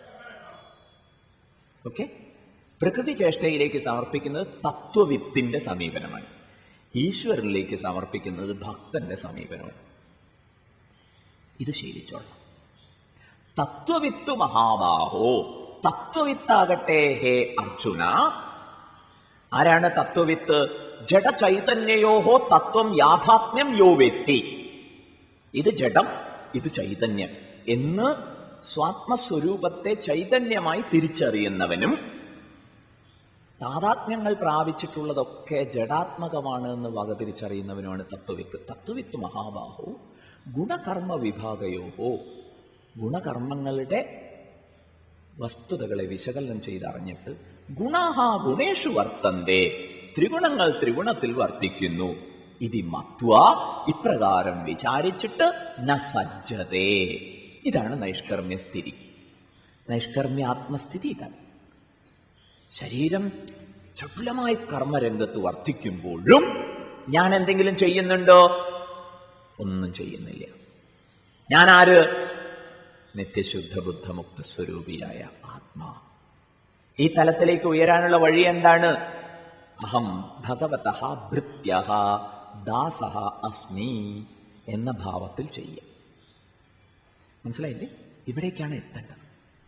ഓക്കെ പ്രകൃതി ചേഷ്ടയിലേക്ക് സമർപ്പിക്കുന്നത് തത്വവിത്തിന്റെ സമീപനമാണ് ഈശ്വരനിലേക്ക് സമർപ്പിക്കുന്നത് ഭക്തന്റെ സമീപനമാണ് ഇത് ശീലിച്ചോളാം തത്വവിത്ത് മഹാബാഹോ തത്വവിത്താകട്ടെ ഹേ അർജുന ആരാണ് തത്വവിത്ത് ജഡചൈതന്യയോഹോ തത്വം യാഥാത്മ്യം യോ വ്യക്തി ഇത് ജഡം ഇത് ചൈതന്യം എന്ന് സ്വാത്മസ്വരൂപത്തെ ചൈതന്യമായി തിരിച്ചറിയുന്നവനും താതാത്മ്യങ്ങൾ പ്രാപിച്ചിട്ടുള്ളതൊക്കെ ജഡാത്മകമാണ് എന്ന് വക തിരിച്ചറിയുന്നവനുമാണ് തത്വവിത്ത് തത്വവിത്ത് മഹാബാഹോ ഗുണകർമ്മ വിഭാഗയോഹോ ഗുണകർമ്മങ്ങളുടെ വസ്തുതകളെ വിശകലനം ചെയ്തറിഞ്ഞിട്ട് ഗുണാഹ ഗുണേഷു വർത്തന്തേ ത്രിഗുണങ്ങൾ ത്രിഗുണത്തിൽ വർത്തിക്കുന്നു ഇതി മത്വ ഇപ്രകാരം വിചാരിച്ചിട്ട് ന സജ്ജതേ ഇതാണ് നൈഷ്കർമ്മ്യ സ്ഥിതി നൈഷ്കർമ്മ്യ ആത്മസ്ഥിതി ഇതാണ് ശരീരം ചടുലമായി കർമ്മരംഗത്ത് വർദ്ധിക്കുമ്പോഴും ഞാൻ എന്തെങ്കിലും ചെയ്യുന്നുണ്ടോ ഒന്നും ചെയ്യുന്നില്ല ഞാൻ ആര് നിത്യശുദ്ധ ബുദ്ധമുക്ത സ്വരൂപിയായ ആത്മാ ഈ തലത്തിലേക്ക് ഉയരാനുള്ള വഴി എന്താണ് അഹം ഭഗവത ഭൃത്യ ദാസ അസ്മി എന്ന ഭാവത്തിൽ ചെയ്യാം മനസ്സിലായില്ലേ ഇവിടേക്കാണ് എത്തേണ്ടത്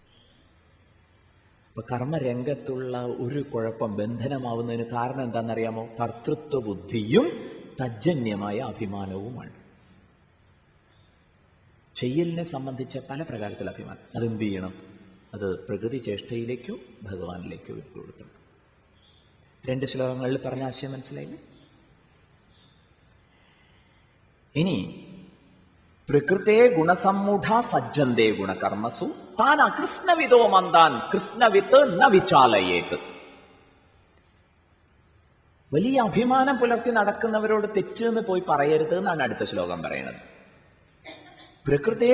ഇപ്പൊ കർമ്മരംഗത്തുള്ള ഒരു കുഴപ്പം ബന്ധനമാവുന്നതിന് കാരണം എന്താണെന്നറിയാമോ കർത്തൃത്വ ബുദ്ധിയും തജ്ജന്യമായ അഭിമാനവുമാണ് ചെയ്യലിനെ സംബന്ധിച്ച പല പ്രകാരത്തിൽ അഭിമാനം അതെന്ത് ചെയ്യണം അത് പ്രകൃതി ചേഷ്ടയിലേക്കോ ഭഗവാനിലേക്കോ വിട്ടുകൊടുക്കണം രണ്ട് ശ്ലോകങ്ങളിൽ പറഞ്ഞ ആശയം മനസ്സിലായില്ലേ ഇനി പ്രകൃതേ ഗുണസമ്മൂഢ സജ്ജന്തേ ഗുണകർമ്മസു താൻ അകൃഷ്ണവിതോ മന്ദാൻ കൃഷ്ണവിത്ത് ന വിചാലയേത് വലിയ അഭിമാനം പുലർത്തി നടക്കുന്നവരോട് തെറ്റെന്ന് പോയി പറയരുത് എന്നാണ് അടുത്ത ശ്ലോകം പറയുന്നത് പ്രകൃതേ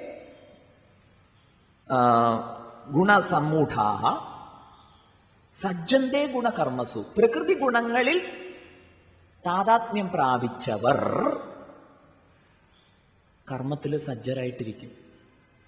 ഗുണസമ്മൂഢാ സജ്ജന്റെ ഗുണകർമ്മസു പ്രകൃതി ഗുണങ്ങളിൽ താതാത്മ്യം പ്രാപിച്ചവർ കർമ്മത്തിൽ സജ്ജരായിട്ടിരിക്കും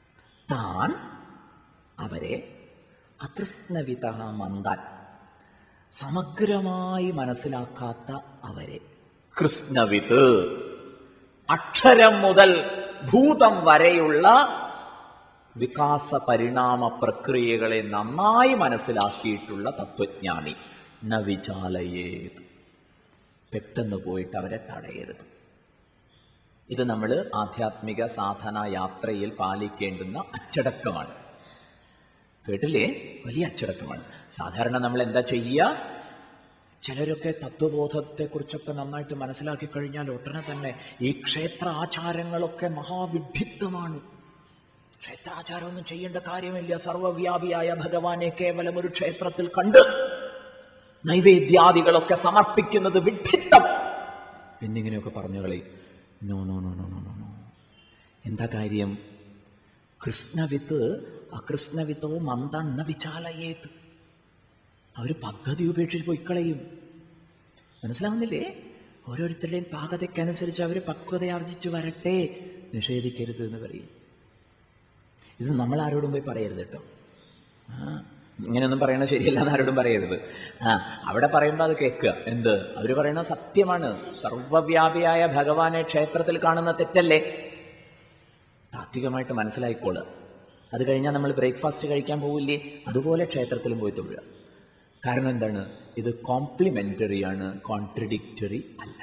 താൻ അവരെ അതൃഷ്ണവിത മന്ദാൻ സമഗ്രമായി മനസ്സിലാക്കാത്ത അവരെ കൃഷ്ണവിത്ത് അക്ഷരം മുതൽ ഭൂതം വരെയുള്ള വികാസ പരിണാമ പ്രക്രിയകളെ നന്നായി മനസ്സിലാക്കിയിട്ടുള്ള തത്വജ്ഞാനി നവിചാലയേത് പെട്ടെന്ന് പോയിട്ട് അവരെ തടയരുത് ഇത് നമ്മൾ ആധ്യാത്മിക സാധന യാത്രയിൽ പാലിക്കേണ്ടുന്ന അച്ചടക്കമാണ് കേട്ടില്ലേ വലിയ അച്ചടക്കമാണ് സാധാരണ നമ്മൾ എന്താ ചെയ്യുക ചിലരൊക്കെ തത്വബോധത്തെക്കുറിച്ചൊക്കെ നന്നായിട്ട് മനസ്സിലാക്കി കഴിഞ്ഞാൽ ഉടനെ തന്നെ ഈ ക്ഷേത്ര ആചാരങ്ങളൊക്കെ മഹാവിഡ്ഢിത്തമാണ് ക്ഷേത്രാചാരമൊന്നും ചെയ്യേണ്ട കാര്യമില്ല സർവവ്യാപിയായ ഭഗവാനെ കേവലം ഒരു ക്ഷേത്രത്തിൽ കണ്ട് നൈവേദ്യാദികളൊക്കെ സമർപ്പിക്കുന്നത് വിഡ്ഢിത്തം എന്നിങ്ങനെയൊക്കെ പറഞ്ഞു കളയും no no no no no no no എന്താ കാര്യം കൃഷ്ണവിത്ത് അകൃഷ്ണവിത്തോ മന്ദണ്ണ വിചാലയേത് അവർ പദ്ധതി ഉപേക്ഷിച്ച് പോയിക്കളയും മനസ്സിലാവുന്നില്ലേ ഓരോരുത്തരുടെയും പാകതയ്ക്കനുസരിച്ച് അവർ പക്വതയാർജിച്ച് വരട്ടെ നിഷേധിക്കരുത് എന്ന് പറയും ഇത് നമ്മൾ ആരോടും പോയി പറയരുത് കേട്ടോ ആ ഇങ്ങനെയൊന്നും പറയണത് ശരിയല്ല എന്ന് ആരോടും പറയരുത് ആ അവിടെ പറയുമ്പോൾ അത് കേൾക്കുക എന്ത് അവർ പറയുന്നത് സത്യമാണ് സർവവ്യാപിയായ ഭഗവാനെ ക്ഷേത്രത്തിൽ കാണുന്ന തെറ്റല്ലേ താത്വികമായിട്ട് മനസ്സിലായിക്കോളുക അത് കഴിഞ്ഞാൽ നമ്മൾ ബ്രേക്ക്ഫാസ്റ്റ് കഴിക്കാൻ പോവില്ലേ അതുപോലെ ക്ഷേത്രത്തിലും പോയി തൊഴുക കാരണം എന്താണ് ഇത് കോംപ്ലിമെന്ററിയാണ് കോൺട്രഡിക്റ്ററി അല്ല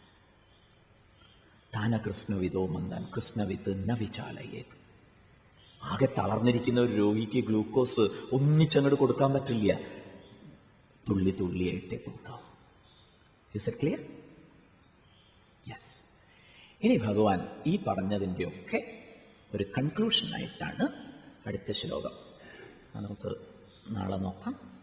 താന കൃഷ്ണവിതോ മന്ദൻ കൃഷ്ണവിത്ത് ന വിചാലയേത് ആകെ തളർന്നിരിക്കുന്ന ഒരു രോഗിക്ക് ഗ്ലൂക്കോസ് ഒന്നിച്ചങ്ങോട്ട് കൊടുക്കാൻ പറ്റില്ല തുള്ളി തുള്ളിയായിട്ടേ കൊടുക്കാം ഇസ് ഇറ്റ് ക്ലിയർ യെസ് ഇനി ഭഗവാൻ ഈ പറഞ്ഞതിൻ്റെ ഒക്കെ ഒരു കൺക്ലൂഷനായിട്ടാണ് അടുത്ത ശ്ലോകം അത് നമുക്ക് നാളെ നോക്കാം